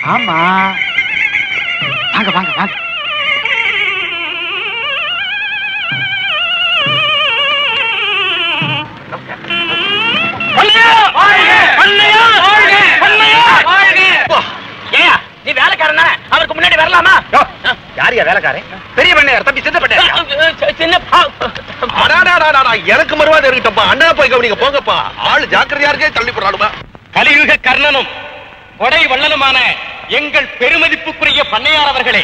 ஆமா வாங்க வாங்க வாங்க ஏயா நீ வேலைக்காரன் தானே அவருக்கு முன்னாடி வரலாமா யாரியா வேலைக்காரன் பெரிய பண்ணையார் தம்பி சின்ன பண்ணையார் சின்ன அடாடாடாடா, எனக்கு மறுவாத இருக்கட்டப்பா அண்ணா போய் கவனிங்க போங்கப்பா ஆளு ஜாக்கிரதையா இருக்கே தள்ளி போறாளுமா கலியுக கர்ணனும் கொடை வள்ளலுமான எங்கள் பெருமதிப்புக்குரிய பண்ணையார் அவர்களே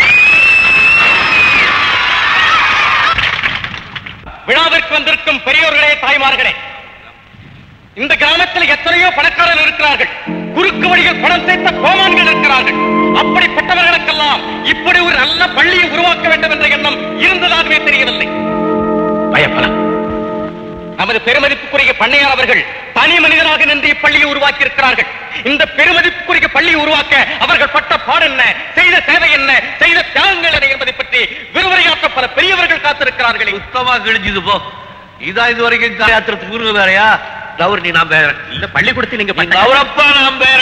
விழாவிற்கு வந்திருக்கும் பெரியோர்களே தாய்மார்களே இந்த கிராமத்தில் எத்தனையோ பணக்காரர்கள் இருக்கிறார்கள் குறுக்கு வழியில் பணம் சேர்த்த கோமான்கள் இருக்கிறார்கள் அப்படிப்பட்டவர்களுக்கெல்லாம் இப்படி ஒரு நல்ல பள்ளியை உருவாக்க வேண்டும் என்ற எண்ணம் இருந்ததாகவே தெரியவில்லை பயப்பலாம் நமது பெருமதிப்புக்குரிய பண்ணையார் அவர்கள் தனி மனிதனாக நின்று இப்பள்ளியை உருவாக்கி இருக்கிறார்கள் இந்த பெருமதிப்புக்குரிய பள்ளியை உருவாக்க அவர்கள் பட்ட பாடென்ன செய்த சேவை என்ன செய்த தியாகங்கள் என்ன என்பதை பற்றி விரிவுரையாற்ற பல பெரியவர்கள் காத்திருக்கிறார்களே சுத்தமா கிழிஞ்சது போ இதான் இது வரைக்கும் யாத்திரத்துக்கு குருங்க வேறையா தவறு நீ நான் பேர இந்த பள்ளிக்கூடத்தில் நீங்க பண்ண கௌரப்பா நான் பேர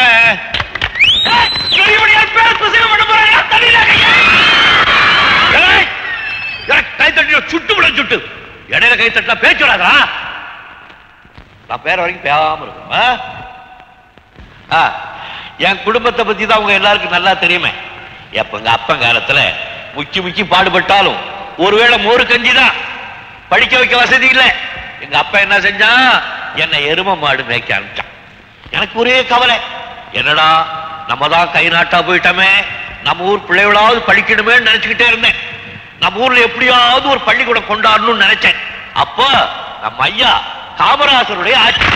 கை தட்டி சுட்டு விட சுட்டு இடையில கை தட்டினா பேச்சு வராதா நான் பேர வரைக்கும் பேசாம இருக்கும் ஆ? ஆ, என் குடும்பத்தை பத்தி தான் உங்க எல்லாருக்கும் நல்லா தெரியுமே எப்ப எங்க அப்பன் காலத்துல முக்கி முக்கி பாடுபட்டாலும் ஒருவேளை மோரு கஞ்சி தான் படிக்க வைக்க வசதி இல்லை எங்க அப்பா என்ன செஞ்சான் என்னை எரும மாடு மேய்க்க அனுப்பிச்சான் எனக்கு ஒரே கவலை என்னடா நம்ம தான் கை நாட்டா போயிட்டோமே நம்ம ஊர் பிள்ளைகளாவது படிக்கணுமேன்னு நினைச்சுக்கிட்டே இருந்தேன் நம்ம ஊர்ல எப்படியாவது ஒரு பள்ளிக்கூடம் கொண்டாடணும்னு நினைச்சேன் அப்போ நம்ம ஐயா காமராசருடைய ஆட்சி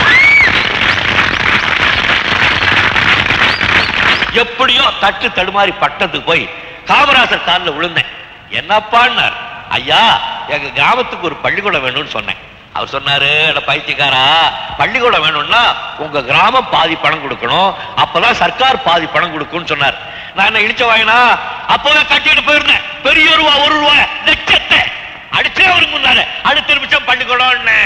எப்படியோ தட்டு தடுமாறி பட்டத்துக்கு போய் காமராசர் காலில் விழுந்தேன் என்னப்பான்னார் ஐயா எங்க கிராமத்துக்கு ஒரு பள்ளிக்கூடம் வேணும்னு சொன்னேன் அவர் சொன்னாரு அட பைத்தியக்காரா பள்ளிக்கூடம் வேணும்னா உங்க கிராமம் பாதி பணம் கொடுக்கணும் அப்பதான் சர்க்கார் பாதி பணம் கொடுக்கும்னு சொன்னார் நான் என்ன இழிச்ச வாங்கினா அப்பவே கட்டிட்டு போயிருந்தேன் பெரிய ரூபா ஒரு ரூபா லட்சத்தை அடிச்சே அவருக்கு முன்னாரு அடுத்த நிமிஷம் பள்ளிக்கூடம்னு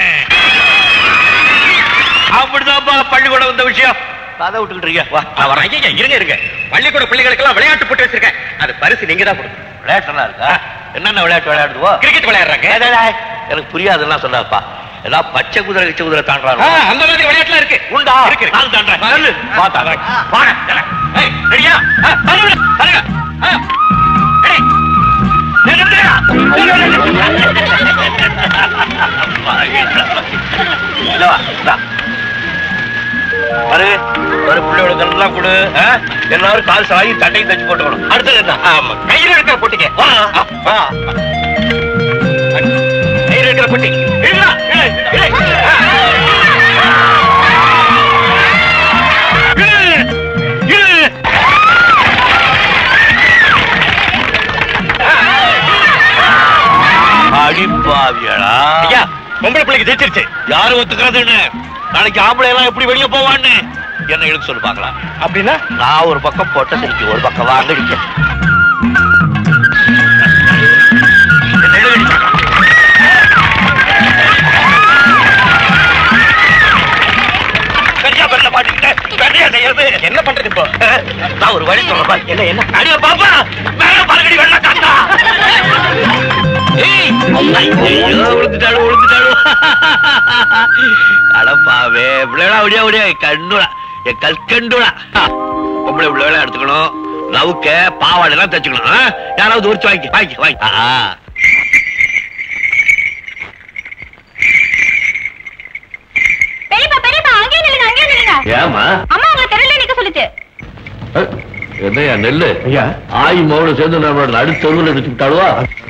அப்படிதான்ப்பா பள்ளிக்கூடம் வந்த விஷயம் கதை விட்டுக்கிட்டு இருக்கியா வா நான் வரேன் ஐயா இருங்க இருங்க பள்ளிக்கூட பிள்ளைகளுக்கெல்லாம் விளையாட்டு போட்டு வச்சிருக்கேன் அது பரிசு நீங்க தான் கொடுக்கணும் விளையாட்டுலாம் இருக்கா என்னென்ன விளையாட்டு விளையாடுவோ கிரிக்கெட் விளையாடுறாங்க டேய், டேய், டேய். எனக்கு புரியாதுலாம் சொல்லாப்பா எல்லாம் பச்சை குதிரை கிச்சை குதிரை ஆ, தாண்டாங்க அந்த மாதிரி விளையாட்டுலாம் இருக்கு உண்டா இருக்கு இருக்கு. நான் தாண்டேன் வரலு. வா தாண்டேன். வாடா, டேய். ஏய், ரெடியா? ஆ, தள்ளுடா, தள்ளுங்க. ஆ. ரெடி. டேய், டேய், டேய். இல்ல வா, இந்தா. பாரு பாரு பிள்ளையோட கல்லாம் கொடு ஆ? எல்லாரும் கால் சாயி தட்டையும் தச்சு போட்டுக்கணும் அடுத்தது என்ன ஆமா கையில் இருக்கிற போட்டிக்கு வா வா கையில் இருக்கிற போட்டி இல்ல இல்ல இல்ல அடிப்பாவியடா ஐயா பொம்பளை பிள்ளைக்கு ஜெயிச்சிருச்சு யாரு ஒத்துக்கிறதுன்னு நாளைக்கு ஆம்பளை எல்லாம் எப்படி வெளியே போவான்னு என்ன இழுக்க சொல்லு பார்க்கலாம் அப்படின்னா நான் ஒரு பக்கம் போட்ட திருப்பி ஒரு பக்கம் வாங்க அடிக்க என்ன இழுக்க அடி பார்க்கலாம். சரியா பண்ண மாட்டேங்கிட்டேன் சரியா செய்யறது என்ன பண்றது இப்போ நான் ஒரு வழி சொல்றேன் பாரு. என்ன என்ன அடியா பாப்பா மேல பறக்கடி வெள்ள காத்தா ஏய் ஐயோ விழுந்துட்டாளு விழுந்துட்டாளு அடப்பாவே பிள்ளைடா ஒடியா ஒடியா கண்ணுடா என் கல்கண்டுடா பொம்பளை பிள்ளைகளை எடுத்துக்கணும் லவுக்க பாவாடை எல்லாம் தச்சுக்கணும் ஆ? யாராவது உரிச்சு வாங்கி வாங்கி வாங்கி ஆ. பெரியப்பா பெரியப்பா அங்கே நில்லுங்க அங்கே நில்லுங்க ஏமா அம்மா உங்களை தெருல நிக்க சொல்லுச்சு என்னையா நெல்லு ஐயா ஆயி மோட சேர்ந்து நம்மளோட நடு தெருவில் எடுத்துக்கிட்டாளுவா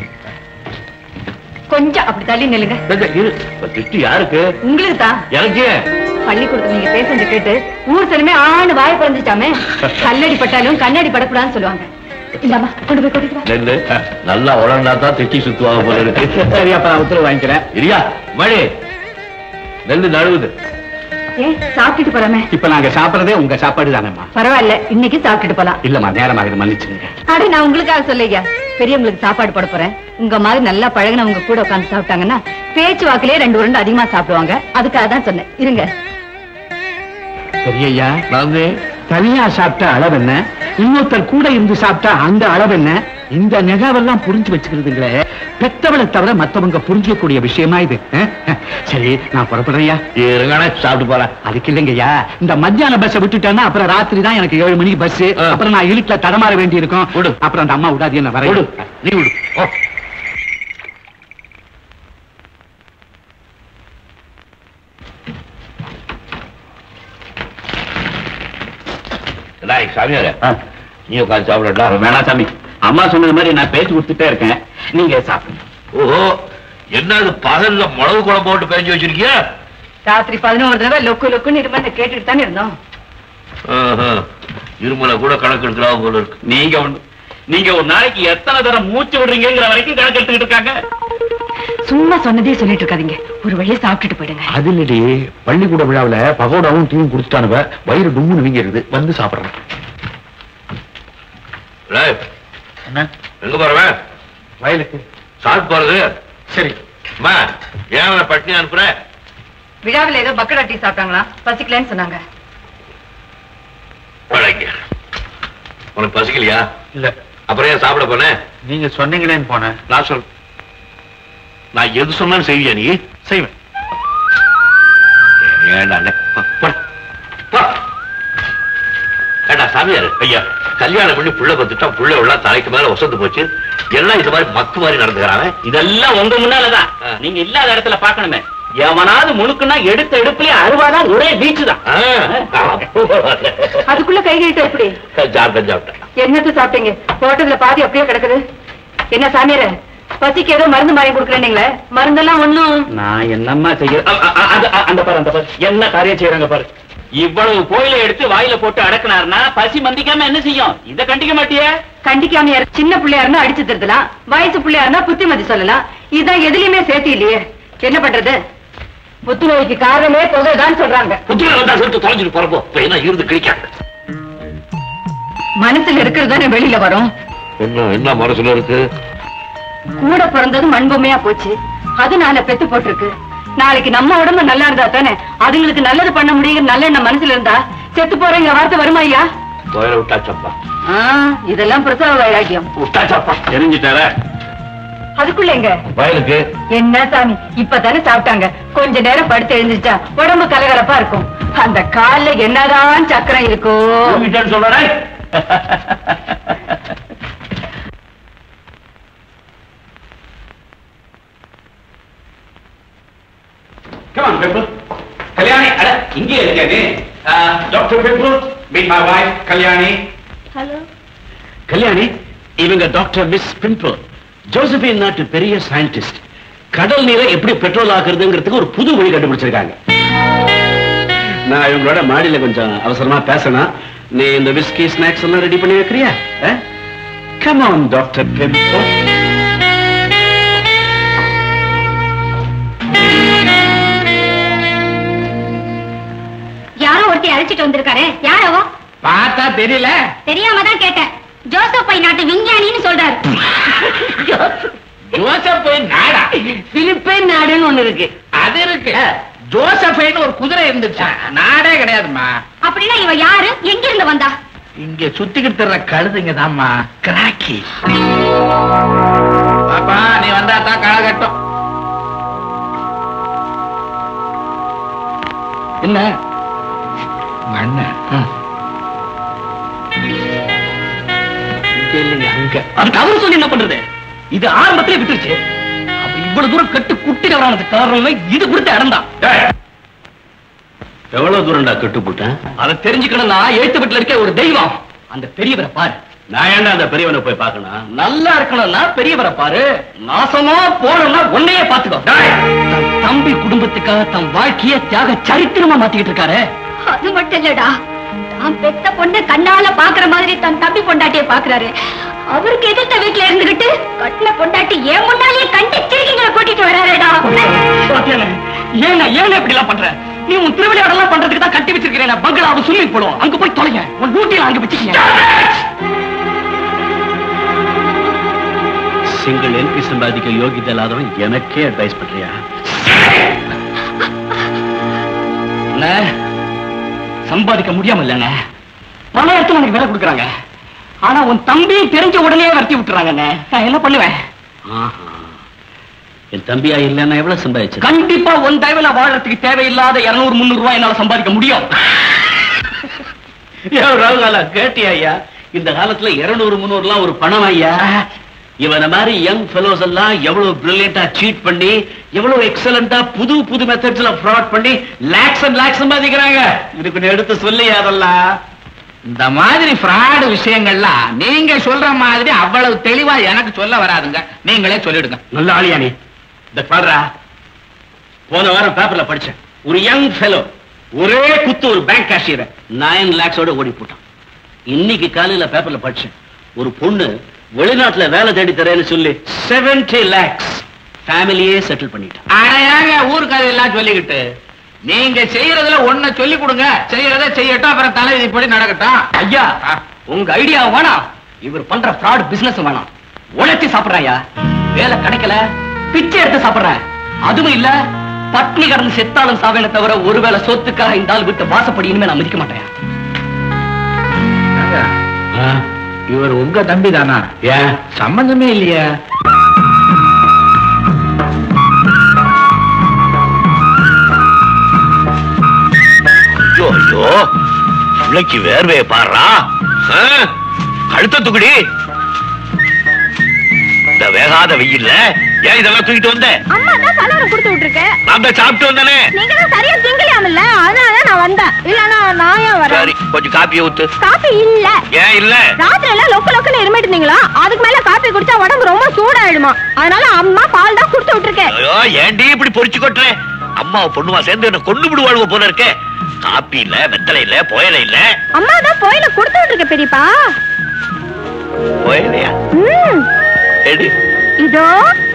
கொஞ்சம் அப்படி தள்ளி நில்லுங்க இரு திட்டு யாருக்கு உங்களுக்கு தான் எனக்கு பள்ளிக்கூடத்துல நீங்க பேசுறது கேட்டு ஊர் சனமே ஆணு வாய குறைஞ்சிட்டாமே கல்லடி பட்டாலும் கண்ணாடி படக்கூடாதுன்னு சொல்லுவாங்க இந்தாம்மா கொண்டு போய் கொட்டிட்டு வா. நெல்லு நல்லா உடந்தா தான் திட்டி சுத்துவாங்க போல இருக்கு சரி அப்ப நான் உத்தரவு வாங்கிக்கிறேன் இரியா மணி நெல்லு நழுவுது ஏன் சாப்பிட்டுட்டு போலாமே இப்ப நாங்க சாப்பிடறதே உங்க சாப்பாடு தானேம்மா பரவாயில்ல இன்னைக்கு சாப்பிட்டுட்டு போலாம் இல்லம்மா நேரமாகுது மன்னிச்சுங்க அட நான் உங்களுக்காக சொல்லையா பெரியவங்களுக்கு சாப்பாடு போட போறேன் உங்க மாதிரி நல்லா பழகினவங்க கூட உட்கார்ந்து சாப்பிட்டாங்கன்னா பேச்சு வாக்கிலே ரெண்டு உருண்டு அதிகமா சாப்பிடுவாங்க அதுக்காக தான் சொன்னேன் இருங்க பெரியய்யா நான் தனியா சாப்பிட்ட அளவு என்ன இன்னொருத்தர் கூட இருந்து சாப்பிட்டா அந்த அளவு என்ன இந்த நெகாவெல்லாம் புரிஞ்சு வச்சுக்கிறதுங்களே பெத்தவளை தவிர மத்தவங்க புரிஞ்சுக்கக்கூடிய விஷயமா இது அஹ்? சரி நான் புறப்படுறையா இருங்கண்ணா சாப்பிட்டு போறேன் அதுக்கு இல்லைங்கய்யா இந்த மத்தியான பஸ் விட்டுட்டேன்னா அப்புறம் ராத்திரி தான் எனக்கு ஏழு மணிக்கு பஸ் ஆ. அப்புறம் நான் இருட்டுல தடமாற வேண்டி இருக்கும் விடு. அப்புறம் அந்த அம்மா விடாது என்ன வர விடு நீ விடு ஓ. டேய், சாமியாரே நீ உட்காந்து சாப்பிடட்டா வேணாம் சாமி அம்மா சொன்னது மாதிரி நான் பேச்சு கொடுத்துட்டே இருக்கேன் நீங்க சாப்பிடுங்க ஓஹோ என்ன இது பகல்ல மிளகு குழம்பு போட்டு பேஞ்சு வச்சிருக்கியா ராத்திரி பதினோரு தடவை லொக்கு லொக்குன்னு இருமன்னு கேட்டுட்டு தானே இருந்தோம் ஆஹா. இருமலை கூட கணக்கு எடுக்கலாம் போல இருக்கு நீங்க ஒண்ணு நீங்க ஒரு நாளைக்கு எத்தனை தடவை மூச்சு விடுறீங்கிற வரைக்கும் கணக்கு எடுத்துக்கிட்டு இருக்காங்க சும்மா சொன்னதே சொல்லிட்டு இருக்காதீங்க ஒரு வழியா சாப்பிட்டுட்டு போயிடுங்க அது இல்லடி பள்ளிக்கூட விழாவுல பகோடாவும் டீயும் குடிச்சிட்டானுவ வயிறு டும்முன்னு வீங்கிருது வந்து சாப்பிடுறேன் டேய், என்ன எங்க போறவன் வயலுக்கு சாப்பிட்டு போறது சரி அம்மா ஏன் அவனை பட்டினி அனுப்புற விழாவில் ஏதோ பக்கடா டீ சாப்பிட்டாங்களா பசிக்கலன்னு சொன்னாங்க பழங்க உனக்கு பசிக்கலையா இல்ல அப்புறம் ஏன் சாப்பிட போனேன் நீங்க சொன்னீங்களேன்னு போனேன் நான் சொல் நான் எது சொன்னாலும் செய்வியா நீ செய்வேன் ஏண்டா அண்ணே. போ, போ. போ. ஏண்டா சாமியார் ஐயா கல்யாணம் பண்ணி புள்ள பத்துட்டா புள்ள உள்ள தலைக்கு மேல வசந்து போச்சு எல்லாம் இது மாதிரி மக்கு மாதிரி நடந்துக்கிறாங்க இதெல்லாம் உங்க முன்னாலதான் ஆ. நீங்க இல்லாத இடத்துல பாக்கணுமே எவனாவது முணுக்குன்னா எடுத்த எடுப்புலயே அறுவாதான் ஒரே பீச்சு தான் அதுக்குள்ள கை கழிட்டு எப்படி சாப்பிட்டேன் சாப்பிட்டேன் என்னத்து சாப்பிட்டீங்க போட்டதுல பாதி அப்படியே கிடக்குது என்ன சாமியார பசிக்கு ஏதோ மருந்து வாங்கி கொடுக்குறேன்னீங்களே மருந்தெல்லாம் ஒண்ணும் நான் என்னம்மா செய்ய அ- அ- அ- அந்த அந்த பாரு அந்த பாரு என்ன காரியம் செய்யறாங்க பாரு இவ்வளவு கோயிலை எடுத்து வாயில போட்டு அடக்குனாருன்னா பசி மந்திக்காம என்ன செய்யும் இத கண்டிக்க மாட்டியே கண்டிக்காம யாரு சின்ன பிள்ளையா இருந்தா அடிச்சு திருத்தலாம் வயசு பிள்ளையா இருந்தா புத்திமதி சொல்லலாம் இதான் எதுலயுமே சேர்த்து இல்லையே என்ன பண்றது புத்துநோய்க்கு காரணமே புகைதான் சொல்றாங்க புத்துல வந்தா சொல்லிட்டு தொலைஞ்சிட்டு போறப்போ இப்ப என்ன இருந்து கிழிக்காங்க மனசுல இருக்கிறது தானே வெளியில வரும் என்ன என்ன மனசுல இருக்கு கூட பிறந்தது மண்பொம்மையா போச்சு அது நாளை பெத்து போட்டிருக்கு நாளைக்கு நம்ம உடம்பு நல்லா இருந்தா தானே அதுங்களுக்கு நல்லது பண்ண முடியுங்கிற நல்ல எண்ணம் மனசுல இருந்தா செத்து போறேங்கிற வார்த்தை வருமா ஐயா கோயில விட்டாச்சப்பா ஆ, இதெல்லாம் பிரசவ வைராக்கியம் விட்டாச்சப்பா தெரிஞ்சுட்டார அதுக்குள்ள எங்க வயலுக்கு என்ன சாமி இப்பதானே சாப்பிட்டாங்க கொஞ்ச நேரம் படுத்து எழுந்துச்சா உடம்பு கலகலப்பா இருக்கும் அந்த கால்ல என்னதான் சக்கரம் இருக்கோ சொல்றேன் Come on, Pimple. கல்யாணி அட இங்கே இருக்க நீ doctor pimple meet my wife Kalyani hello Kalyani இவங்க டாக்டர் மிஸ் பிம்பிள் ஜோசபின் நாட்டு பெரிய சயின்டிஸ்ட் கடல் நீரை எப்படி பெட்ரோல் ஆக்குறதுங்கிறதுக்கு ஒரு புது வழி கண்டுபிடிச்சிருக்காங்க நான் இவங்களோட மாடியில கொஞ்சம் அவசரமா பேசணும் நீ இந்த விஸ்கி ஸ்நாக்ஸ் எல்லாம் ரெடி பண்ணி வைக்கிறியா கம் ஆன் டாக்டர் பிம்பிள் யாரோ ஒருத்தி அழைச்சிட்டு வந்திருக்காரு யாரவோ பார்த்தா தெரியல தெரியாம தான் கேட்டேன் ஜோசப் பை நாட்டு விஞ்ஞானின்னு சொல்றாரு ஜோசப் நாடா பிலிப்பைன் நாடுன்னு ஒண்ணு இருக்கு அது இருக்கு ஜோசஃபைன்னு ஒரு குதிரை இருந்துச்சு நாடே கிடையாதுமா அப்படின்னா இவ யாரு எங்க இருந்து வந்தா இங்க சுத்திக்கிட்டு தர்ற கழுதுங்க தான்மா கிராக்கி பாப்பா நீ வந்தா தான் களைகட்டும் என்ன அண்ணன் இங்க இல்லைங்க அங்க அது தவறு சொல்லி என்ன பண்றது இது ஆரம்பத்திலே விட்டுருச்சு அப்ப இவ்வளவு தூரம் கட்டு குட்டினவரானதுக்கு காரணம் இது கொடுத்த இடம் தான் எவ்வளவு தூரம்டா கட்டு போட்டேன் அதை தெரிஞ்சுக்கணும்னா எழுத்து வீட்டுல இருக்க ஒரு தெய்வம் அந்த பெரியவரை பாரு நான் ஏன்டா அந்த பெரியவனை போய் பார்க்கணும் நல்லா இருக்கணும்னா பெரியவரை பாரு நாசமா போனோம்னா உன்னையே பாத்துக்கோ தன் தம்பி குடும்பத்துக்காக தன் வாழ்க்கைய தியாக சரித்திரமா மாத்திக்கிட்டு இருக்காரு அது மட்டும் இல்லடா தான் பெத்த பொண்ணு கண்ணால பாக்குற மாதிரி தன் தம்பி பொண்டாட்டிய பாக்குறாரு அவருக்கு எதிர்த்த வீட்டுல இருந்துகிட்டு கட்டின பொண்டாட்டி ஏன் முன்னாலேயே கண்டு திருக்கிங்களை கூட்டிட்டு வராருடா ஏன் ஏன் இப்படி எல்லாம் பண்ற நீ உன் திருவிளையாடலாம் எல்லாம் பண்றதுக்கு தான் கட்டி வச்சிருக்கிறேன் பங்களாவை சொல்லி போடுவோம் அங்க போய் தொலைங்க உன் டியூட்டியில அங்க வச்சுக்கீங்க சிங்கிள் எல்பி சம்பாதிக்க யோகிதை இல்லாதவன் எனக்கே அட்வைஸ் பண்றியா என்ன சம்பாதிக்க முடியாம இல்லைங்க பல இடத்துல எனக்கு வேலை கொடுக்குறாங்க ஆனா உன் தம்பி தெரிஞ்ச உடனே வரட்டி விட்டுறாங்கண்ணே நான் என்ன பண்ணுவேன் ஆஹா. என் தம்பியா இல்லைன்னா எவ்வளவு சம்பாதிச்சு கண்டிப்பா உன் தயவுல வாழறதுக்கு தேவையில்லாத இருநூறு முந்நூறு ரூபாய் என்னால சம்பாதிக்க முடியும் ராகுலாலா கேட்டியா ஐயா இந்த காலத்துல இருநூறு முந்நூறுலாம் ஒரு பணம் ஐயா இவன மாதிரி யங் ஃபெலோஸ் எல்லாம் எவ்வளவு பிரில்லியண்டா சீட் பண்ணி எவ்வளவு எக்ஸலண்டா புது புது மெத்தட்ஸ்ல ஃப்ராட் பண்ணி லேக்ஸ் அண்ட் லேக்ஸ் சம்பாதிக்கிறாங்க இதுக்கு கொஞ்சம் எடுத்து சொல்லி அதெல்லாம் இந்த மாதிரி ஃப்ராடு விஷயங்கள்லாம் நீங்க சொல்ற மாதிரி அவ்வளவு தெளிவா எனக்கு சொல்ல வராதுங்க நீங்களே சொல்லிடுங்க நல்ல ஆளியா நீ இந்த பாடுறா போன வாரம் பேப்பர்ல படிச்சேன் ஒரு யங் ஃபெலோ ஒரே குத்து ஒரு பேங்க் கேஷியரை நைன் லேக்ஸோட ஓடி போட்டான் இன்னைக்கு காலையில பேப்பர்ல படிச்சேன் ஒரு பொண்ணு வெளிநாட்டுல வேலை தேடி தரேன்னு சொல்லி 70 லேக்ஸ் ஃபேமிலியே செட்டில் பண்ணிட்டான் அடையாங்க ஊர் கதையெல்லாம் சொல்லிக்கிட்டு நீங்க செய்யறதுல ஒண்ண சொல்லி கொடுங்க செய்யறத செய்யட்டும் அப்புறம் தலை இப்படி நடக்கட்டும் ஐயா உங்க ஐடியா வேணாம் இவர் பண்ற ஃப்ராட் பிசினஸ் வேணாம் உழைச்சி சாப்பிடுறாயா வேலை கிடைக்கல பிச்சை எடுத்து சாப்பிடுறேன் அதுவும் இல்ல பட்னி கடந்து செத்தாலும் சாவேன தவிர ஒருவேளை சொத்துக்காக இந்த ஆள் விட்டு வாசப்படி இனிமே நான் மதிக்க மாட்டேன் இவர் உங்க தம்பி தானா ஏன் சம்பந்தமே இல்லையா ஐயோ ஐயோ பிள்ளைக்கு வேர்வையை பாடுறா கழுத்த தூக்குடி இந்த வேகாத வெயில்ல ஏன் இதெல்லாம் தூக்கிட்டு வந்த அம்மா தான் பலவரம் கொடுத்து விட்டுருக்கேன் நான் தான் சாப்பிட்டு வந்தனே நீங்க தான் சரியா திங்கலையாமல்ல அதனால நான் வந்தேன் இல்லன்னா நான் ஏன் வரேன் சரி கொஞ்சம் காப்பியை ஊத்து காப்பி இல்ல ஏன் இல்ல ராத்திரி எல்லாம் லொக்கு லொக்குன்னு இருமிட்டு இருந்தீங்களா அதுக்கு மேல காப்பி குடிச்சா உடம்பு ரொம்ப சூடாயிடுமா அதனால அம்மா பால் தான் கொடுத்து விட்டுருக்கேன் ஐயோ ஏன்டி இப்படி பொறிச்சு கொட்டுற அம்மா பொண்ணுமா சேர்ந்து என்ன கொண்டு விடுவாழ்வு போல இருக்கே காப்பி இல்ல வெத்தலை இல்ல புயல இல்ல அம்மா தான் போயில கொடுத்து விட்டுருக்க பெரியப்பா புயலையா ம் எடு இதோ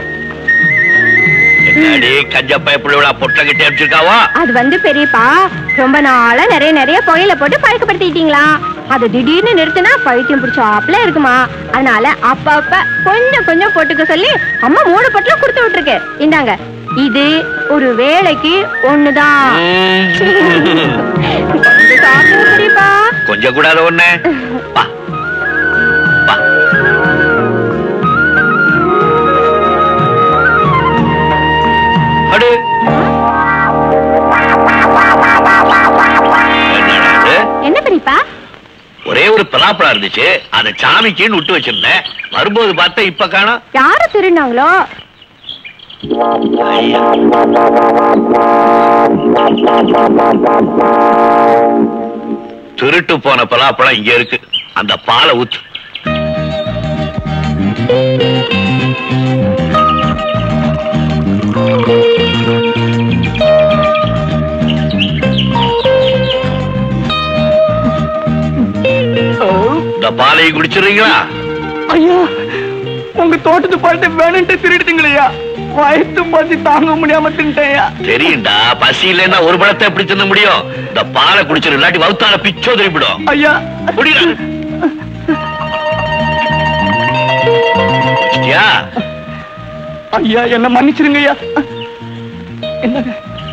என்னடி கஞ்ச பயப்புள்ள பொட்டை கிட்டே அடிச்சிருக்காவா அது வந்து பெரியப்பா ரொம்ப நாளா நிறைய நிறைய புகையில போட்டு பழக்கப்படுத்திட்டீங்களா அது திடீர்னு நிறுத்தினா பைத்தியம் பிடிச்சாப்ல இருக்குமா அதனால அப்பப்ப கொஞ்சம் கொஞ்சம் போட்டுக்க சொல்லி அம்மா மூணு பொட்டல கொடுத்து விட்டுருக்கு இந்தாங்க இது ஒரு வேலைக்கு ஒண்ணுதான் கொஞ்சம் சாப்பிடுங்க பெரியப்பா கொஞ்சம் கூடாத ஒண்ணு வா வா அடு என்னடா இது? என்ன பெரியப்பா ஒரே ஒரு பலாப்பழம் இருந்துச்சு அதை சாமிக்குன்னு விட்டு வச்சிருந்தேன் வரும்போது பார்த்தா இப்ப காணோம் யாரு திருநாங்களோ ஐயா. திருட்டு போன பலாப்பழம் இங்க இருக்கு அந்த பாலை ஊத்து இந்த பாலையை குடிச்சிடுறீங்களா ஐயா உங்க தோட்டத்து பழத்தை வேணும்ட்டு திருடுத்தீங்களையா வயிற்று பசி தாங்க முடியாம தின்ட்டேயா தெரியும்டா பசி இல்லைன்னா ஒரு பழத்தை எப்படி தின்ன முடியும் இந்த பாலை குடிச்சிரு இல்லாட்டி வவுத்தால பிச்சோ திருப்பிடும் ஐயா குடிடா. குடிச்சிட்டியா ஐயா என்ன மன்னிச்சிருங்க ஐயா என்னங்க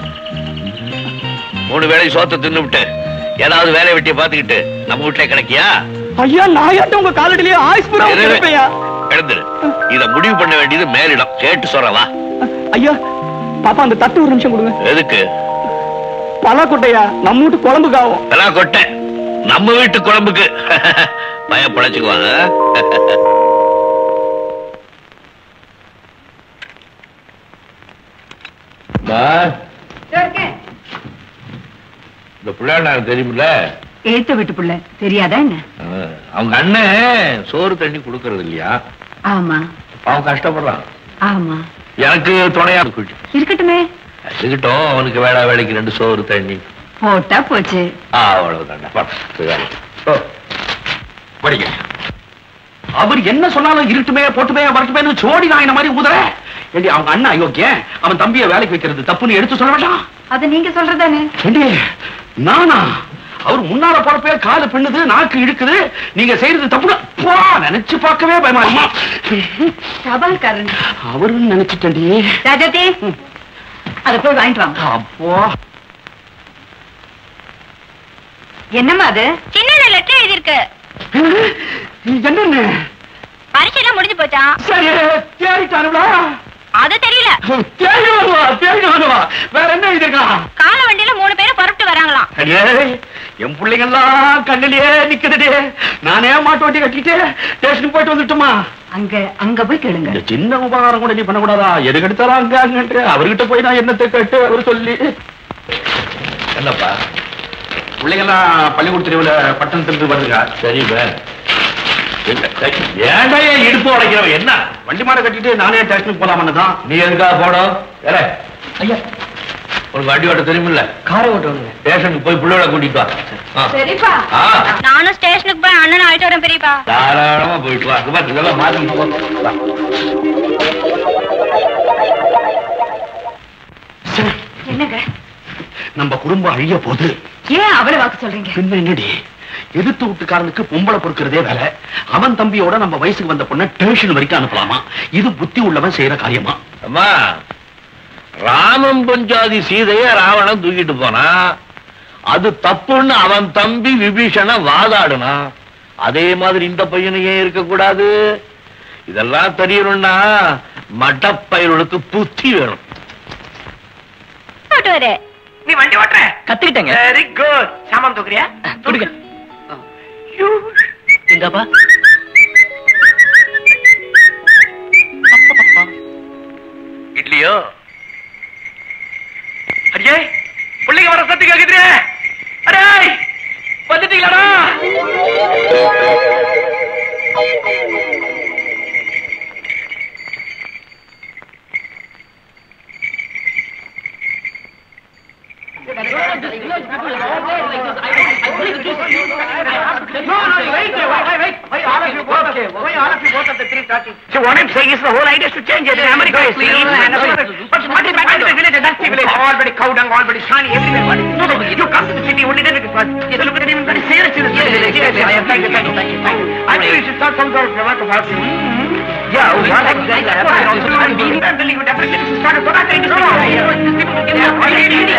மூணு வேளை சோத்த தின்னுவிட்டு ஏதாவது வேலை வெட்டிய பாத்துக்கிட்டு நம்ம வீட்டுல கிடைக்கியா ஐயா நாயாட்டம் உங்க காலடிலேயே ஆயுஸ் பூரா கிடப்பையா எழுந்துரு இத முடிவு பண்ண வேண்டியது மேலிடம் கேட்டு சொல்றவா ஐயா பாப்பா அந்த தட்டு ஒரு நிமிஷம் கொடுங்க எதுக்கு பலாக்கொட்டையா நம்ம வீட்டு குழம்புக்கு ஆகும் பலா கொட்டை நம்ம வீட்டு குழம்புக்கு பய பழச்சுக்குவாங்க இந்த பிள்ளையார் எனக்கு தெரியுமில்ல எழுத்த வீட்டு புள்ள தெரியாதா என்ன அவங்க அண்ணன் சோறு தண்ணி கொடுக்கறது இல்லையா ஆமா அவன் கஷ்டப்படுறான் ஆமா எனக்கு துணையா போயிட்டு இருக்கட்டுமே இருக்கட்டும் அவனுக்கு வேளா வேலைக்கு ரெண்டு சோறு தண்ணி போட்டா போச்சு ஆ அவ்வளவுதான்டா படிக்க அவர் என்ன சொன்னாலும் இருட்டுமே போட்டுமே வரட்டுமே சோடி நாயின மாதிரி ஊதுற ஏண்டி அவங்க அண்ணன் அயோக்கியன் அவன் தம்பிய வேலைக்கு வைக்கிறது தப்புன்னு எடுத்து சொல்ல வேண்டாம் அது நீங்க சொல்றதானே ஏண்டி நானா அவர் முன்னால போறப்பே காலு பின்னுது நாக்கு இழுக்குது நீங்க செய்யறது தப்பு போ நினைச்சு பார்க்கவே பயமா அம்மா தபால்காரன் அவருன்னு நினைச்சிட்டேன்டி ராஜாத்தி அத போய் வாங்கிட்டு வாங்க அப்போ என்னம்மா அது சின்ன லெட்டர் எழுதிருக்கு என்னன்னு பரீட்சையெல்லாம் முடிஞ்சு போச்சா சரி தேடிட்டானுங்களா அது தெரியல தேடி வருவா தேடி வருவா வேற என்ன எழுதிருக்கலாம் கால வண்டியில மூணு பேரும் புறப்பட்டு வராங்களாம் அடியே என் பிள்ளைங்கெல்லாம் கண்ணிலேயே நிக்குதுடே நானே மாட்டு வண்டி கட்டிட்டு ஸ்டேஷனுக்கு போயிட்டு வந்துட்டுமா அங்க அங்க போய் கேளுங்க இந்த சின்ன உபகாரம் கூட நீ பண்ணக்கூடாதா எதுக்கு எடுத்தாலும் அங்க அங்கன்ட்டு அவர்கிட்ட போய் நான் என்னத்தை கேட்டு அவர் சொல்லி என்னப்பா பிள்ளைங்கெல்லாம் பள்ளிக்கூடத்துல பட்டணத்துல வருதுங்க சரி ஏன்டா ஏன் இடுப்பு உடைக்கிறவன் என்ன வண்டி மாட கட்டிட்டு நானே ஸ்டேஷனுக்கு போலாமன்னு தான் நீ எதுக்காக போடும் ஏலே ஐயா உனக்கு வண்டி ஓட்ட தெரியுமில்ல காரை ஓட்டுவாங்க ஸ்டேஷனுக்கு போய் பிள்ளையோட கூட்டிட்டு வா ஆ. சரிப்பா ஆ நானும் ஸ்டேஷனுக்கு போய் அண்ணன் அழைச்சு வரேன் பெரியப்பா தாராளமா போயிட்டு வா இங்க பாரு, இதெல்லாம் மாத்தி வா. சரி, என்னங்க நம்ம குடும்பம் அழிய போகுது ஏன் அவளை வாக்கு சொல்றீங்க பின்ன என்னடி எதிர்த்து வீட்டுக்காரனுக்கு பொம்பளை பொறுக்கிறதே வேலை அவன் தம்பியோட நம்ம வயசுக்கு வந்த பொண்ணை டென்ஷன் வரைக்கும் அனுப்பலாமா இது புத்தி உள்ளவன் செய்யற காரியமா அம்மா ராமன் பஞ்சாதி சீதைய ராவணன் தூக்கிட்டு போனா அது தப்புன்னு அவன் தம்பி விபீஷண வாதாடுனா அதே மாதிரி இந்த பையனையே இருக்கக்கூடாது இதெல்லாம் தெரியணும்னா மட்டப்பயலுக்கு புத்தி வேணும் போட்டு வரே நீ வண்டி ஓட்டுற கத்துக்கிட்டேங்க வெரி குட் சாமான் தூக்குறியா துடுங்க எங்கப்பா இல்லையோ அடியே பிள்ளைங்க வர சத்து கேக்குது அடே வந்துட்டீங்களாடா So what I'm saying is the whole idea is to change it. America is clean and but what is back to the village, a dusty village, already cow dung, already shiny everywhere. What is no, no, you come to the city only then it is fun. You look at it even very serious in the city. Yes, yes, yes, thank you, thank you, thank you, thank you. I think you should start some sort of remark about you. Yeah, what exactly happened also. I'm telling you definitely you should start a tobacco industry. No, no, yeah, why did you do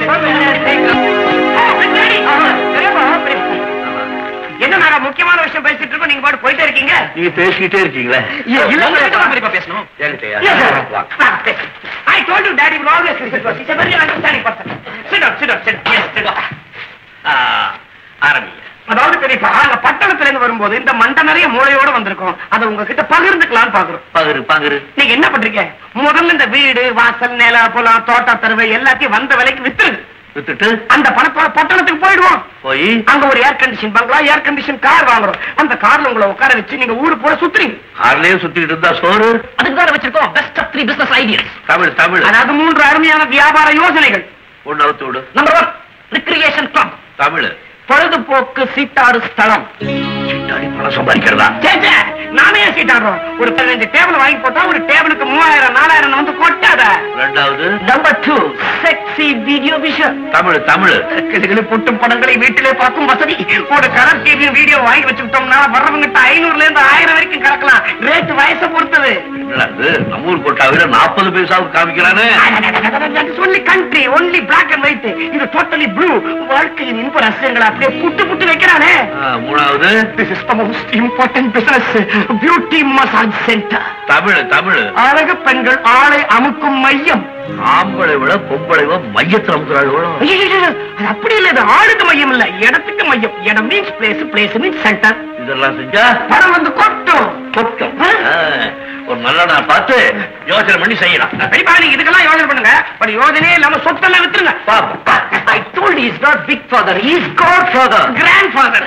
that? என்ன நான் முக்கியமான விஷயம் பேசிட்டு இருக்கோம் நீங்க பாட்டு போயிட்டே இருக்கீங்க நீங்க பேசிக்கிட்டே இருக்கீங்களே பேசணும் என்கிட்டயா? Yes, sir. வா. I told you daddy will always listen to us. He's a very understanding person. Sit down, sit down, sit down. Yes, sit down. ஆ, ஆரம்பிங்க அதாவது பெரியப்பா நாங்க பட்டணத்துல இருந்து வரும்போது இந்த மண்டை நிறைய மூளையோட வந்திருக்கோம் அதை உங்ககிட்ட பகிர்ந்துக்கலாம்னு பாக்குறோம் பகிரு பகிரு நீங்க என்ன பண்றீங்க முதல்ல இந்த வீடு வாசல் நில புலம் தோட்ட தருவை எல்லாத்தையும் வந்த விலைக்கு வித்துருங்க வித்துட்டு அந்த பணத்தோட பட்டணத்துக்கு போயிடுவோம் போய் அங்க ஒரு ஏர் கண்டிஷன் பங்களா ஏர் கண்டிஷன் கார் வாங்குறோம் அந்த கார்ல உங்களை உட்கார வச்சு நீங்க ஊரு பூரா சுத்துறீங்க கார்லயே சுத்திட்டு இருந்தா சோறு அதுக்கு வேற வச்சிருக்கோம் best of three business ideas Tamil Tamil அதாவது மூன்று அருமையான வியாபார யோசனைகள் ஒன்னு அவுத்து விடு number one recreation club Tamil பொழுதுபோக்கு சீட்டாடு ஸ்தலம் சிட்டாடி பணம் சம்பாதிக்கிறதா சே, சே, நாமே ஏன் சீட்டாடுறோம் ஒரு பதினஞ்சு டேபிள் வாங்கி போட்டா ஒரு டேபிளுக்கு மூவாயிரம் நாலாயிரம் வந்து கொட்டாத ரெண்டாவது number two sexy video vision Tamil Tamil கிளிகளை பொட்டும் படங்களை வீட்டிலே பார்க்கும் வசதி ஒரு கலர் டிவி வீடியோ வாங்கி வச்சுக்கிட்டோம்னா வர்றவங்கிட்ட ஐநூறுல இருந்து ஆயிரம் வரைக்கும் கறக்கலாம் ரேட் வயசை பொறுத்தது என்னது நம்ம ஊர் கொட்டாவில நாற்பது பைசாவுக்கு காமிக்கிறானே only country only black and white இது டோட்டலி ப்ளூ வாழ்க்கையின் இன்ப ரசங்களை அப்படியே புட்டு புட்டு வைக்கிறானே ஆ, மூணாவது this is the most important business beauty massage centre Tamil Tamil அழகு பெண்கள் ஆளை அமுக்கும் மையம் ஆம்பளை விட பொம்பளை விட மையத்தில் அமுக்கிறாள் ஐயையையோ, அது அப்படி இல்ல இது ஆளுக்கு மையம் இல்ல இடத்துக்கு மையம் இடம் means place place means centre இதெல்லாம் செஞ்சா பணம் வந்து கொட்டும் கொட்டும் ஆ, ஒரு நல்ல நாள் பார்த்து யோசனை பண்ணி செய்யலாம் பெரியப்பா நீங்க இதுக்கெல்லாம் யோசனை பண்ணுங்க பட் யோசனையே இல்லாம சொத்தெல்லாம் வித்துருங்க பாப்போம் I told you he's not big father, he's godfather. Grandfather.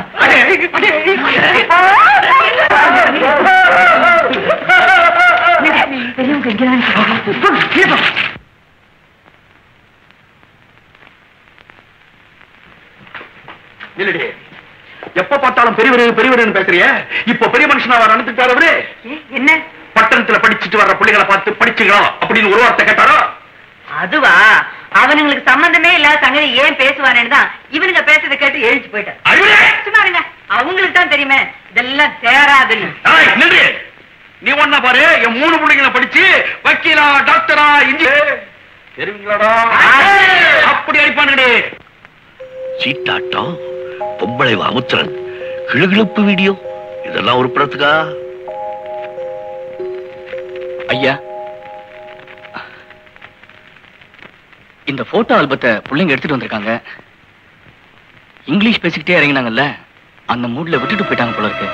இல்லடி எப்ப பார்த்தாலும் பெரியவர் பெரியவர்னு பேசுறிய இப்ப பெரிய மனுஷனா வர அனுப்பிட்டாரு அவரு என்ன பட்டணத்துல படிச்சுட்டு வர்ற பிள்ளைகளை பார்த்து படிச்சுக்கலாம் அப்படின்னு ஒரு வார்த்தை கேட்டாரோ அதுவா அவனுங்களுக்கு சம்பந்தமே இல்லாத சங்கதி ஏன் பேசுவானேன்னு தான் இவனுங்க பேசுறத கேட்டு எழுச்சி போயிட்டான் அறிவுரை! சும்மா இருங்க அவங்களுக்கு தான் தெரியுமே இதெல்லாம் தேராதுன்னு ஏய், நில்லு. நீ ஒன்னா பாரு என் மூணு பிள்ளைங்களை படிச்சு வக்கீலா டாக்டரா இன்ஜினியர் தெரியுங்களாடா அப்படி அடிப்பானுங்கடி சீட்டாட்டம் பொம்பளை அமுத்திரன் கிளுகிழுப்பு வீடியோ இதெல்லாம் உருப்புறதுக்கா ஐயா இந்த போட்டோ ஆல்பத்தை பிள்ளைங்க எடுத்துட்டு வந்திருக்காங்க இங்கிலீஷ் பேசிக்கிட்டே இறங்கினாங்கல்ல அந்த மூட்ல விட்டுட்டு போயிட்டாங்க போல இருக்கு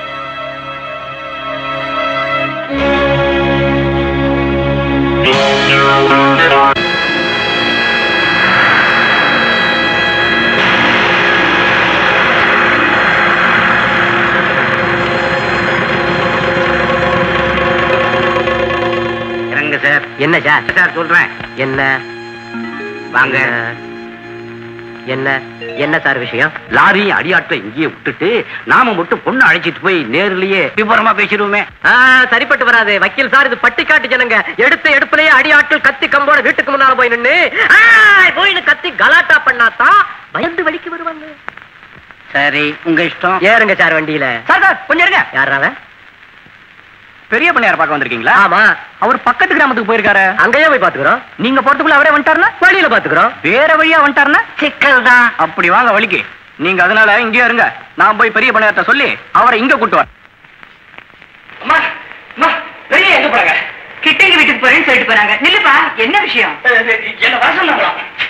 இறங்க சார் என்ன சார் சார் சொல்றேன் என்ன வாங்க என்ன என்ன சார் விஷயம் லாரியும் அடியாட்டம் இங்கேயே விட்டுட்டு நாம மட்டும் பொண்ணு அழைச்சிட்டு போய் நேர்லயே விவரமா பேசிடுவோமே சரிப்பட்டு வராது வக்கீல் சார் இது பட்டிக்காட்டு ஜனங்க எடுத்த எடுப்புலயே அடியாட்கள் கத்தி கம்போட வீட்டுக்கு முன்னால போய் நின்னு போயின்னு கத்தி கலாட்டா பண்ணாதான் பயந்து வலிக்கு வருவாங்க சரி உங்க இஷ்டம் ஏறுங்க சார் வண்டியில சார் சார் கொஞ்சம் இருங்க யாராவ பெரிய பண்ணையார் பார்க்க வந்திருக்கீங்களா ஆமா அவர் பக்கத்து கிராமத்துக்கு போயிருக்காரு அங்கேயே போய் பாத்துக்கிறோம் நீங்க போறதுக்குள்ள அவரே வந்துட்டாருன்னா வழியில பாத்துக்கிறோம் வேற வழியா வந்துட்டாருன்னா சிக்கல் தான் அப்படி வாங்க வழிக்கு நீங்க அதனால இங்கேயே இருங்க நான் போய் பெரிய பண்ணையார்ட்ட சொல்லி அவரை இங்க கூட்டு வரேன் அம்மா அம்மா வெளியே எங்க போறாங்க கிட்டங்க வீட்டுக்கு போறேன்னு சொல்லிட்டு போறாங்க நில்லுப்பா என்ன விஷயம் என்ன வர சொன்னாங்களா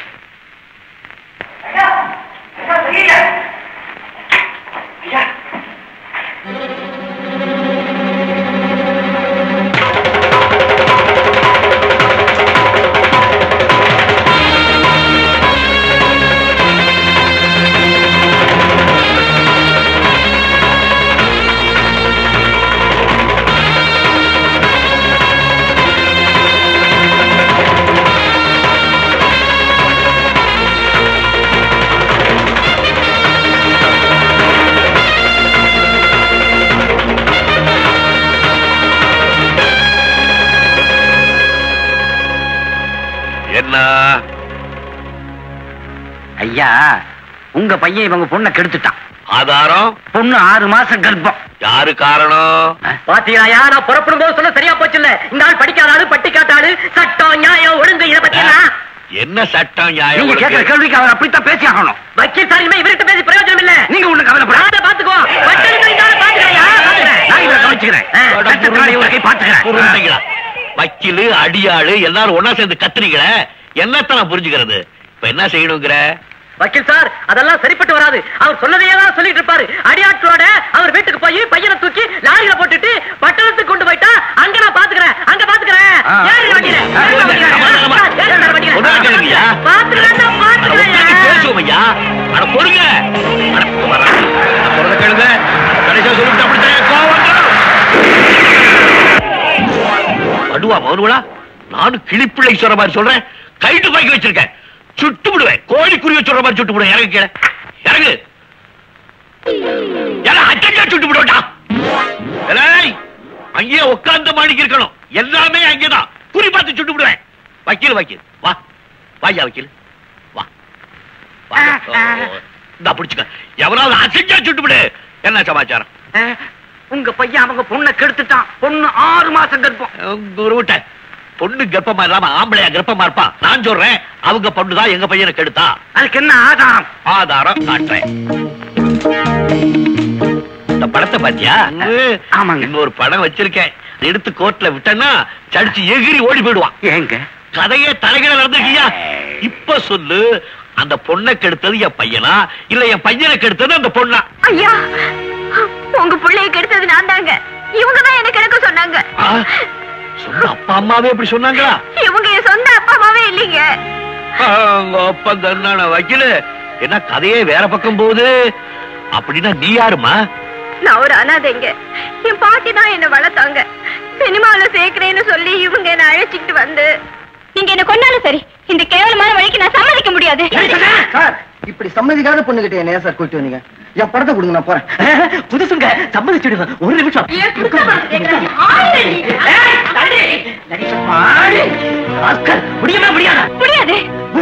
என்ன ஐயா உங்க பையன் இவங்க பொண்ணை கெடுத்துட்டான் ஆதாரம் பொண்ணு ஆறு மாசம் கர்ப்பம் யாரு காரணம் பாத்தீங்களா நான் புறப்படும் போது சொன்ன சரியா போச்சு இல்ல இந்த ஆள் படிக்காத ஆளு பட்டி காட்டாளு சட்டம் நியாயம் ஒழுங்கு இத பத்தியா என்ன சட்டம் நியாயம் நீங்க கேட்கிற உங்களுக்கு? கேள்விக்கு அவர் அப்படித்தான் பேசி ஆகணும் வக்கீல் சார் இனிமே இவர்கிட்ட பேசி பிரயோஜனம் இல்ல நீங்க ஒண்ணு கவலைப்பட நானே பாத்துக்கோ வக்கீலுக்கு இந்த ஆளை பாத்துக்கிறேன் நான் இவரை கவனிச்சுக்கிறேன் சட்டத்தினால இவரை கை பாத்துக்கிறேன் புரிஞ்சுங்களா வக்கீலு அடியாளு எல்லாரும் ஒண்ணா சேர்ந்து கத்துறீங்களே என்னத்த நான் புரிஞ்சுக்கிறது இப்ப என்ன செய்யணுங்கிற வக்கீல் சார் அதெல்லாம் சரிப்பட்டு வராது அவர் சொன்னதையே தான் சொல்லிட்டு இருப்பாரு அடியாட்களோட அவர் வீட்டுக்கு போய் பையனை தூக்கி லாரியில போட்டுட்டு பட்டணத்துக்கு கொண்டு போயிட்டா அங்க நான் பாத்துக்கிறேன் அங்க பாத்துக்கிறேன் ஏறுங்க வண்டியில, ஏறுங்க வண்டியில. ஆமா, ஆமா. ஏறுங்க வண்டியில. ஒண்ணா கேளுங்கய்யா. பாத்துக்கிறேன் நான் அட, பாத்துக்கிறேன் உட்கார்ந்து பேசுவோம் ஐயா அட பொறுங்க அட, வரா. நான் சொல்றத கேளுங்க கடைசியா சொல்லிட்டு அப்படித்தான் கோவம் வந்துரும். அடுவா மௌனுவலா நானும் கிளிப்பிள்ளை சொல்ற மாதிரி சொல்றேன் கைட்டு பாக்கி வச்சிருக்கேன் சுட்டு விடுவேன் கோழி குருவி சொல்ற மாதிரி சுட்டு விடுவேன் இறங்கு கீழே இறங்கு எல்லாம் அச்சா சுட்டு விடுவேன்டா ஏலேய், அங்கேயே உட்கார்ந்த மாணிக்கு இருக்கணும் எல்லாமே அங்கேதான் குறி பார்த்து சுட்டு விடுவேன் வக்கீல் வக்கீல் வா வாயா வக்கீல் வா வா. இந்தா பிடிச்சுக்க எவனாவது அசைஞ்சா சுட்டு விடு என்ன சமாச்சாரம் உங்க பையன் அவங்க பொண்ணை கெடுத்துட்டான் பொண்ணு ஆறு மாசம் கர்ப்பம் குருவிட்ட பொண்ணு கர்ப்பமா இல்லாம ஆம்பளையா கர்ப்பமா இருப்பான் நான் சொல்றேன் அவங்க பொண்ணுதான் எங்க பையனை கெடுத்தா அதுக்கு என்ன ஆதாரம் ஆதாரம் காட்டுறேன் இந்த படத்தை பாத்தியா ஆமாங்க. இன்னொரு படம் வச்சிருக்கேன் எடுத்து கோர்ட்ல விட்டேன்னா சடிச்சு எகிரி ஓடி போயிடுவான் ஏங்க கதையே தலைகளை நடந்துக்கியா இப்ப சொல்லு அந்த பொண்ணை கெடுத்தது என் பையனா இல்ல என் பையனை கெடுத்தது அந்த பொண்ணா ஐயா உங்க பிள்ளைய கெடுத்தது நான் தாங்க இவங்க தான் எனக்கு எனக்கு சொன்னாங்க ஆ, சொந்த அப்பா அம்மாவே இப்படி சொன்னாங்களா இவங்க என் சொந்த அப்பா அம்மாவே இல்லைங்க அவங்க அப்பா தன்னான வக்கீலு என்ன கதையே வேற பக்கம் போகுது அப்படின்னா நீ யாருமா நான் ஒரு அனாதைங்க என் பாட்டி தான் என்ன வளர்த்தாங்க சினிமால சேர்க்கிறேன்னு சொல்லி இவங்க என்ன அழைச்சிட்டு வந்து நீங்க என்ன கொண்டாலும் சரி இந்த கேவலமான வழிக்கு நான் சம்மதிக்க முடியாது சார் இப்படி சம்மதிக்காத பொண்ணுகிட்ட என்ன சார் கூட்டி வந்தீங்க என் படத்தை கொடுங்க நான் போறேன் புதுசுங்க சம்மதிச்சுடுங்க ஒரு நிமிஷம் ஆஸ்கர், முடியுமா முடியாதா முடியாது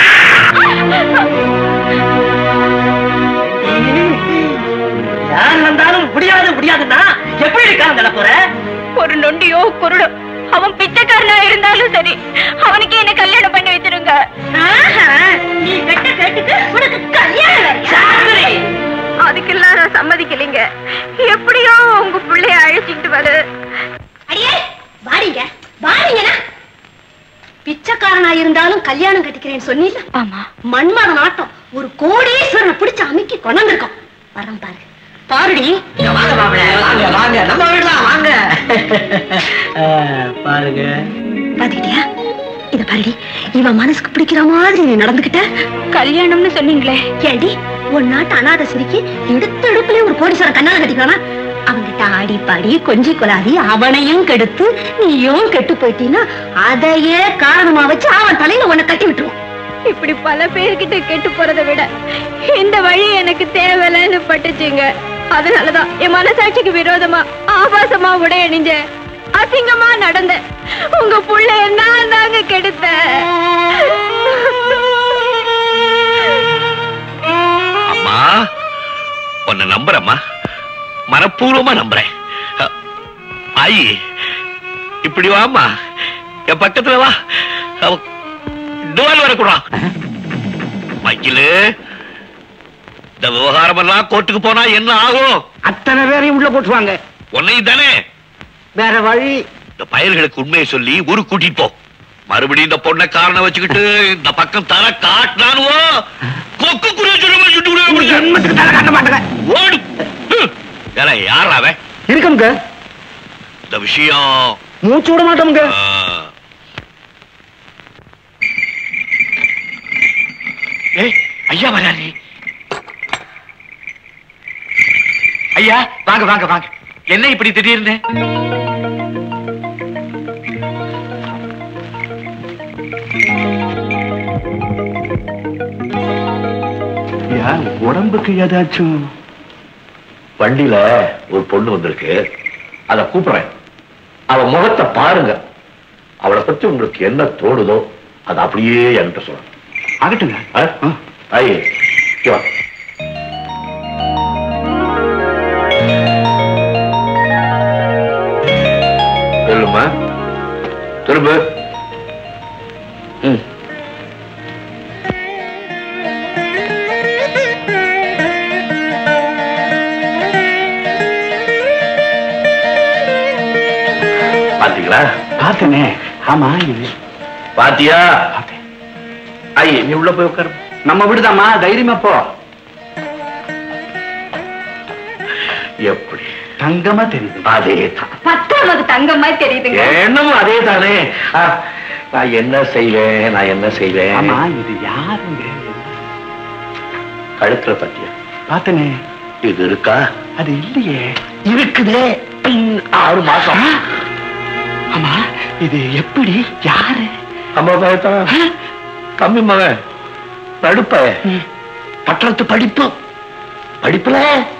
யார் வந்தாலும் முடியாது முடியாதுன்னா எப்படி இருக்காங்க போற ஒரு நொண்டியோ குருடோ அவன் பிச்சைக்காரனா இருந்தாலும் சரி அவனுக்கு என்ன கல்யாணம் பண்ணி வச்சிருங்க நீ கட்ட கேட்டுக்கு உனக்கு கல்யாணம் அதுக்கெல்லாம் நான் சம்மதிக்கலைங்க நீங்க எப்படியோ உங்க பிள்ளைய அழைச்சிட்டு வரு அடியே வாடிங்க வாடிங்கண்ணா பிச்சைக்காரனா இருந்தாலும் கல்யாணம் கட்டிக்கிறேன்னு சொன்னீங்க ஆமா மண்மத நாட்டம் ஒரு கோடீஸ்வரனை பிடிச்சு அமைக்கி கொண்டு வந்திருக்கோம் வரம் பாரு பாருடி வாங்க மாப்பிள்ள வாங்க வாங்க நம்ம வீடுதான் வாங்க பாருங்க பாத்துக்கிட்டியா இத பாருடி இவன் மனசுக்கு பிடிக்கிற மாதிரி நீ நடந்துகிட்ட கல்யாணம்னு சொன்னீங்களே ஏண்டி உன் நாட்டு அநாத சிரிக்கி எடுத்த எடுப்புல ஒரு கோடீஸ்வரன் கண்ணால கட்டிக்கானா அவங்கிட்ட ஆடி பாடி கொஞ்சி கொலாதி அவனையும் கெடுத்து நீயும் கெட்டு போயிட்டீன்னா அதையே காரணமா வச்சு அவன் தலையில உன்னை கட்டி விட்டுருவான் இப்படி பல பேர்கிட்ட கெட்டு போறதை விட இந்த வழி எனக்கு தேவையில்லைன்னு பட்டுச்சுங்க அதனாலதான் என் மனசாட்சிக்கு விரோதமா ஆபாசமா உடை அணிஞ்ச அசிங்கமா நடந்த உங்க புள்ள நான் தாங்க கெடுத்த அம்மா உன்னை நம்புறேம்மா மனப்பூர்வமா நம்புறேன் அ, ஆயி இப்படி வாம்மா என் பக்கத்துல வா டோல் வரக்கூடா மைக்கிலு இந்த விவகாரம் எல்லாம் கோர்ட்டுக்கு போனா என்ன ஆகும் அத்தனை பேரையும் உள்ள போட்டுருவாங்க உன்னையும் தானே வேற வழி இந்த பயல்களுக்கு உண்மையை சொல்லி ஊருக்கு கூட்டிட்டு போ மறுபடியும் இந்த பொண்ணை காரணம் வச்சுக்கிட்டு இந்த பக்கம் தர காட்டினானுவோ கொக்கு குறிய சொல்லி ஜென்மத்துக்கு தலை காட்ட மாட்டேங்க ஓடு ஹம். ஏலே, யாரா அவன் இருக்கமுங்க இந்த விஷயம் மூச்சு விட மாட்டோமுங்க ஆ, ஏய் ஐயா வராரு ஐயா வாங்க வாங்க வாங்க என்ன இப்படி திடீர்னு உடம்புக்கு ஏதாச்சும் வண்டியில ஒரு பொண்ணு வந்திருக்கு அத கூப்பிடுறேன் அவ முகத்தை பாருங்க அவளை பத்தி உங்களுக்கு என்ன தோணுதோ அது அப்படியே என்கிட்ட சொல்லணும் ஆகட்டுங்க ஆ? ஐயே இங்க வா. சொல்லுமா திரும்ப ம் பாத்தீங்களா பார்த்தனே ஆமா இது பாத்தியா ஐயே நீ உள்ள போய் உட்காரு நம்ம விடுதாம்மா தைரியமா போ எப்படி தங்கமா தெரியுது அதே தான் பத்தாவது தங்கம் மாதிரி தெரியுதுங்க என்னமோ அதே தானே ஆ, நான் என்ன செய்வேன் நான் என்ன செய்வேன் ஆமா இது யாருங்க கழுத்துல பத்தியா பார்த்தனே இது இருக்கா அது இல்லையே இருக்குதே ம், ஆறு மாசம் ஆமா இது எப்படி யாரு அம்மா பயத்தான் கம்மி மகன் நடுப்ப பட்டணத்து படிப்பு படிப்புல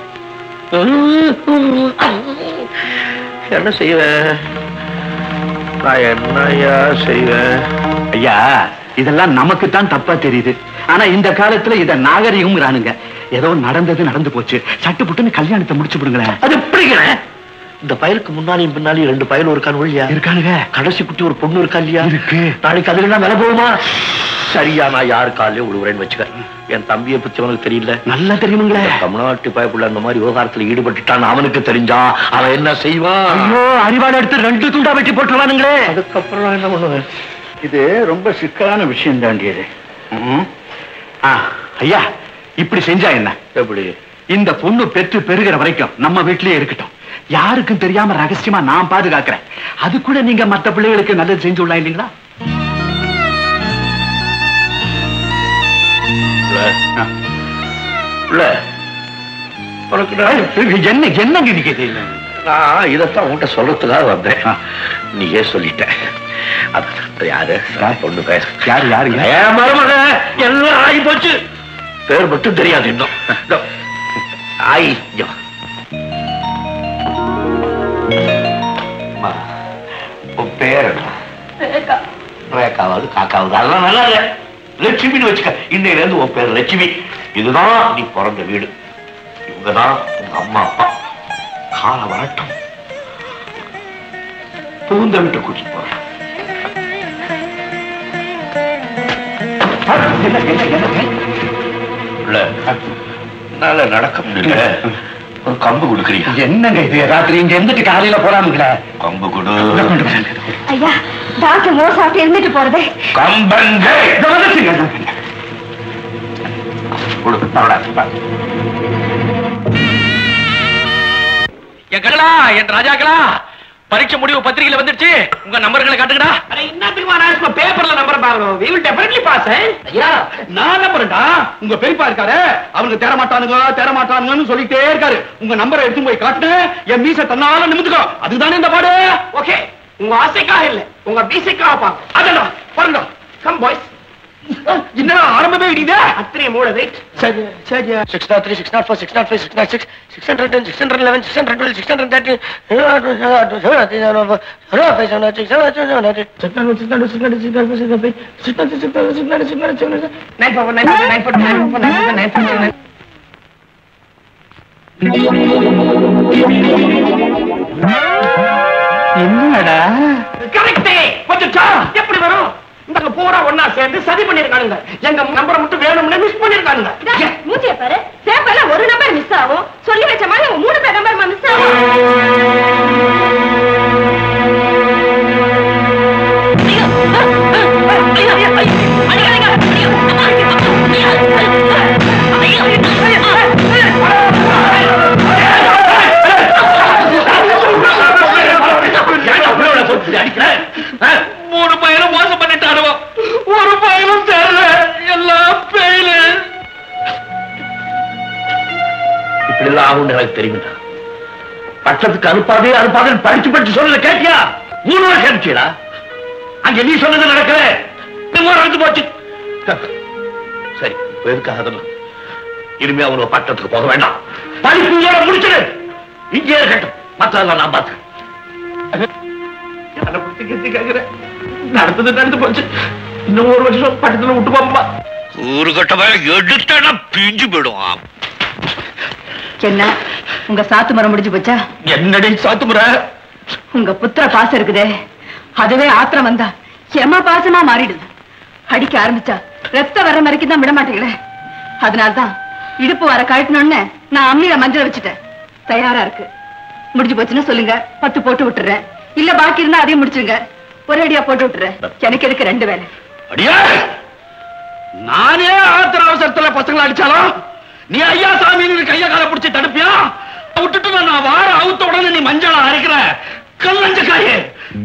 என்ன செய்வேன் நான் என்னையா செய்வேன் ஐயா இதெல்லாம் நமக்கு தான் தப்பா தெரியுது ஆனா இந்த காலத்துல இத நாகரிகம்ங்கிறானுங்க ஏதோ நடந்தது நடந்து போச்சு சட்டு புட்டுன்னு கல்யாணத்தை முடிச்சு விடுங்களேன் அது எப்படிங்க இந்த பயலுக்கு முன்னாலையும் பின்னாலையும் ரெண்டு பயல் இருக்கான் இல்லையா இருக்கானுங்க கடைசி குட்டி ஒரு பொண்ணு இருக்கா இல்லையா இருக்கு. நாளைக்கு அதுல என்ன விலை போகுமா சரியா நான் யாரு காலையும் விடுவுறேன்னு வச்சுக்க என் தம்பியை பத்தி அவனுக்கு தெரியல நல்லா தெரியுமுங்களே இந்த தமிழ்நாட்டு பயப்புள்ள அந்த மாதிரி விவகாரத்துல ஈடுபட்டுட்டான் அவனுக்கு தெரிஞ்சா அவன் என்ன செய்வான் ஐயோ அறிவாளை எடுத்து ரெண்டு துண்டா வெட்டி போட்டுருவானுங்களே அதுக்கப்புறம் நான் என்ன பண்ணுவேன் இது ரொம்ப சிக்கலான விஷயம் தாண்டியது ஐயா இப்படி செஞ்சா என்ன எப்படி இந்த பொண்ணு பெற்று பெருகிற வரைக்கும் நம்ம வீட்லயே இருக்கட்டும் யாருக்கும் தெரியாம ரகசியமா நான் பாதுகாக்கிறேன் அது கூட நீங்க மத்த பிள்ளைகளுக்கு நல்லது செஞ்சு விடலாம் இல்லைங்களா இல்ல. இல்ல. உனக்கு நான் என்ன என்னங்க நீங்க இது நான் இதைத்தான் உன்கிட்ட சொல்றதுக்காக வந்தேன் நீயே சொல்லிட்ட அது அது யாரு பொண்ணு பேர் யாரு யாருங்க என் மருமக எல்லாம் ஆகி போச்சு பேர் மட்டும் தெரியாது இன்னும் இதோ. ஆயி இங்க வா. அம்மா, உன் பேர் என்ன ரேகாவது காக்காவது அதெல்லாம் நல்லா இல்ல லட்சுமின்னு வச்சுக்க இன்னையில இருந்து உன் பேர் லட்சுமி இதுதான் நீ பிறந்த வீடு இவங்கதான் உங்க அம்மா அப்பா கால வரட்டும் பூந்த விட்டு கூட்டிட்டு போறேன் உள்ள என்னால நடக்க முடியல ஒரு கம்பு கொடுக்குறியா என்னங்க இது ராத்திரி இங்க இருந்துட்டு காலையில போறானுங்களா கம்பு கொடு ஐயா டாக்டர் மோர் சாப்பிட்டு இருந்துட்டு போறதே கம்பங்க கொடு பரவாயில்ல என் கங்களா என் ராஜாக்களா பரீட்சை முடிவு பத்திரிகையில வந்துருச்சு உங்க நம்பர்களை காட்டுங்கடா பேப்பர்ல நம்பர் பாருங்க we will definitely pass ஐயா நான் நம்புறேன்டா உங்க பெரியப்பா இருக்காரு அவனுக்கு தேர மாட்டானுங்க தேர மாட்டானுங்கன்னு சொல்லிட்டே இருக்காரு உங்க நம்பரை எடுத்து போய் காட்டுன என் மீச தன்னால நிமிந்துக்கோ அதுதானே இந்த பாடு ஓகே உங்க ஆசைக்காக இல்ல உங்க பீசைக்காக பாங்க அதெல்லாம் பாருங்க கம் பாய்ஸ் என்ன ஆரம்பமே இடிதே அத்தனை மூட வெயிட் சரி சரி six nought three six nought four six nought five six nought six six hundred ten six hundred eleven six hundred twelve six hundred thirty nine four nine four nine four nine four nine four nine four nine என்னடா கரெக்டே வந்துச்சா எப்படி வரும் இந்த பூரா ஒன்னா சேர்ந்து சதி பண்ணிருக்கானுங்க எங்க நம்பரை மட்டும் வேணும்னு மிஸ் பண்ணிருக்கானுங்க மூச்சிய பாரு பேப்பர்ல ஒரு நம்பர் மிஸ் ஆகும் சொல்லி வச்ச மாதிரி உங்க மூணு பேர் நம்பர் மிஸ் ஆகும் மூணு பையனும் மோசம் பண்ணிட்டாருவோ ஒரு பையனும் சேரல எல்லாம் பெயிலு இப்படி எல்லாம் ஆகும்னு எனக்கு தெரியும்டா பட்டத்துக்கு அனுப்பாதே அனுப்பாதே படிச்சு படிச்சு சொல்லல கேட்டியா மூணு வருஷம் அனுப்பிச்சீடா அங்க நீ சொன்னது நடக்கல இன்னும் நடந்து போச்சு சரி இப்ப எதுக்காக அதெல்லாம் இனிமே அவனுக்கு பட்டத்துக்கு போக வேண்டாம் படிப்பு இதோட முடிச்சிடு இங்கே இருக்கட்டும் மத்ததெல்லாம் நான் பார்த்தேன் நடந்தது நடந்து போச்சு இன்னும் ஒரு வருஷம் பட்டத்துல விட்டு போமா ஒரு கட்டமா எடுத்தா பிஞ்சு போயிடுவான் என்ன உங்க சாத்து மரம் முடிஞ்சு போச்சா என்னடி சாத்துமுற உங்க புத்திர பாசம் இருக்குதே அதுவே ஆத்திரம் வந்தா எம பாசமா மாறிடுது அடிக்க ஆரம்பிச்சா ரத்தம் வர வரைக்கும் தான் விட மாட்டீங்களே அதனால்தான் இடுப்பு வர கழட்டணும்னு நான் அம்மியில மஞ்சள் வச்சுட்டேன் தயாரா இருக்கு முடிஞ்சு போச்சுன்னு சொல்லுங்க பத்து போட்டு விட்டுறேன் இல்ல பாக்கி இருந்தா அதையும் முடிச்சுங்க ஒரே அடியா போட்டு விட்டுறேன் எனக்கு எதுக்கு ரெண்டு வேலை அடியா நானே ஆத்திர அவசரத்துல பசங்களை அடிச்சாலும் நீ ஐயா சாமின்னு கைய கால பிடிச்சி தடுப்பியா விட்டுட்டு நான் வார அவுத்த உடனே நீ மஞ்சளா அரைக்கிற கல்லஞ்சக்காயே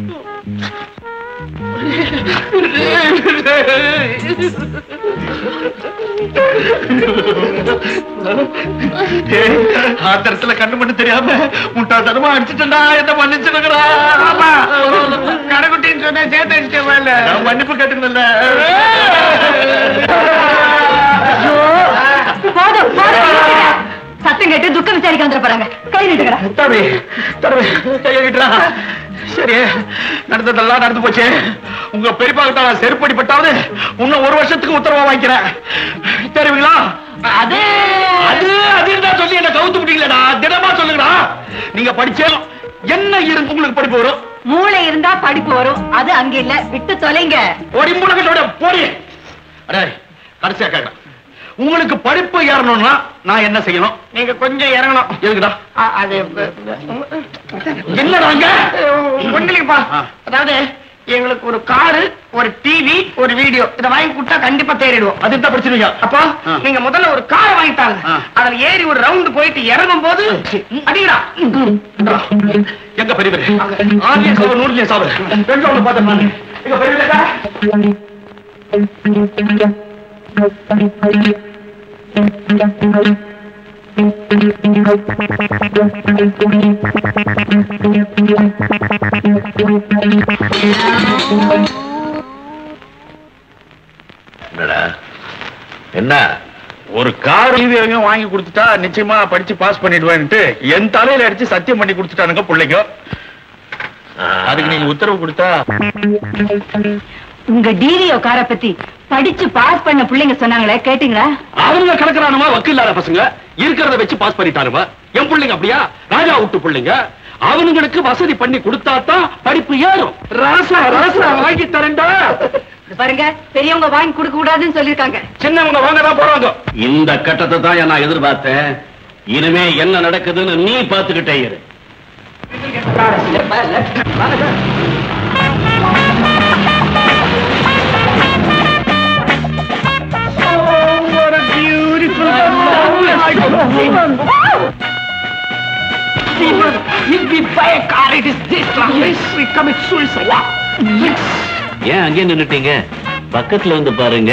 ஆத்திரத்துல கண்ணு மண்ணு தெரியாம முட்டாள்தனமா அடிச்சுட்டா என்ன மன்னிச்சுடுங்கடா கடைக்குட்டின்னு சொன்ன சேர்த்து அடிச்சிட்டேன் மன்னிப்பு கேட்டுக்கல போதும் போதும் நிறுத்துங்க. சத்தம் கேட்டு துக்க விசாரிக்க வந்துட போறாங்க கை நீட்டுக்கடா தம்பி தம்பி கையை விட்டுறா சரி நடந்ததெல்லாம் நடந்து போச்சு உங்க பெரியப்பா கிட்ட நான் செருப்படி பட்டாவது இன்னும் ஒரு வருஷத்துக்கு உத்தரவா வாங்கிக்கிறேன் தெரியுங்களா அது அது அதுன்னு தான் சொல்லி என்ன கவுத்து விட்டீங்களா தினமா சொல்லுங்கடா நீங்க படிச்சே என்ன இருந்து உங்களுக்கு படிப்பு வரும் மூளை இருந்தா படிப்பு வரும் அது அங்க இல்ல விட்டு தொலைங்க ஓடி முழக்கத்தோட போடி அடே கடைசியா கேட்கறேன் உங்களுக்கு படிப்பு ஏறணும்னா நான் என்ன செய்யணும் நீங்க கொஞ்சம் இறங்கணும் எதுக்குடா அ- அது என்னடாங்க ஒண்ணுலப்பா அதாவது எங்களுக்கு ஒரு காரு ஒரு டிவி ஒரு வீடியோ இதை வாங்கி கொடுத்தா கண்டிப்பா தேறிடுவோம் அது என்ன படிச்சிருவீங்க அப்போ ஆ. நீங்க முதல்ல ஒரு காரை வாங்கிட்டாங்க ஆ. அதுல ஏறி ஒரு ரவுண்ட் போயிட்டு இறங்கும் போது அடிடா எங்க பெரியவர் ஆதிய சாவு நூறுலிய சாவு ரெண்டு ஒண்ணு பார்த்தேன் நான் எங்க பெரியவரா என்னடா என்ன ஒரு கார் டிவியும் வாங்கி கொடுத்துட்டா நிச்சயமா படிச்சு பாஸ் பண்ணிடுவேன்ட்டு என் தலையில அடிச்சு சத்தியம் பண்ணி கொடுத்துட்டானுங்க பிள்ளைங்க அதுக்கு நீங்க உத்தரவு கொடுத்தா உங்க டிவிஓ காரை பத்தி படிச்சு பாஸ் பண்ண பிள்ளைங்க சொன்னாங்களே கேட்டீங்களா அவங்க கிடக்குறானுமா வக்கீல்லாத பசங்க இருக்கிறத வச்சு பாஸ் பண்ணிட்டானுமா என் பிள்ளைங்க அப்படியா ராஜா விட்டு பிள்ளைங்க அவனுங்களுக்கு வசதி பண்ணி கொடுத்தா தான் படிப்பு ஏறும் ராசா ராசா வாங்கி தரேன்டா இது பாருங்க பெரியவங்க வாங்கி கொடுக்க கூடாதுன்னு சொல்லிருக்காங்க சின்னவங்க வாங்க தான் போறாங்க இந்த கட்டத்தை தான் நான் எதிர்பார்த்தேன் இனிமே என்ன நடக்குதுன்னு நீ பார்த்துக்கிட்டே இரு ஏன் அங்கே நின்னுட்டீங்க பக்கத்துல வந்து பாருங்க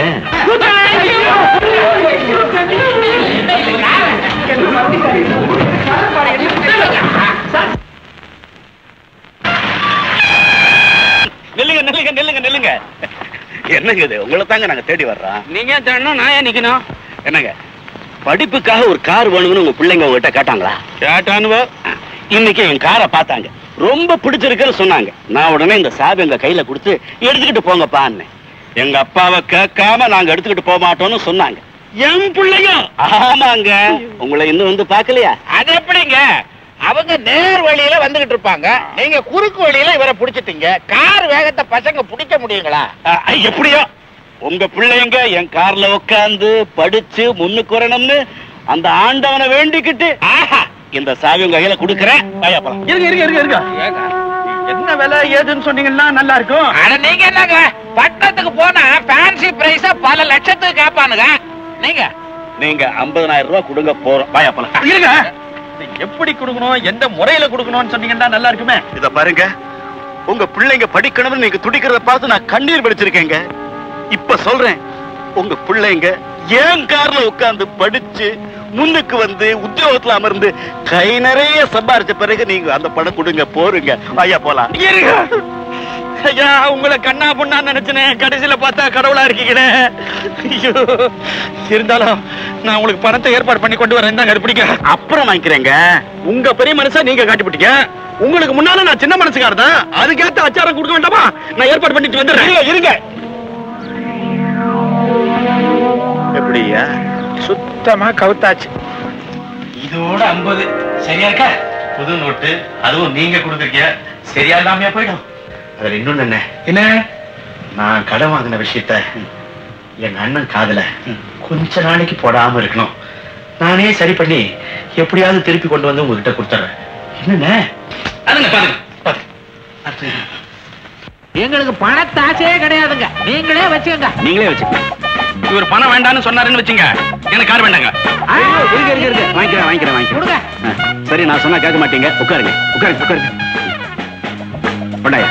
நில்லுங்க நில்லுங்க நில்லுங்க நில்லுங்க என்னங்க இது உங்களை தாங்க நாங்க தேடி வர்றோம் நீங்க ஏன் தேடணும் நான் ஏன் நிக்கணும் என்னங்க படிப்புக்காக ஒரு கார் வேணும்னு உங்க பிள்ளைங்க உங்ககிட்ட கேட்டாங்களா கேட்டானுவோ இன்னைக்கு என் காரை பார்த்தாங்க ரொம்ப பிடிச்சிருக்குன்னு சொன்னாங்க நான் உடனே இந்த சாவி எங்க கையில கொடுத்து எடுத்துக்கிட்டு போங்கப்பான்னு எங்க அப்பாவை கேட்காம நாங்க எடுத்துக்கிட்டு போக மாட்டோம்னு சொன்னாங்க என் பிள்ளையும் ஆமாங்க உங்களை இன்னும் வந்து பார்க்கலையா அது எப்படிங்க அவங்க நேர் வழியில வந்துகிட்டு இருப்பாங்க நீங்க குறுக்கு வழியில இவரை புடிச்சிட்டீங்க கார் வேகத்தை பசங்க பிடிக்க முடியுங்களா அஹ், அஹ், எப்படியோ உங்க பிள்ளைங்க என் கார்ல உட்கார்ந்து படிச்சு முன்னுக்கு வரணும்னு அந்த ஆண்டவனை வேண்டிக்கிட்டு ஆஹா இந்த சாவி உங்க கையில கொடுக்கறேன் வாயா போலாம். இருங்க இருங்க இருங்க இருங்க என்ன விலை ஏதுன்னு சொன்னீங்கன்னா நல்லா இருக்கும் அட நீங்க என்னங்க பட்டணத்துக்கு போனா ஃபேன்சி பிரைஸா பல லட்சத்துக்கு கேட்பானுங்க நீங்க நீங்க 50000 ரூபாய் கொடுங்க போறோம் வாயா போலாம் இருங்க இது எப்படி கொடுக்கணும் எந்த முறையில கொடுக்கணும்னு சொன்னீங்கன்னா நல்லா இருக்குமே இத பாருங்க உங்க பிள்ளைங்க படிக்கணும்னு நீங்க துடிக்கிறத பார்த்து நான் கண்ணீர் வடிச்சிருக்கேங்க இப்ப சொல்றேன் உங்க பிள்ளைங்க ஏன் கார்ல உட்கார்ந்து படிச்சு முன்னுக்கு வந்து உத்தியோகத்துல அமர்ந்து கை நிறைய சம்பாரிச்ச பிறகு நீங்க அந்த படம் கொடுங்க போருங்க ஐயா போலாம் இருங்க ஐயா உங்களை கண்ணா பொண்ணா நினைச்சனே கடைசியில பார்த்தா கடவுளா இருக்கீங்களே ஐயோ இருந்தாலும் நான் உங்களுக்கு பணத்தை ஏற்பாடு பண்ணி கொண்டு வரேன் தாங்க பிடிக்க அப்புறம் வாங்கிக்கிறேங்க உங்க பெரிய மனுஷா நீங்க காட்டிவிட்டீங்க உங்களுக்கு முன்னால நான் சின்ன மனசுக்காரர் தான் அதுக்கேத்த அச்சாரம் கொடுக்க வேண்டாமா நான் ஏற்பாடு பண்ணிட்டு வந்துடுறேன் இருங்க எப்படியா சுத்தமா கவுத்தாச்சு இதோட ஐம்பது சரியா இருக்கா புது நோட்டு அதுவும் நீங்க கொடுத்துருக்கீங்க சரியா இல்லாமையா போயிடும் அதுல இன்னொன்னு என்ன என்ன நான் கடன் வாங்கின விஷயத்த என் அண்ணன் காதுல கொஞ்ச நாளைக்கு போடாம இருக்கணும் நானே சரி பண்ணி எப்படியாவது திருப்பி கொண்டு வந்து உங்ககிட்ட கொடுத்துறேன் என்னண்ணே அதுங்க பாருங்க பாருங்க. எங்களுக்கு பணத்தாசையே கிடையாதுங்க நீங்களே வச்சுக்கோங்க நீங்களே வச்சுக்கோங்க இவர் பணம் வேண்டாம்னு சொன்னாருன்னு வச்சுங்க எனக்கு கார் வேண்டாங்க ஆ, இருங்க இருங்க இருங்க வாங்கிக்கிறேன் வாங்கிக்கிறேன் வாங்கிக்கிறேன் கொடுங்க ஆ, சரி நான் சொன்னா கேட்க மாட்டீங்க உட்காருங்க உட்காருங்க உட்காருங்க கொண்டாயா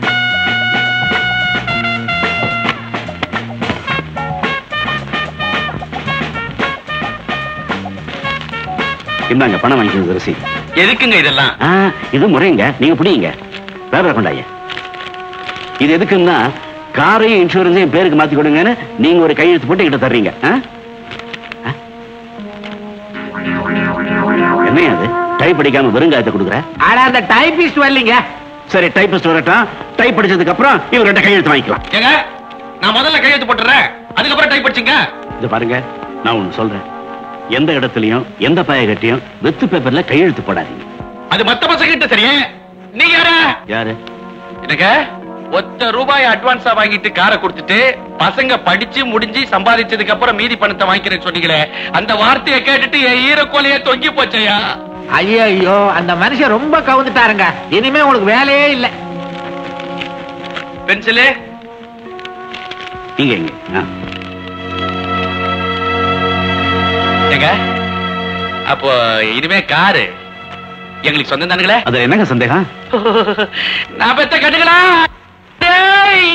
இந்தாங்க பணம் வாங்கிக்கிறது ரசி எதுக்குங்க இதெல்லாம் ஆ, இது முறைங்க நீங்க பிடிங்க வேற கொண்டாய இது எதுக்குன்னா காரையும் இன்சூரன்ஸையும் பேருக்கு மாத்தி கொடுங்கன்னு நீங்க ஒரு கையெழுத்து போட்டு கிட்ட தர்றீங்க ஆ? ஆ? என்னையா அது டைப் படிக்காம வெறுங்காயத்தை கொடுக்குற ஆனா அந்த டைபிஸ்ட் வரலீங்க சரி டைப்பிஸ்ட் வரட்டும் டைப் படிச்சதுக்கு அப்புறம் இவர்கிட்ட கையெழுத்து வாங்கிக்கலாம் ஏங்க நான் முதல்ல கையெழுத்து போட்டுறேன் அதுக்கப்புறம் டைப் படிச்சுங்க இது பாருங்க நான் ஒண்ணு சொல்றேன் எந்த இடத்துலயும் எந்த பாயகட்டையும் வெத்து பேப்பர்ல கையெழுத்து போடாதீங்க அது மத்த பசங்க கிட்ட சரி நீ யாரா யாரு எனக்கு ஒத்த ரூபாய் அட்வான்ஸா வாங்கிட்டு காரை கொடுத்துட்டு பசங்க படிச்சு முடிஞ்சு சம்பாதிச்சதுக்கு அப்புறம் மீதி பணத்தை வாங்கிக்கிறேன்னு சொன்னீங்களே அந்த வார்த்தையை கேட்டுட்டு என் ஈரக்கோலையே தொங்கி போச்சையா ஐயோ அந்த மனுஷன் ரொம்ப கவுந்துட்டாருங்க இனிமே உங்களுக்கு வேலையே இல்ல பென்சிலு நீங்க எங்க ஆ. ஏங்க அப்போ இனிமே காரு எங்களுக்கு சொந்தம் தானுங்களே அதுல என்னங்க சந்தேகம் நான் பெத்த கட்டுங்களா டேய்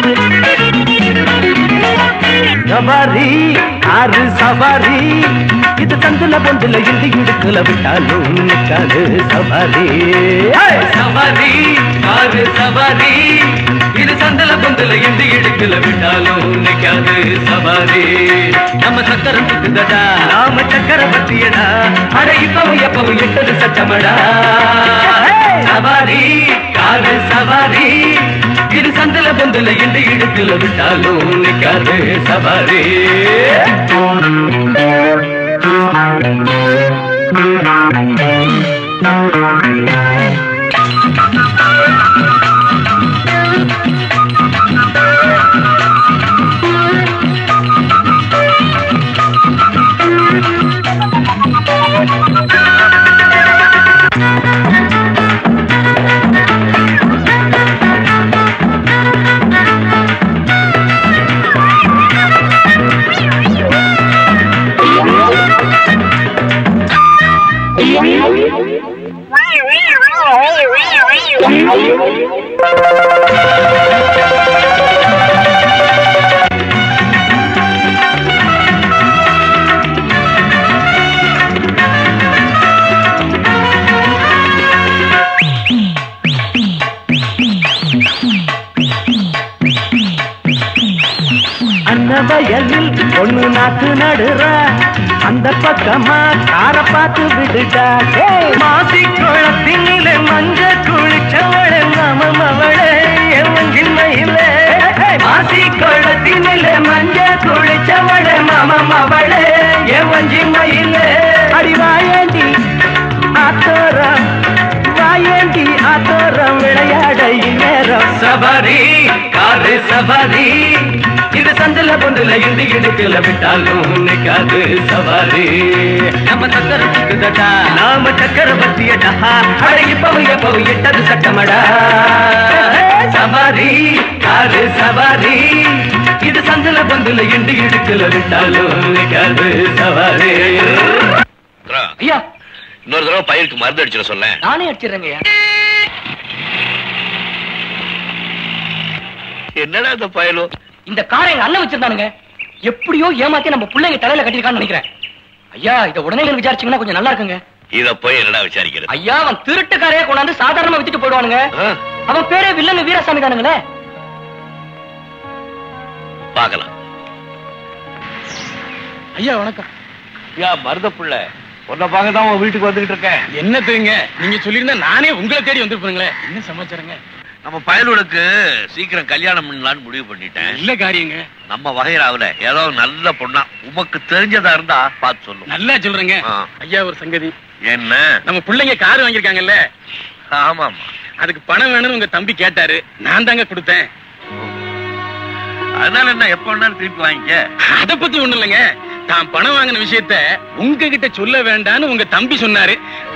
சவாரி ஆறு சவாரி இது தந்துல பொந்துல இருந்து இடுக்கல விட்டாலும் நிக்காது சவாரி சவாரி காரு சவாரி இது சந்தல பொந்தல எந்த இடுக்கல விட்டாலும் நிக்காது சவாரி நம்ம சக்கரம் சுத்துதடா நாம சக்கர பத்தியடா அட இப்பவும் எப்பவும் எட்டது சட்டமடா சவாரி காரு சவாரி இது சந்தல பொந்தல எந்த இடுக்கல விட்டாலும் நிக்காது சவாரி அன்னவயலில் ஒண்ணு நாத்து நடுற அந்த பக்கமா கார பார்த்து விடுடா டேய், மாசி குளத்தினிலே மஞ்ச குளிச்சவளே மாமம் அவளே எவன் சின்மையிலே மாசி குளத்தினிலே மஞ்ச குளிச்சவளே மாமம் அவளே எவன் சின்மையிலே அடி வாயேண்டி ஆத்தோரம் வாயேண்டி ஆத்தோரம் விளையாட இந்நேரம் சவாரி காரு சவாரி இது சந்தல பொந்துல இருந்து இடுக்கல விட்டாலும் நிக்காது சவாரி நம்ம சக்கர சுத்துதடா நாம சக்கர பத்தியடா அட இப்பவும் எப்பவும் எட்டது சட்டமடா சவாரி காரு சவாரி இது சந்தல பொந்துல இருந்து இடுக்கல விட்டாலும் நிக்காது சவாரி ஐயா இன்னொரு தடவை பயிருக்கு மருந்து அடிச்சிட சொல்ல நானே அடிச்சிடுறேங்க என்னடா இந்த பயலும் இந்த காரை எங்க அண்ணன் வச்சிருந்தானுங்க எப்படியோ ஏமாத்தி நம்ம பிள்ளைங்க தலையில கட்டிருக்கான்னு நினைக்கிறேன் ஐயா இத உடனே எனக்கு விசாரிச்சீங்கன்னா கொஞ்சம் நல்லா இருக்குங்க இத போய் என்னடா விசாரிக்கிறது ஐயா அவன் திருட்டுக்காரையே கொண்டாந்து சாதாரணமா வித்துட்டு போயிடுவானுங்க ஆ, அவன் பேரே வில்லனு வீரசாமி தானுங்களே பார்க்கலாம் ஐயா வணக்கம் யா மருத புள்ள உன்னை பார்க்க தான் உன் வீட்டுக்கு வந்துகிட்டு இருக்கேன் என்னத்துங்க நீங்க சொல்லியிருந்தா நானே உங்களை தேடி வந்திருப்பேங்களே என்ன சமாச்சாரங்க நம்ம பயலுக்கு சீக்கிரம் கல்யாணம் பண்ணலாம்னு முடிவு பண்ணிட்டேன் நல்ல காரியங்க நம்ம வகைராவுல ஏதோ நல்ல பொண்ணா உமக்கு தெரிஞ்சதா இருந்தா பார்த்து சொல்லும் நல்லா சொல்றேங்க ஆ. ஐயா ஒரு சங்கதி என்ன நம்ம பிள்ளைங்க கார் வாங்கியிருக்காங்கல்ல ஆமாமா அதுக்கு பணம் வேணும்னு உங்க தம்பி கேட்டாரு நான் தாங்க கொடுத்தேன் அதனால என்ன எப்ப வேணாலும் திருப்பி வாங்கிக்க அத பத்தி ஒண்ணு இல்லைங்க தான் பணம் வாங்கின விஷயத்த உங்ககிட்ட சொல்ல வேண்டாம்னு உங்க தம்பி சொன்னாரு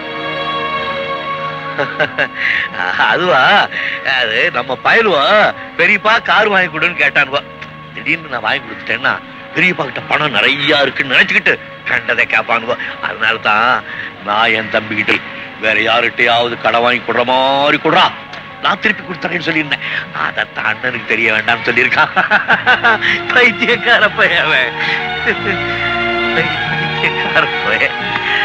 அதுவா அது நம்ம பயலுவா பெரியப்பா கார் வாங்கி கொடுன்னு கேட்டானுவா திடீர்னு நான் வாங்கி கொடுத்துட்டேன்னா பெரியப்பா கிட்ட பணம் நிறைய இருக்குன்னு நினைச்சுக்கிட்டு கண்டதை கேட்பானுவா அதனால தான் நான் என் தம்பி கிட்ட வேற யாருகிட்டயாவது கடை வாங்கி கொடுற மாதிரி கொடுறா நான் திருப்பி கொடுத்துறேன்னு சொல்லியிருந்தேன் அதை அண்ணனுக்கு தெரிய வேண்டாம்னு சொல்லியிருக்கான் பைத்தியக்கார பையன் அவன். பைத்தியக்கார பையன்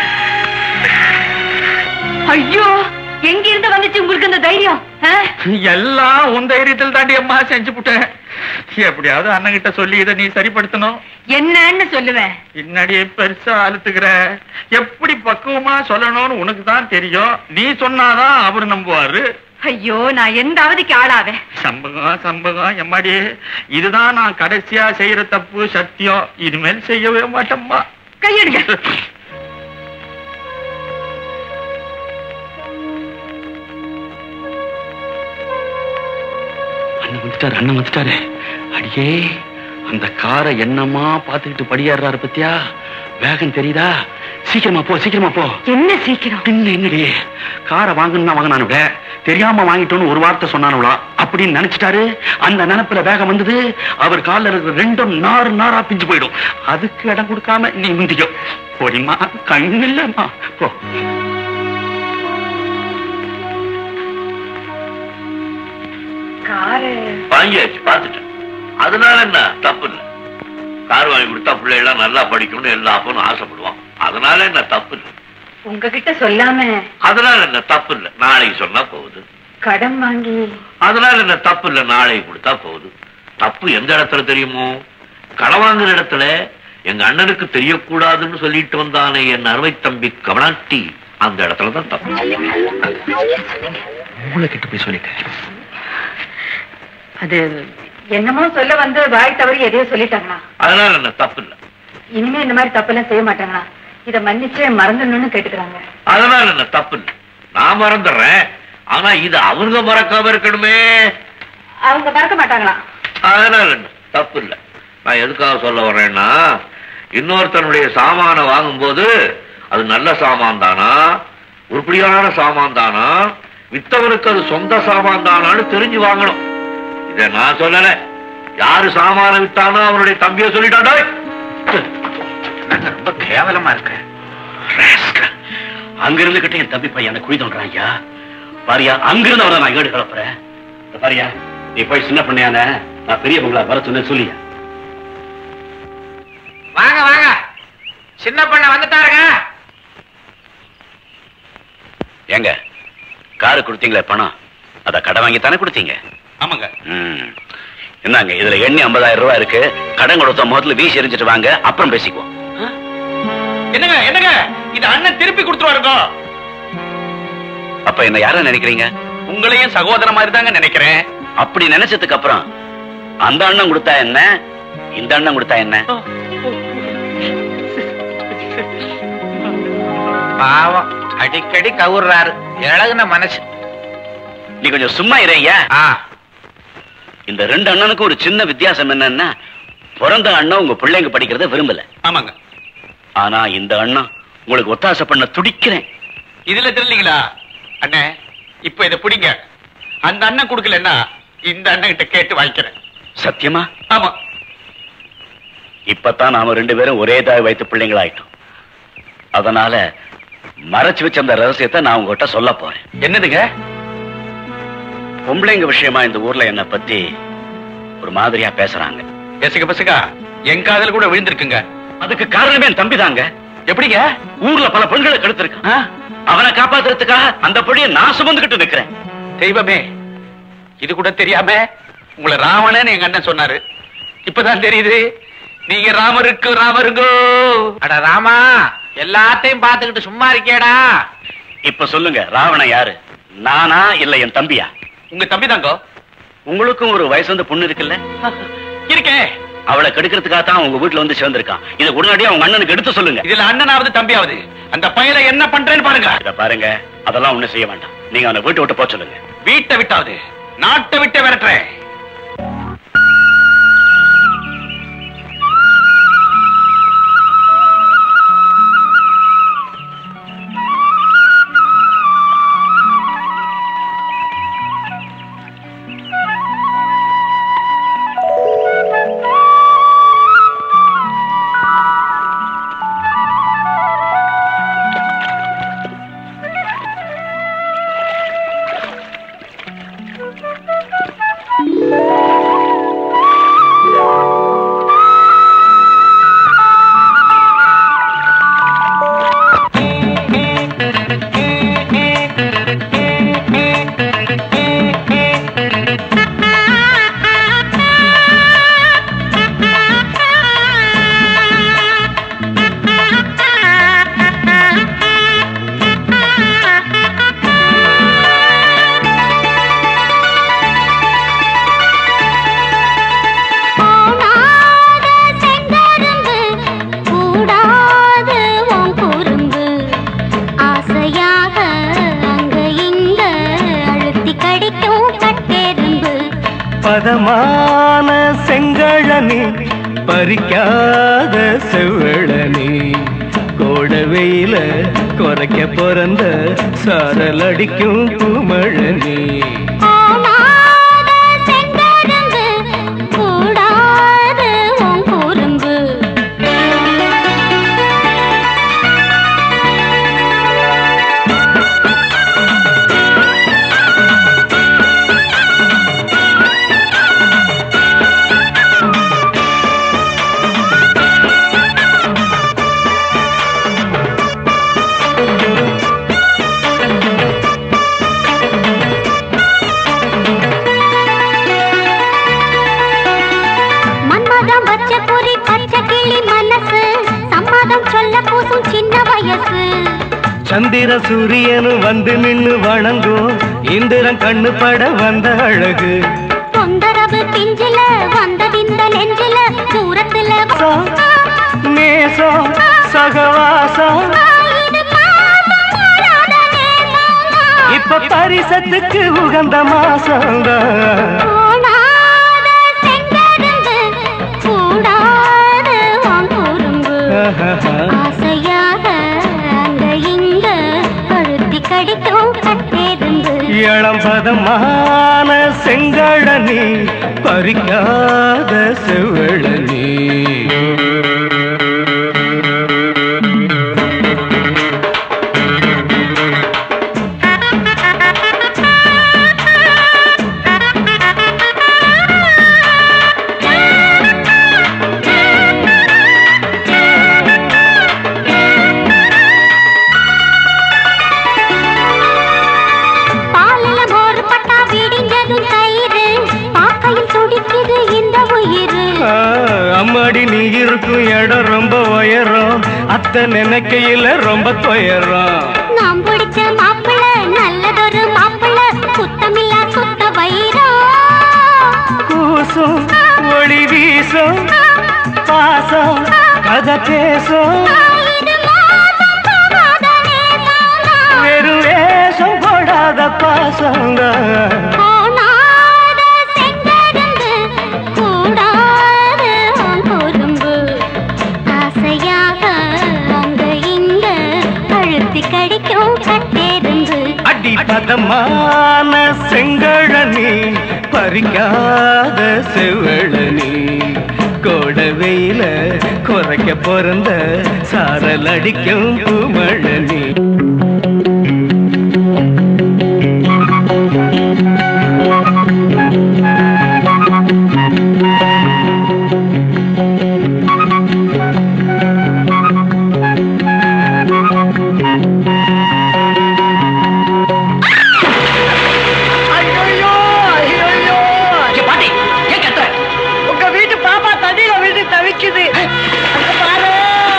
ஐயோ எங்க இருந்து வந்துச்சு உங்களுக்கு இந்த தைரியம் ஆ? எல்லாம் உன் தைரியத்தில் தாண்டி அம்மா செஞ்சு விட்டேன் எப்படியாவது அண்ணன் கிட்ட சொல்லி இதை நீ சரிப்படுத்தணும் என்னன்னு சொல்லுவேன் பின்னாடி பெருசா அழுத்துக்கிற எப்படி பக்குவமா சொல்லணும்னு உனக்கு தான் தெரியும் நீ சொன்னாதான் அவரு நம்புவாரு ஐயோ நான் எந்த அவதிக்கு ஆளாவேன் சம்பகம் சம்பகம் எம்மாடி இதுதான் நான் கடைசியா செய்யற தப்பு சத்தியம் இனிமேல் செய்யவே மாட்டேம்மா கையெடுங்க அண்ணன் வந்துட்டாரு அண்ணன் வந்துட்டாரு அடியே அந்த காரை என்னமா பாத்துக்கிட்டு படியேறாரு பத்தியா வேகம் தெரியுதா சீக்கிரமா போ சீக்கிரமா போ என்ன சீக்கிரம் பின்ன என்னடி காரை வாங்கணும்னா வாங்கினானுட தெரியாம வாங்கிட்டோன்னு ஒரு வார்த்தை சொன்னானுவளா அப்படின்னு நினைச்சிட்டாரு அந்த நினைப்புல வேகம் வந்தது அவர் கால்ல இருக்கிற ரெண்டும் நாறு நாரா பிஞ்சு போயிடும் அதுக்கு இடம் கொடுக்காம நீ முந்திக்கோ போடிமா கண்ணு இல்லம்மா போ காரு வாங்கியாச்சு பார்த்துட்டேன் அதனால என்ன தப்பு இல்லை கார் வாங்கி கொடுத்தா பிள்ளைகள்லாம் நல்லா படிக்கணும்னு எல்லா அப்பனும் ஆசைப்படுவான் அதனால என்ன தப்பு இல்லை உங்ககிட்ட சொல்லாம அதனால என்ன தப்பு இல்லை நாளைக்கு சொன்னா போகுது கடன் வாங்கி அதனால என்ன தப்பு இல்லை நாளைக்கு கொடுத்தா போகுது தப்பு எந்த இடத்துல தெரியுமோ கடன் வாங்குற இடத்துல எங்க அண்ணனுக்கு தெரியக்கூடாதுன்னு சொல்லிட்டு வந்தானே என் அருமை தம்பி கவனாட்டி அந்த இடத்துல தான் தப்பு மூளை கிட்ட போய் சொல்லிட்டேன் அது என்னமோ சொல்ல வந்து வாய் தவறி எதையோ சொல்லிட்டாங்களா அதனால என்ன தப்பு இல்லை இனிமே இந்த மாதிரி தப்பெல்லாம் செய்ய மாட்டாங்களா இத மன்னிச்சு மறந்துடணும்னு கேட்டுக்கிறாங்க அதனால என்ன தப்பு இல்லை நான் மறந்துடுறேன் ஆனா இது அவங்க மறக்காம இருக்கணுமே அவங்க மறக்க மாட்டாங்களா அதனால என்ன தப்பு இல்லை நான் எதுக்காக சொல்ல வர்றேன்னா இன்னொருத்தனுடைய சாமானை வாங்கும்போது அது நல்ல சாமான் தானா உருப்படியான சாமான் தானா வித்தவனுக்கு அது சொந்த சாமான் தானான்னு தெரிஞ்சு வாங்கணும் இதை நான் சொல்லல யாரு சாமான வித்தானோ அவனுடைய தம்பியை சொல்லிட்டாடா ரொம்ப கேவலமா இருக்க அங்கிருந்து கிட்ட என் தம்பி பையன் குழி தோன்றான் ஐயா பாரியா அங்கிருந்து அவனை நான் ஏடு கலப்புறேன் இந்த பாரியா நீ போய் சின்ன பண்ணையான நான் பெரிய பங்களா வர சொன்னேன் சொல்லியா வாங்க வாங்க சின்ன பண்ண வந்துட்டாருங்க ஏங்க காரு கொடுத்தீங்களே பணம் அத கடை வாங்கி தானே கொடுத்தீங்க ஆமாங்க ம். என்னங்க இதுல எண்ணி ஐம்பதாயிரம் ரூபாய் இருக்கு கடன் கொடுத்த முதல்ல வீசி எரிஞ்சிட்டு வாங்க அப்புறம் பேசிக்குவோம் என்னங்க என்னங்க இது அண்ணன் திருப்பி கொடுத்துருவாருங்க அப்ப என்ன யார நினைக்கிறீங்க உங்களையும் சகோதர மாதிரி தாங்க நினைக்கிறேன் அப்படி நினைச்சதுக்கு அப்புறம் அந்த அண்ணன் கொடுத்தா என்ன இந்த அண்ணன் கொடுத்தா என்ன பாவம் அடிக்கடி கவுர்றாரு இழகுன மனசு நீ கொஞ்சம் சும்மா இறையா ஆ இந்த ரெண்டு அண்ணனுக்கும் ஒரு சின்ன வித்தியாசம் என்னன்னா பிறந்த அண்ணன் உங்க பிள்ளைங்க படிக்கிறத விரும்பல ஆமாங்க ஆனா இந்த அண்ணன் உங்களுக்கு ஒத்தாசை பண்ண துடிக்கிறேன் இதுல தெரியலீங்களா அண்ணே இப்ப இத பிடிங்க அந்த அண்ணன் கொடுக்கலன்னா இந்த அண்ணன் கிட்ட கேட்டு வாங்கிக்கிறேன் சத்தியமா ஆமா இப்பதான் நாம ரெண்டு பேரும் ஒரே தாய் வைத்து பிள்ளைங்களாயிட்டோம் அதனால மறைச்சு வச்ச அந்த ரகசியத்தை நான் உங்ககிட்ட சொல்ல போறேன் என்னதுங்க பொம்பளைங்க விஷயமா இந்த ஊர்ல என்ன பத்தி ஒரு மாதிரியா பேசுறாங்க பேசுங்க பேசுங்க என் காதல் கூட விழுந்திருக்குங்க அதுக்கு காரணமே என் தம்பி தாங்க எப்படிங்க ஊர்ல பல பெண்களை கெடுத்திருக்கான் அவனை காப்பாத்துறதுக்காக அந்த பொடியை நான் சுமந்துகிட்டு நிக்கிறேன் தெய்வமே இது கூட தெரியாம உங்களை ராவணன்னு எங்க அண்ணன் சொன்னாரு இப்பதான் தெரியுது நீங்க ராமருக்கு ராமருங்கோ அட ராமா எல்லாத்தையும் பார்த்துக்கிட்டு சும்மா இருக்கேடா இப்ப சொல்லுங்க ராவணன் யாரு நானா இல்ல என் தம்பியா உங்க தம்பி தாங்கோ உங்களுக்கும் ஒரு வயசு வந்த பொண்ணு இருக்குல்ல இருக்கே அவளை கெடுக்கிறதுக்காக தான் உங்க வீட்டுல வந்து சேர்ந்திருக்கான் இதை உடனடியா உங்க அண்ணனுக்கு எடுத்து சொல்லுங்க இதுல அண்ணனாவது தம்பியாவது அந்த பையனை என்ன பண்றேன்னு பாருங்க இத பாருங்க அதெல்லாம் ஒண்ணும் செய்ய வேண்டாம் நீங்க அவனை வீட்டை விட்டு போக சொல்லுங்க வீட்டை விட்டாவது நாட்டை விட்டு விரட்டுறேன் கூடாது உன் குறும்பு ஆசையாக அங்க இங்க அழுத்தி கடிக்கும் கட்டெரும்பு பதமான செங்கழனி பறிக்காத செவ்வழனி கோட வெயில குறைக்க பிறந்த சாரல் அடிக்கும் பூமழனி ஆனாத செங்கரும்பு கூடாது உன் குறும்பு சந்திர சூரியனும் வந்து நின்னு வணங்கும் இந்திரன் கண்ணு பட வந்த அழகு தொந்தரவு பிஞ்சில வந்ததிந்த நெஞ்சில தூரத்துல நேசம் சகவாசம் இப்ப பரிசத்துக்கு உகந்த மாசம்தான் கூடாத செங்கரும்பு, கூடாத வாங்குறும்பு. ஆசையாக அங்க இங்க கழுத்தி கடிக்கும் கட்டெரும்பு இளம் பதமான செங்கழனி பறிக்காத செவழனி பாலில மோர் பட்டா விடிஞ்சதும் தயிர் பாக்கையில் துடிக்குது இந்த உயிர் ஆ, அம்மாடி நீ இருக்கும் இடம் ரொம்ப உயரம் அத்தை நினைக்கையில ரொம்ப துயரம் நாம் பிடிச்ச மாப்பிள்ள நல்லதொரு மாப்பிள்ள சுத்தமில்லா சுத்த வைரம் கூசும் ஒளி வீசும் பாசம் கதை பேசும் வெறும் வேஷம் போடாத பாசம்தான் போனாத செங்கரும்பு, கூடாத குறும்பு. ஆசையாக அங்க இங்க அழுத்தி கடிக்கும் கட்டெரும்பு அடி பதமான செங்கழனி பறிக்காத செவழனி கோட வெயில குறைக்க பிறந்த சாரல் அடிக்கும் பூமழனி ஐயோ ஐயோ பாட்டி ஏன் கத்துற உங்க வீட்டு பாப்பா தண்ணியில விழுந்து தவிக்குது அங்க பாரு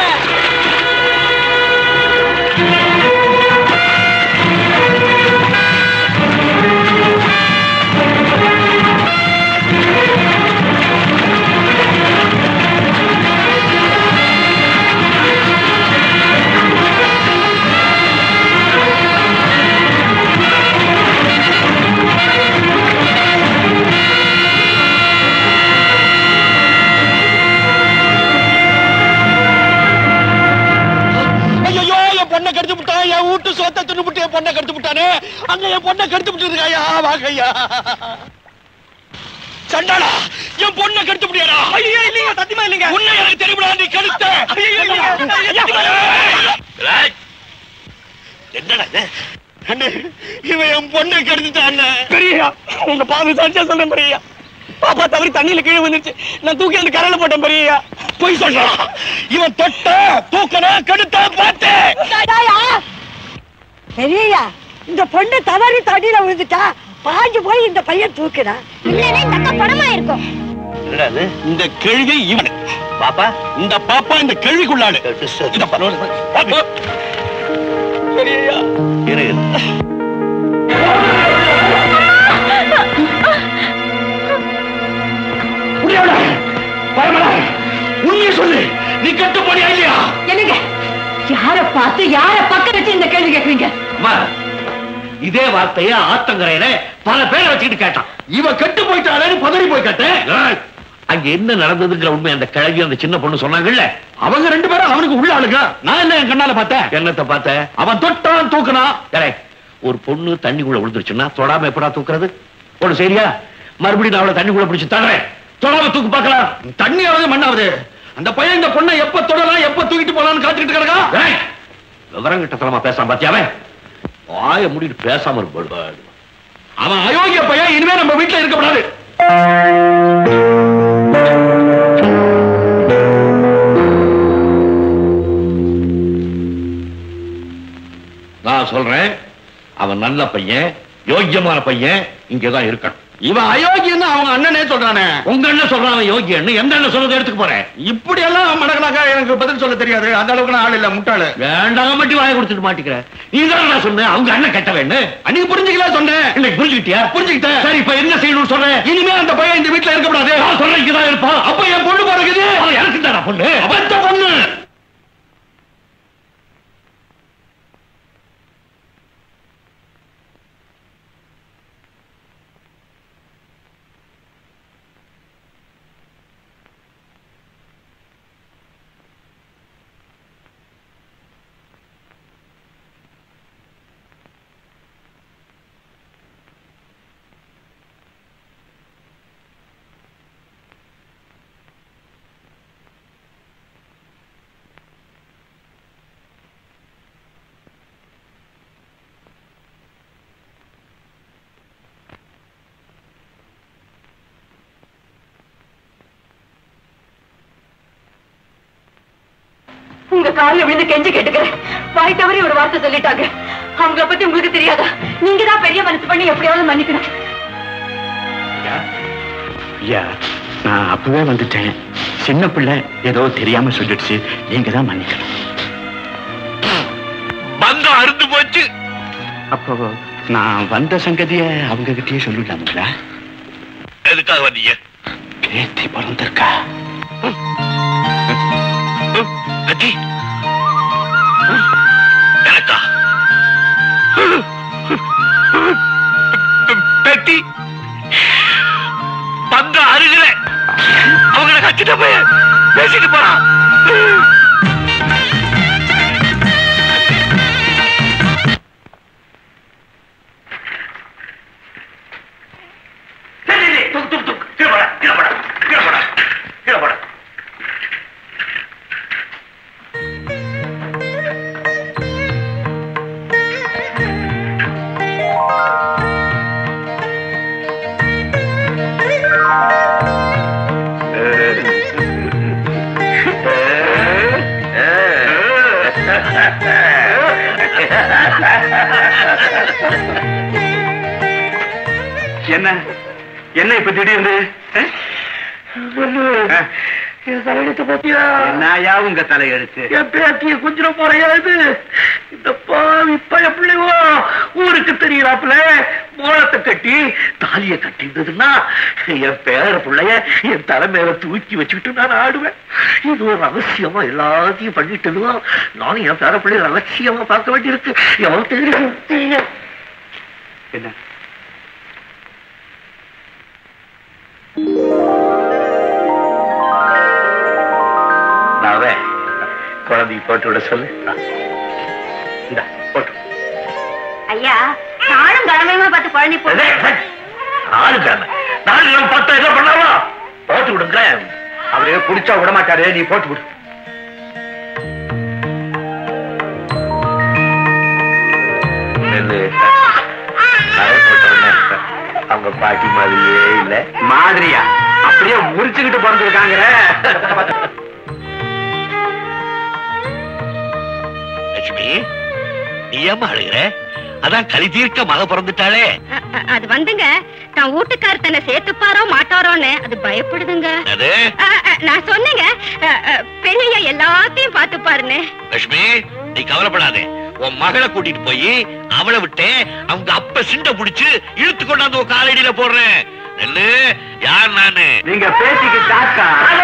ஐயோ என் பொண்ணை கெடுத்து விட்டான் என் வீட்டு சொத்தை தின்னு விட்டு என் பொண்ணை கெடுத்து விட்டானே அங்க என் பொண்ணை கெடுத்து விட்டு இருக்காயா வாங்க ஐயா சண்டாளா என் பொண்ணை கெடுத்து விட்டியாடா ஐயோ இல்லைங்க சத்தியமா இல்லைங்க உன்னை எனக்கு தெரியுமா நீ கெடுத்த என்னடா இது அண்ணே இவன் என் பொண்ணை கெடுத்துட்டான் அண்ணே பெரியா உங்க பாவி சாட்சியா சொல்றேன் பெரியா பாப்பா தவறி தண்ணியில கீழே வந்துருச்சு நான் தூக்கி அந்த கரையில போட்டேன் பெரியா பொய் சொல்றான் இவன் தொட்ட தூக்கன கெடுத்த பார்த்து பெரியயா இந்த பொண்ணு தவறி தண்ணியில விழுந்துட்டா பாஞ்சு போய் இந்த பையன் தூக்குடா இல்லைன்னா இந்த அக்கா படமா இருக்கும் என்னடா இது இந்த கேள்வி இவன் பாப்பா இந்த பாப்பா இந்த கேள்விக்குள்ளாடு இத பாரு. பாப்பா. பெரியா இரு, இரு. புரியல பரமலா உண்மையை சொல்லு நீ கெட்டு போனியா இல்லையா என்னங்க யார பார்த்து யார பக்கம் வச்சு இந்த கேள்வி கேக்குறீங்க அம்மா இதே வார்த்தைய ஆத்தங்கரையில பல பேரை வச்சுக்கிட்டு கேட்டான் இவன் கெட்டு போயிட்டாளேன்னு பதறி போய் கேட்டேன் அங்க என்ன நடந்ததுங்கிற உண்மை அந்த கிழவி அந்த சின்ன பொண்ணு சொன்னாங்கல்ல அவங்க ரெண்டு பேரும் அவனுக்கு உள்ள ஆளுங்க நான் என்ன என் கண்ணால பார்த்தேன் என்னத்த பார்த்தேன் அவன் தொட்டான் தூக்குனான் ஏலே, ஒரு பொண்ணு தண்ணிக்குள்ள விழுந்துருச்சுன்னா தொடாம எப்படா தூக்குறது ஒண்ணு சரியா மறுபடியும் நான் அவளை தண்ணிக்குள்ள பிடிச்சு தர்றேன் தொடாம தூக்கு பார்க்கலாம் தண்ணி ஆகுது மண்ணாவது அந்த பையன் இந்த பொண்ணை எப்ப தொடலாம் எப்ப தூக்கிட்டு போலாம்னு காத்துக்கிட்டு கிடக்கா விவரம் கிட்டத்தனமா பேசாம பாத்தியாவே வாய மூடிட்டு பேசாம இருப்பாடு அவன் அயோக்கிய பையன் இனிமே நம்ம வீட்டுல இருக்கக்கூடாது நான் சொல்றேன் அவன் நல்ல பையன் யோக்கியமான பையன் இங்கதான் இருக்கணும் இவன் அயோக்கியன்னு அவங்க அண்ணனே சொல்றானே உங்க அண்ணன் சொல்றான் யோகியன்னு எந்த அண்ணன் சொல்றது எடுத்துக்க போறேன் இப்படி எல்லாம் மடக்கனாக்கா எனக்கு பதில் சொல்ல தெரியாது அந்த அளவுக்கு நான் ஆள் இல்ல முட்டாளு வேண்டாம் மட்டும் வாய கொடுத்துட்டு மாட்டிக்கிறேன் நீ தான் சொன்ன அவங்க அண்ணன் கெட்டவன்னு அன்னைக்கு புரிஞ்சுக்கல சொன்னேன் இன்னைக்கு புரிஞ்சுக்கிட்டியா புரிஞ்சுக்கிட்டேன் சரி இப்ப என்ன செய்யணும்னு சொல்றேன் இனிமே அந்த பையன் இந்த வீட்டுல இருக்கக்கூடாது நான் சொல்றேன் இங்கதான் இருப்பான் அப்ப என் பொண்ணு பிறகுது அவன் எனக்கு தானா பொண்ணு அவத்த பொண்ணு உங்க காலில் விழுந்து கெஞ்சி கேட்டுக்கிறேன் வாய் தவறி ஒரு வார்த்தை சொல்லிட்டாங்க அவங்கள பத்தி உங்களுக்கு தெரியாதா நீங்க தான் பெரிய மனசு பண்ணி எப்படியாவது மன்னிக்கணும் ஐயா நான் அப்பவே வந்துட்டேன் சின்ன பிள்ளை ஏதோ தெரியாம சொல்லிடுச்சு நீங்க தான் மன்னிக்கணும் பந்தம் அறுந்து போச்சு அப்போ நான் வந்த சங்கதிய அவங்க கிட்டயே சொல்லிடலாமுங்களா எதுக்காக வந்தீங்க பேத்தி பிறந்திருக்கா கத்தி எனக்கா பெட்டி பந்த அருகில அவங்களை கச்சிட்ட போய் பேசிட்டு போறான் சரி, சரி, தூக்கு, தூக்கு, தூக்கு. கீழே போடா, கீழே போடா, கீழே போடா, கீழே போடா. என்ன என்ன இப்ப திடீர்னு என் தலையெழுத்து பத்தியா என்னயா உங்க தலையெழுத்து என் பேத்திய குஞ்சிட போறையா இது இந்த பாவி பய பிள்ளைவோ ஊருக்கு தெரியறாப்புல மோளத்தை கட்டி தாலிய கட்டியிருந்ததுன்னா என் பேர பிள்ளைய என் தலை மேல தூக்கி வச்சுக்கிட்டு நான் ஆடுவேன் இது ஒரு ரகசியமா எல்லாத்தையும் பண்ணிட்டு நானும் என் பேர பிள்ளைய ரகசியமா பார்க்க வேண்டியிருக்கு எவ்வளவு தெரியும் என்ன நாவே குழந்தைக்கு போட்டு விட சொல்லு இந்த போட்டு ஐயா நானும் கிழமையுமா பார்த்து குழந்தை போட்டு நாலு கிழமை நாலு கிழமை பார்த்தா என்ன பண்ணாவா போட்டு விடுங்க அவரே குடிச்சா விட மாட்டாரு நீ போட்டு விடு நெல்லு நகை போட்டோன்னே அவங்க பாட்டி மாதிரியே இல்ல மாதிரியா அப்படியே முறிச்சுக்கிட்டு பிறந்திருக்காங்க லட்சுமி நீ ஏமா அழுகிற அதான் களி தீர்க்க மக பிறந்துட்டாளே அ- அ- அது வந்துங்க நான் வீட்டுக்கார் தன்னை சேர்த்துப்பாரோ மாட்டாரோன்னு அது பயப்படுதுங்க அது அ, அ, நான் சொன்னேங்க அ, அ, பெரியய்யா எல்லாத்தையும் பார்த்துப்பாருன்னு லட்சுமி நீ கவலைப்படாதே உன் மகளை கூட்டிட்டு போய் அவளை விட்டு அவங்க அப்ப சிண்ட புடிச்சு இழுத்து கொண்டாந்து உன் காலடியில போடுறேன் நெல்லு யார் நானு நீங்க பேட்டிக்கு காக்கா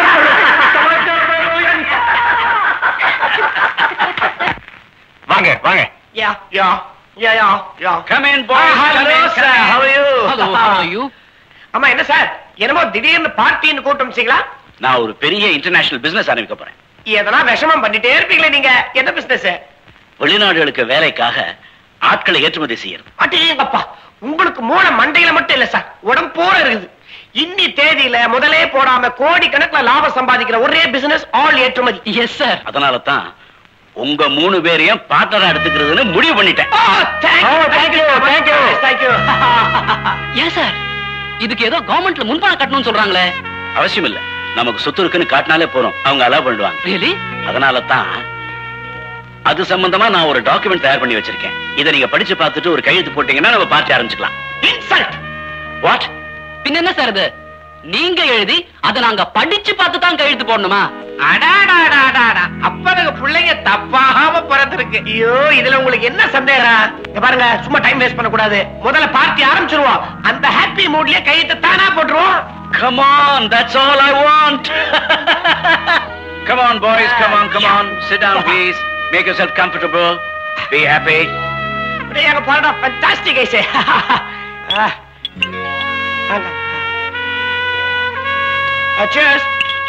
வாங்க வாங்க யா யா யா யா யா Come in, boys. hello, Come in, sir. come in. How are you? Hello, how are you? அம்மா என்ன சார் என்னமோ திடீர்னு பார்ட்டின்னு கூட்டம் வச்சீங்களா நான் ஒரு பெரிய இன்டர்நேஷனல் பிசினஸ் ஆரம்பிக்க போறேன் எதனா விஷமம் பண்ணிட்டே இருப்பீங்களே நீங்க என்ன பிசினஸ் வெளிநாடுகளுக்கு வேலைக்காக ஆட்களை ஏற்றுமதி செய்யறது அட்டேங்கப்பா உங்களுக்கு மூளை மண்டையில மட்டும் இல்ல சார் உடம்பு போற இருக்குது இன்னி தேதியில முதலே போடாம கோடி கணக்குல லாபம் சம்பாதிக்கிற ஒரே பிசினஸ் ஆல் ஏற்றுமதி எஸ் சார் அதனால தான் உங்க மூணு பேரையும் பார்ட்னரா எடுத்துக்கிறதுன்னு முடிவு பண்ணிட்டேன் ஏன் சார் இதுக்கு ஏதோ கவர்மெண்ட்ல முன்பணம் கட்டணும்னு சொல்றாங்களே அவசியம் இல்ல நமக்கு சொத்து இருக்குன்னு காட்டினாலே போறோம் அவங்க அலோவ் பண்ணிடுவாங்க ரியலி அதனால தான் அது சம்பந்தமா நான் ஒரு டாக்குமெண்ட் தயார் பண்ணி வச்சிருக்கேன் இதை நீங்க படிச்சு பார்த்துட்டு ஒரு கையெழுத்து போட்டீங்கன்னா நம்ம பார்ட்டி ஆரம்பிச்சுக்கலாம் இன்சல்ட் வாட் பின்ன என்ன சார் இது நீங்க எழுதி அதை நாங்க படிச்சு பார்த்து தான் கையெழுத்து போடணுமா அடாடாடாடாடா அப்பனுக்கு பிள்ளைங்க தப்பாகாம பிறந்திருக்கு ஐயோ இதுல உங்களுக்கு என்ன சந்தேகம் இங்க பாருங்க சும்மா டைம் வேஸ்ட் பண்ண கூடாது முதல்ல பார்ட்டி ஆரம்பிச்சிருவோம் அந்த ஹாப்பி மூட்லயே கையெழுத்து தானா போட்டுருவோம் Come on, that's all I want. come on, boys, come on, come on. Sit down, please. Make yourself comfortable. Be happy. அப்படியே அங்க போறடா ஃபண்டாஸ்டிக் ஐசே Cheers.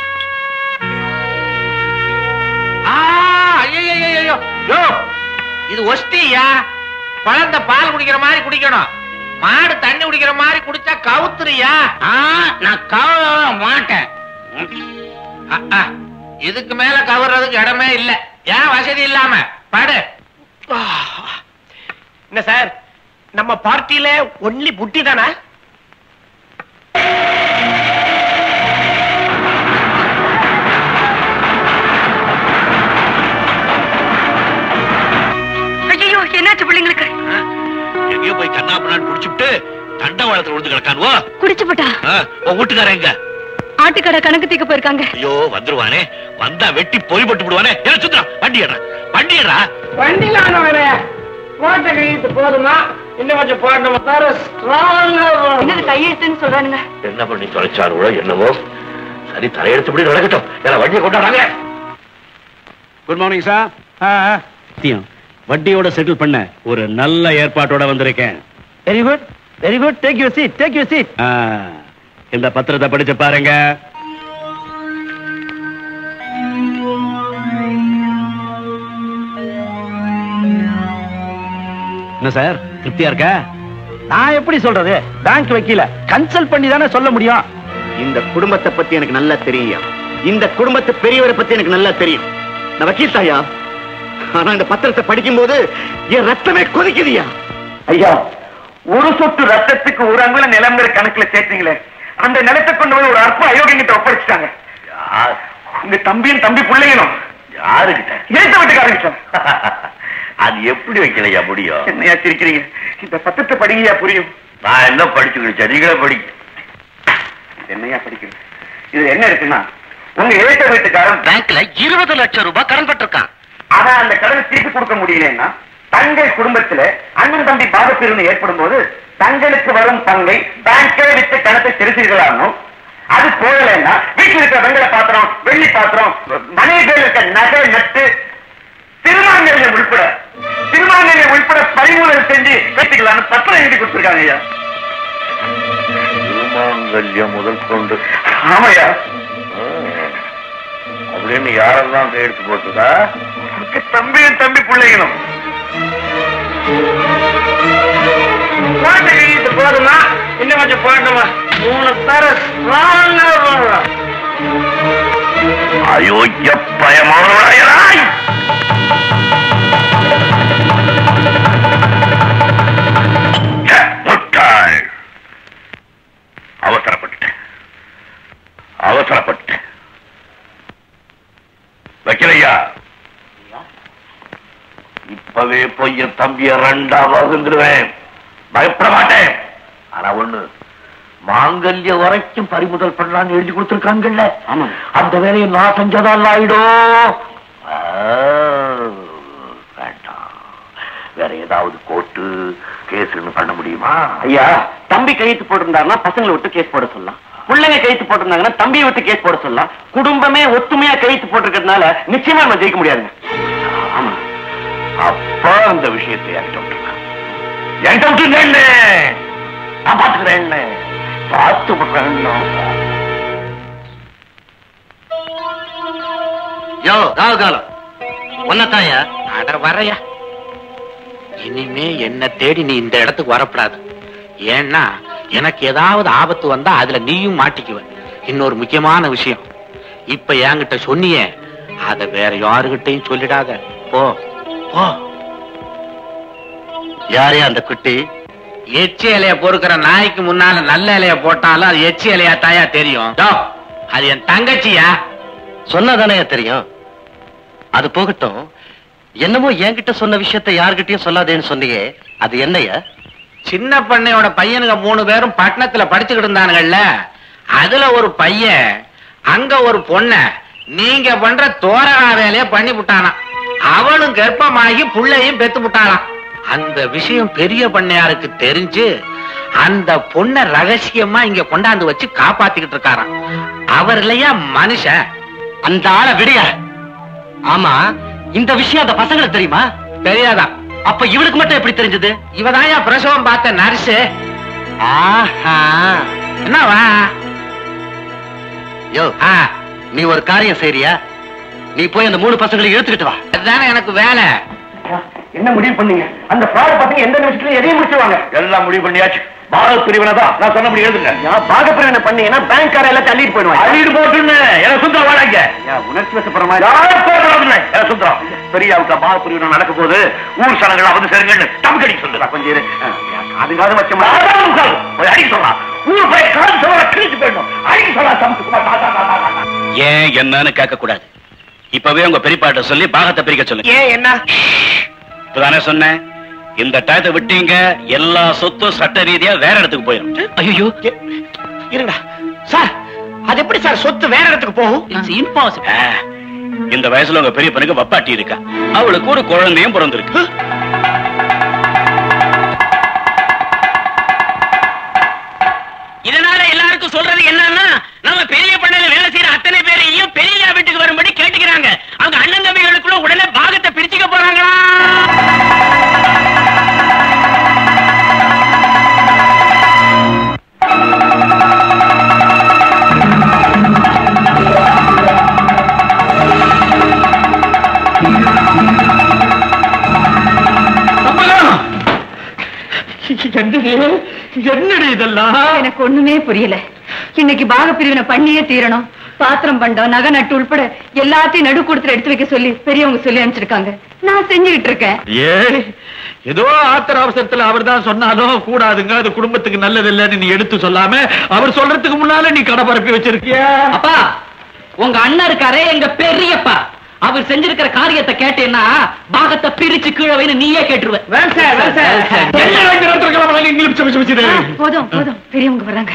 ஆ, ஐயையையையோ. யோ, இது ஒஸ்தியா குழந்தை பால் குடிக்கிற மாதிரி குடிக்கணும் மாடு தண்ணி குடிக்கிற மாதிரி குடிச்சா கவுத்துறியா நான் கவல மாட்டேன் அ, அ, இதுக்கு மேல கவர்றதுக்கு இடமே இல்ல ஏன் வசதி இல்லாம பாடு என்ன சார் நம்ம பார்ட்டியில ஒன்லி புட்டி தானே ஐயோ என்னாச்சு பிள்ளைங்களுக்கு எங்கேயோ போய் கண்ணா பண்ணான்னு குடிச்சுட்டு தண்டவாளத்துல விழுந்து கிடக்கானுவோ குடிச்சு போட்டா ஆ, உன் வீட்டுக்காரன் எங்க ஆட்டுக்கடை கணக்கு தீக்க போயிருக்காங்க ஐயோ வந்துருவானே வந்தா வெட்டி பொறி போட்டு விடுவானே என்ன சுத்தரா வண்டி ஏறா வண்டி ஏறா வண்டியில ஆனவனே போட்ட கையெழுத்து போதுமா இன்னும் கொஞ்சம் போடணும் தர ஸ்ட்ராங்கா என்னது கையெழுத்துன்னு சொல்றானுங்க என்ன பண்ணி தொலைச்சாருவோ என்னவோ சரி தலையெடுத்தபடி நடக்கட்டும் ஏன்னா வண்டியை கொண்டாடாங்க குட் மார்னிங் சார் சத்தியம் வட்டியோட செட்டில் பண்ண ஒரு நல்ல ஏற்பாட்டோட வந்திருக்கேன் very good very good take you seat take you seat ஆ, இந்த பத்திரத்தை படிச்சு பாருங்க என்ன சார் திருப்தியா இருக்கா நான் எப்படி சொல்றது பேங்க் வைக்கல கன்சல்ட் பண்ணி தானே சொல்ல முடியும் இந்த குடும்பத்தை பத்தி எனக்கு நல்லா தெரியும் இந்த குடும்பத்து பெரியவரை பத்தி எனக்கு நல்லா தெரியும் நான் வக்கீல் தாயா ஆனா இந்த பத்திரத்தை படிக்கும்போது என் ரத்தமே கொதிக்குதுயா ஐயா ஒரு சொட்டு ரத்தத்துக்கு ஒரு அங்குல நிலங்கிற கணக்குல சேர்த்தீங்களே அந்த நிலத்தை கொண்டு போய் ஒரு அற்ப அயோக்கியங்கிட்ட ஒப்படைச்சிட்டாங்க உங்க தம்பியும் தம்பி பிள்ளைங்களும் யாருகிட்ட எழுத்த வீட்டுக்காரங்க அது எப்படி வைக்கலையா முடியும் என்னையா சிரிக்கிறீங்க இந்த பத்திரத்தை படிங்கயா புரியும் நான் என்ன படிச்சு கிடைச்சேன் நீங்களே படி என்னையா படிக்கிறது இது என்ன இருக்குன்னா உங்க எழுத்த வீட்டுக்காரன் பேங்க்ல இருபது லட்சம் ரூபாய் கடன் பட்டிருக்கான் ஆனா அந்த கடனை திருப்பி கொடுக்க முடியலன்னா தங்கள் குடும்பத்துல அண்ணன் தம்பி பாதப்பிரிவினை ஏற்படும் போது தங்களுக்கு வரும் பங்கை பேங்கே விட்டு கணத்தை செலுத்தீர்களானோ அது போகலைன்னா வீட்டில் இருக்கிற வெங்கல பாத்திரம் வெள்ளி பாத்திரம் மனைவிகள் இருக்க நகை நட்டு திருமாங்கல்யம் உள்பட திருமாங்கல்யம் உள்பட பறிமுதல் செஞ்சு கட்டிக்கலாம்னு பத்திரம் எழுதி கொடுத்திருக்காங்க ஐயா திருமாங்கல்யம் முதல் கொண்டு ஆமாய்யா அப்படின்னு யாரெல்லாம் கையெழுத்து போட்டுதா உனக்கு தம்பியும் தம்பி பிள்ளைகளும் இது போதுமா இன்னும் கொஞ்சம் போடணுமா மூணு தர அயோக்கிய பயமானவராயராய் ச்சே, முட்டாள் அவசரப்பட்டுட்டேன் அவசரப்பட்டுட்டேன் வைக்கலையா இப்பவே போய் என் தம்பிய ரெண்டா வகுந்துருவேன் பயப்பட மாட்டேன் ஆனா ஒண்ணு மாங்கல்ய வரைக்கும் பறிமுதல் பண்ணலாம்னு எழுதி கொடுத்திருக்காங்கல்ல அந்த வேலையை நான் செஞ்சதால் ஆயிடும் ஆ, வேண்டாம் வேற ஏதாவது கோர்ட்டு கேஸ்னு பண்ண முடியுமா ஐயா தம்பி கையெழுத்து போட்டிருந்தாருன்னா பசங்களை விட்டு கேஸ் போட சொல்லலாம் பிள்ளைங்க கையெழுத்து போட்டிருந்தாங்கன்னா தம்பியை விட்டு கேஸ் போட சொல்லலாம் குடும்பமே ஒத்துமையா கையெழுத்து போட்டிருக்கிறதுனால நிச்சயமா நம்ம ஜெயிக்க முடியாதுங்க ஆமா அப்ப அந்த விஷயத்தை என்கிட்ட விட்டுருங்க என்கிட்ட விட்டுருங்க நான் பாத்துக்கிறேன் பார்த்து விடுறேன் யோ ராவு காலம் ஒன்னத்தாயா அட வரையா இனிமே என்ன தேடி நீ இந்த இடத்துக்கு வரப்படாது ஏன்னா எனக்கு ஏதாவது ஆபத்து வந்தா அதுல நீயும் மாட்டிக்குவ இன்னொரு முக்கியமான விஷயம் இப்ப என்கிட்ட சொன்னியே அத வேற யாருகிட்டையும் சொல்லிடாத போ போ யாரே அந்த குட்டி எச்சி இலைய பொறுக்கிற நாய்க்கு முன்னால நல்ல இலைய போட்டாலும் அது எச்சி இலையா தாயா தெரியும் டோ, அது என் தங்கச்சியா சொன்னதானே தெரியும் அது போகட்டும் என்னமோ என்கிட்ட சொன்ன விஷயத்தை யார்கிட்டயும் சொல்லாதேன்னு சொன்னீங்க அது என்னையா சின்ன பண்ணையோட பையனுங்க மூணு பேரும் பட்டணத்துல படிச்சுக்கிட்டு இருந்தானுங்கல்ல அதுல ஒரு பையன் அங்க ஒரு பொண்ண நீங்க பண்ற தோரகா வேலைய பண்ணி விட்டானாம் அவளும் கர்ப்பமாகி புள்ளையும் பெத்து விட்டாளாம் அந்த விஷயம் பெரிய பண்ணையாருக்கு தெரிஞ்சு அந்த பொண்ண ரகசியமா இங்க கொண்டாந்து வச்சு காப்பாத்திக்கிட்டு இருக்காராம் அவர் இல்லையா மனுஷன் அந்த ஆளை விடுங்க ஆமா இந்த விஷயம் அந்த பசங்களுக்கு தெரியுமா தெரியாதா அப்ப இவளுக்கு மட்டும் எப்படி தெரிஞ்சது இவதான் பிரசவம் பார்த்த நர்ஸு ஆஹா என்னவா யோ நீ ஒரு காரியம் செய்றியா நீ போய் அந்த மூணு பசங்களை இழுத்துக்கிட்டு வா அதுதானே எனக்கு வேலை என்ன முடிவு பண்ணீங்க அந்த ஃப்ராட் பசங்க எந்த நிமிஷத்துல எதையும் முடிச்சுவாங்க எல்லாம் முடிவு பண்ணியாச்சு பாரத் பிரிவினை தான் நான் சொன்னபடி எழுதுங்க பாக பிரிவினை பண்ணீங்கன்னா பேங்க்கார எல்லாத்தையும் அள்ளிட்டு போயிடுவாங்க அள்ளிட்டு போட்டுன்னு எனக்கு சுந்தரம் வாழாங்க உணர்ச்சி வசப்படுற மாதிரி சுந்தரம் பெரியாவுக்கு பாக பிரிவினை நடக்க போது ஊர் சனங்களை வந்து சேருங்கன்னு தம்பி சொல்லுறா கொஞ்சம் இரு அதுக்காக வச்ச போய் அடிக்க சொல்லலாம் ஊர் போய் காது சொல்ல கிழிச்சு போயிடணும் அடிக்க சொல்லலாம் சமத்துக்குமார் ஏன் என்னன்னு கேட்க கூடாது இப்பவே உங்க பெரியப்பாட்ட சொல்லி பாகத்தை பிரிக்க சொல்லுங்க ஏன் என்ன இப்பதானே சொன்னேன் இந்த டயத்தை விட்டீங்க எல்லா சொத்தும் சட்ட ரீதியா வேற இடத்துக்கு போயிடும் ஐயோ இருடா சார் அது எப்படி சார் சொத்து வேற இடத்துக்கு போகும் ஆ, இந்த வயசுல உங்க பெரிய பொண்ணுக்கு வப்பாட்டி இருக்கா அவளுக்கு ஒரு குழந்தையும் பிறந்திருக்கு இதனால எல்லாருக்கும் சொல்றது என்னன்னா நம்ம பெரிய பண்ணையில வேலை செய்யற அத்தனை பேரையும் பெரிய வீட்டுக்கு வரும்படி கேட்டுக்கிறாங்க அவங்க அண்ணன் தம்பிகளுக்குள்ள உடனே பாகத்தை பிரிச்சுக்க போறாங்களா என்னடி இதெல்லாம் எனக்கு ஒண்ணுமே புரியல இன்னைக்கு பாக பிரிவினை பண்ணியே தீரணும் பாத்திரம் பண்டம் நகை நட்டு உள்பட எல்லாத்தையும் நடு கொடுத்து எடுத்து வைக்க சொல்லி பெரியவங்க சொல்லி அனுப்பிச்சிருக்காங்க நான் செஞ்சுக்கிட்டு இருக்கேன் ஏ ஏதோ ஆத்திர அவசரத்துல அவர் தான் சொன்னாலும் கூடாதுங்க அது குடும்பத்துக்கு நல்லது இல்லைன்னு நீ எடுத்து சொல்லாம அவர் சொல்றதுக்கு முன்னால நீ கடை பரப்பி வச்சிருக்கிய அப்பா உங்க அண்ணன் இருக்காரே எங்க பெரியப்பா அவர் செஞ்சிருக்கிற காரியத்தை கேட்டேன்னா பாகத்தை பிரிச்சு கீழே வைன்னு நீயே கேட்டுருவ போதும் போதும் பெரியவங்க வர்றாங்க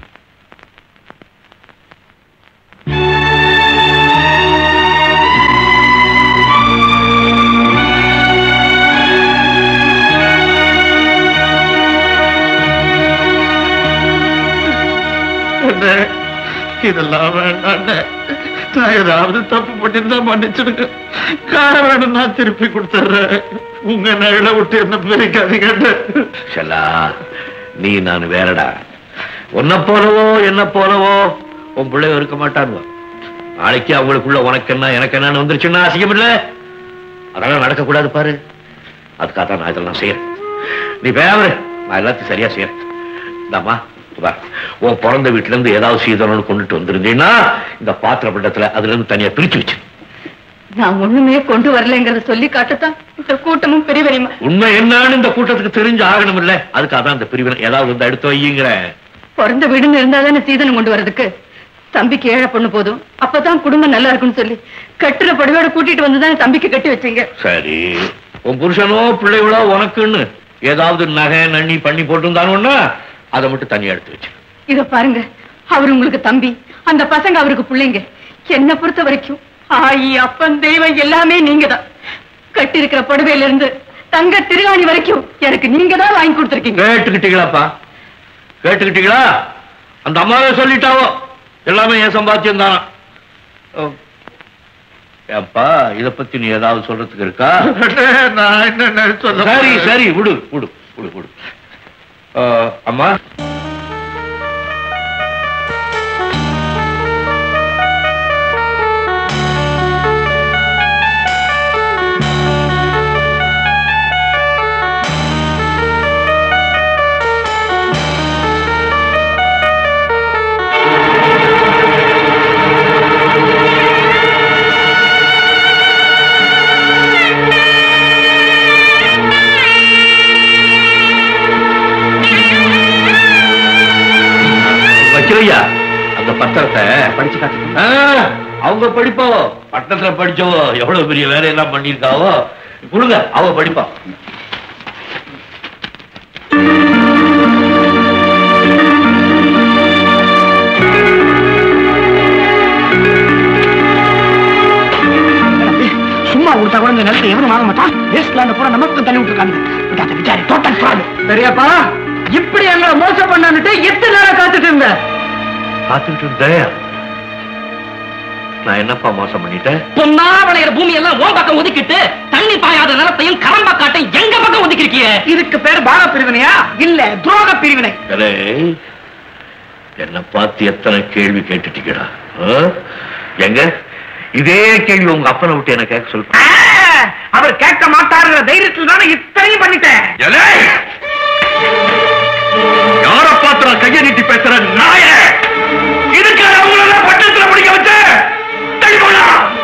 அண்ணே, இதெல்லாம் வேண்டாம் நான் ஏதாவது தப்பு பண்ணிருந்தா மன்னிச்சிடுங்க காரை வேணும்னா திருப்பி கொடுத்துட்றேன் உங்க நகலை விட்டு என்ன பிரிக்காதீங்க செல்லா நீ நான் வேறடா உன்னை போலவோ என்ன போலவோ உன் பிள்ளை இருக்க மாட்டாங்க நாளைக்கு அவங்களுக்குள்ள உனக்கு என்ன எனக்கு என்னன்னு வந்துருச்சுன்னா அசிங்கம் இல்ல அதெல்லாம் நடக்கக்கூடாது பாரு அதுக்காக தான் நான் இதெல்லாம் செய்யறேன் நீ பேவரு நான் எல்லாத்தையும் சரியா செய்யறேன் இந்தாம்மா வா. உன் பிறந்த வீட்டுல இருந்து ஏதாவது சீதனம்னு கொண்டுட்டு வந்திருந்தீங்கன்னா இந்த பாத்திர பண்டத்துல அதுல இருந்து தனியா பிரிச்சு வச்சு நான் ஒண்ணுமே கொண்டு வரலைங்கிறத சொல்லி காட்டத்தான் இந்த கூட்டமும் பெரிய பெரியமா உண்மை என்னன்னு இந்த கூட்டத்துக்கு தெரிஞ்சு ஆகணும் இல்ல அதுக்காக தான் இந்த பிரிவினை ஏதாவது வந்து எடுத்து வையுங்கிறேன் பிறந்த வீடுன்னு இருந்தா தானே சீதனம் கொண்டு வர்றதுக்கு தம்பிக்கு ஏழை பொண்ணு போதும் அப்பதான் குடும்பம் நல்லா இருக்கும்னு சொல்லி கட்டுற படுவோட கூட்டிட்டு வந்து தானே தம்பிக்கு கட்டி வச்சீங்க சரி உன் புருஷனோ பிள்ளைகளோ உனக்குன்னு ஏதாவது நகை நண்ணி பண்ணி போட்டிருந்தானோன்னா அதை மட்டும் தனியா எடுத்து வச்சு இத பாருங்க அவர் உங்களுக்கு தம்பி அந்த பசங்க அவருக்கு பிள்ளைங்க என்ன பொறுத்த வரைக்கும் ஆயி அப்பன் தெய்வம் எல்லாமே நீங்க தான் கட்டி இருக்கிற புடவையில இருந்து தங்க திருகாணி வரைக்கும் எனக்கு நீங்க தான் வாங்கி கொடுத்துருக்கீங்க கேட்டுக்கிட்டீங்களாப்பா கேட்டுக்கிட்டீங்களா அந்த அம்மாவே சொல்லிட்டாவோ எல்லாமே என் சம்பாத்தியம் தானா ஏப்பா இத பத்தி நீ ஏதாவது சொல்றதுக்கு இருக்கா நான் என்ன சொல்ல சரி சரி விடு விடு விடு விடு ஆ, அம்மா வைக்கிறையா அந்த பத்திரத்தை படிச்சு காட்டு அவங்க படிப்போ பட்டணத்துல படிச்சவோ எவ்வளவு பெரிய வேலையெல்லாம் பண்ணிருக்காவோ கொடுங்க அவ படிப்பா அந்த பொண்ணை நமக்கும் தள்ளி விட்டுருக்காங்க விடாத விசாரி டோட்டல் ஃப்ராட் பெரியப்பா இப்படி எங்களை மோசம் பண்ணான்னுட்டு எத்தனை நேரம் காத்துட்டு இருந்த பார்த்துக்கிட்டு இருந்தேன் நான் என்னப்பா மோசம் பண்ணிட்டேன் பொன்னா விளையிற பூமி எல்லாம் உன் பக்கம் ஒதுக்கிட்டு தண்ணி பாயாத நிலத்தையும் கரம்பா காட்டையும் எங்க பக்கம் ஒதுக்கிருக்கிய இதுக்கு பேர் பாக பிரிவினையா இல்ல துரோக பிரிவினை அடே, என்ன பார்த்து எத்தனை கேள்வி கேட்டுட்டீங்கடா ஆ? எங்க இதே கேள்வி உங்க அப்பனை விட்டு என்ன கேட்க சொல்ற அவர் கேட்க மாட்டாருங்கிற தைரியத்தில் தானே இத்தனையும் பண்ணிட்டேன் யார பார்த்து நான் கையை நீட்டி பேசுற நாய இதுக்காக அவங்கள பட்டத்துல முடிக்க வச்ச தெளிவுடா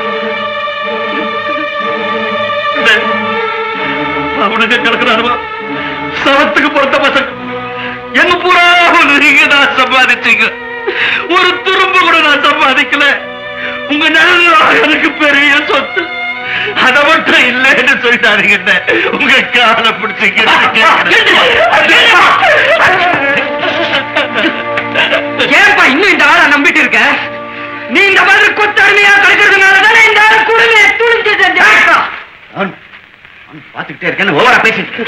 அவனுக்கு கிடக்குறாருவா சவத்துக்கு பொறுத்த பசங்க எங்க பூரா நீங்க நான் சம்பாதிச்சீங்க ஒரு துரும்பு கூட நான் சம்பாதிக்கல உங்க நல்லா எனக்கு பெரிய சொத்து அதை மட்டும் இல்லைன்னு சொல்லிட்டாருங்க உங்க காலை பிடிச்சிங்க ஏன்பா இன்னும் இந்த ஆளை நம்பிட்டு இருக்க நீ இந்த மாதிரி கொத்தடிமையா கிடைக்கிறதுனால தானே இந்த ஆளை குடுமையை துணிஞ்சு செஞ்சா பாத்துக்கிட்டே இருக்கேன்னு ஓவரா பேசிட்டு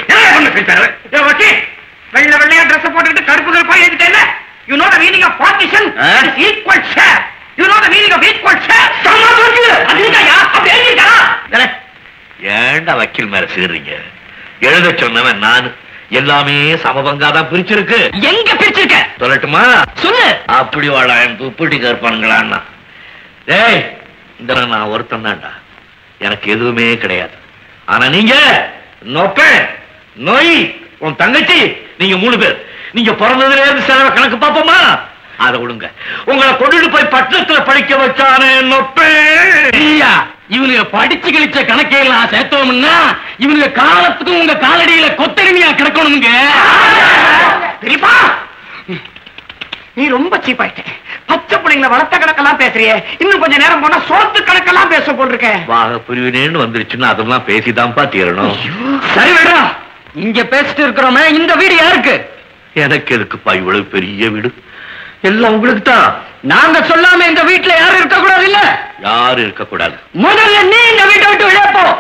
வெள்ள வெள்ளையா ட்ரெஸ் போட்டுக்கிட்டு கருப்பு கருப்பா எழுதிட்டேன் you know the meaning of partition equal share you know the meaning of equal share சமமா சொல்லு அது இருக்காயா அப்படி எழுதிட்டா ஏன்டா வக்கீல் மேல சீர்றீங்க எழுத சொன்னவன் நானு எல்லாமே சமபங்காதான் பிரிச்சிருக்கு எங்க பிரிச்சிருக்க சொல்லட்டுமா சொல்லு அப்படி வாழ துப்பிட்டி கற்பானுங்களான்னா டேய் இந்த நான் ஒருத்தன் தான்டா எனக்கு எதுவுமே கிடையாது ஆனா நீங்க நோப்பேன் நோய் உன் தங்கச்சி நீங்க மூணு பேர் நீங்க பிறந்ததுல இருந்து செலவு கணக்கு பாப்போமா அதை விடுங்க உங்களை கொண்டுட்டு போய் பட்டணத்துல படிக்க வச்சானே நொப்பேன் ஐயா இவனுங்க படிச்சு கழிச்ச கணக்கையெல்லாம் சேர்த்தோம்னா இவனுங்க காலத்துக்கும் உங்க காலடியில கொத்தடிமையா கிடக்கணுங்க பெரியப்பா நீ ரொம்ப சீப் ஆயிட்ட பச்சை பிள்ளைங்களை வளர்த்த கணக்கெல்லாம் பேசுறியே இன்னும் கொஞ்ச நேரம் போனா சோத்து கணக்கெல்லாம் பேச போட்டிருக்க வாக பிரிவினேன்னு வந்துருச்சுன்னா அதெல்லாம் பேசிதான்ப்பா தீரணும் சரி விடுறா இங்க பேசிட்டு இருக்கிறோமே இந்த வீடு யாருக்கு எனக்கு எதுக்குப்பா இவ்வளவு பெரிய வீடு எல்லாம் உங்களுக்கு தான் நாங்க சொல்லாம இந்த வீட்டுல யாரும் இருக்க கூடாது இல்ல யாரும் இருக்கக்கூடாது முதல்ல நீ இந்த வீட்டை விட்டு வெளியே போ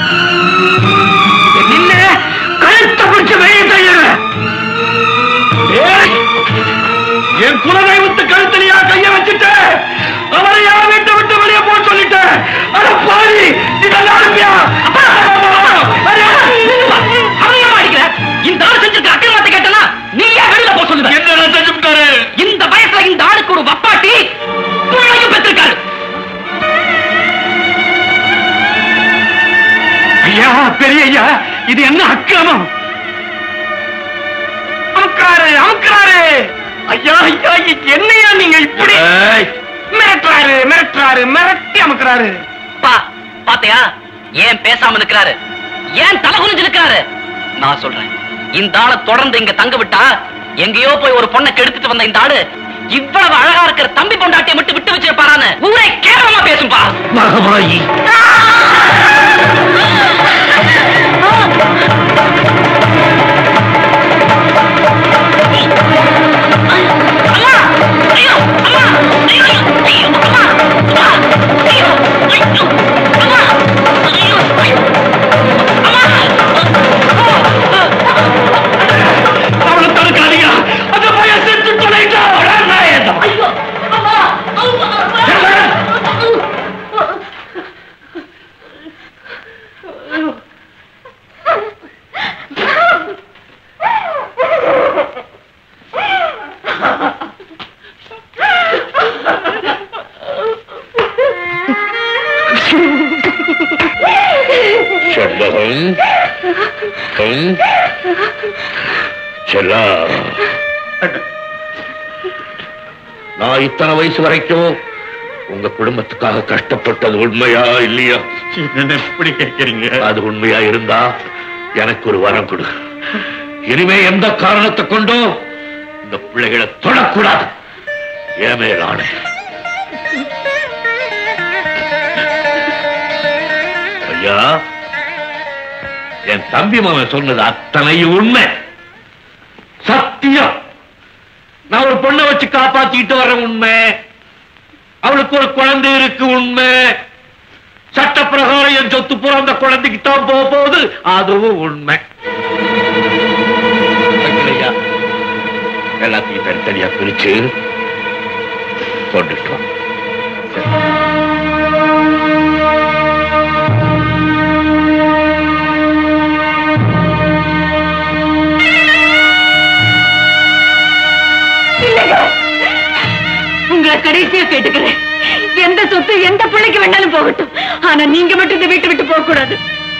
நின்ன கழுத்தை பிடிச்சு வெளியே தள்ளிடுவேன் என் குலதெய்வத்து கழுத்தலியா கைய வச்சுட்டு அவரை யார் வீட்டை விட்டு வெளியே போக சொல்லிட்டேன் அட பாரி இதெல்லாம் அனுப்பியா இந்த ஆள் செஞ்சிருக்க அக்கிரமத்தை கேட்டனா நீ ஏன் வெளியில போக சொல்லுவ என்ன செஞ்சுட்டாரு இந்த வயசுல இந்த ஆளுக்கு ஒரு வப்பாட்டி பிள்ளையும் பெற்றிருக்காரு ஐயா பெரிய ஐயா இது என்ன அக்கிரமம் அமுக்கிறாரு அமுக்கிறாரு ஐயா ஐயா இது என்னையா நீங்க இப்படி மிரட்டுறாரு மிரட்டுறாரு மிரட்டி அமுக்கிறாரு பா பாத்தியா ஏன் பேசாம நிக்கிறாரு ஏன் தலை குனிஞ்சு நிக்கிறாரு நான் சொல்றேன் இந்த ஆளை தொடர்ந்து இங்க தங்க விட்டா எங்கேயோ போய் ஒரு பொண்ணை கெடுத்துட்டு வந்த இந்த ஆளு இவ்வளவு அழகா இருக்கிற தம்பி பொண்டாட்டியை மட்டும் விட்டு வச்சிருப்பாரான்னு ஊரே கேவலமா பேசும்பா மகமாயி அவனை தடுக்காதீங்க அந்த பையன் செத்து தொலைட்டான் செல்லம் ம்? செல்லம் நான் இத்தனை வயசு வரைக்கும் உங்க குடும்பத்துக்காக கஷ்டப்பட்டது உண்மையா இல்லையா என்ன எப்படி கேட்கறீங்க அது உண்மையா இருந்தா எனக்கு ஒரு வரம் கொடு இனிமே எந்த காரணத்தை கொண்டும் இந்த பிள்ளைகளை தொடக்கூடாது ஏமேல் ஆணை ஐயா என் தம்பி மாமன் சொன்னது அத்தனை உண்மை சத்தியம் நான் ஒரு பொண்ணை வச்சு காப்பாத்திட்டு வர உண்மை அவளுக்கு ஒரு குழந்தை இருக்கு உண்மை சட்டப்பிரகாரம் என் சொத்து பூரா அந்த குழந்தைக்கு தான் போக போகுது அதுவும் உண்மை வைக்கலையா? எல்லாத்தையும் தனித்தனியா பிரிச்சு கொண்டுட்டோம் இல்லைங்க உங்களை கடைசியா கேட்டுக்கிறேன் எந்த சொத்து எந்த பிள்ளைக்கு வேணாலும் போகட்டும் ஆனா நீங்க மட்டும் இந்த வீட்டை விட்டு போக கூடாது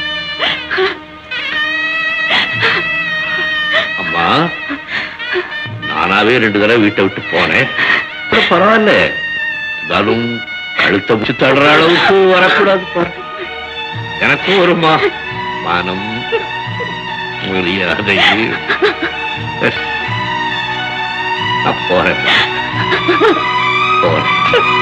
அம்மா நானாவே ரெண்டு தடவை வீட்டை விட்டு போனேன் அப்புறம் பரவாயில்ல இருந்தாலும் கழுத்தை முடிச்சு தடுற அளவுக்கு வரக்கூடாது பாரு எனக்கும் வருமா மானம் மரியாதை நான் போறேன் போறேன்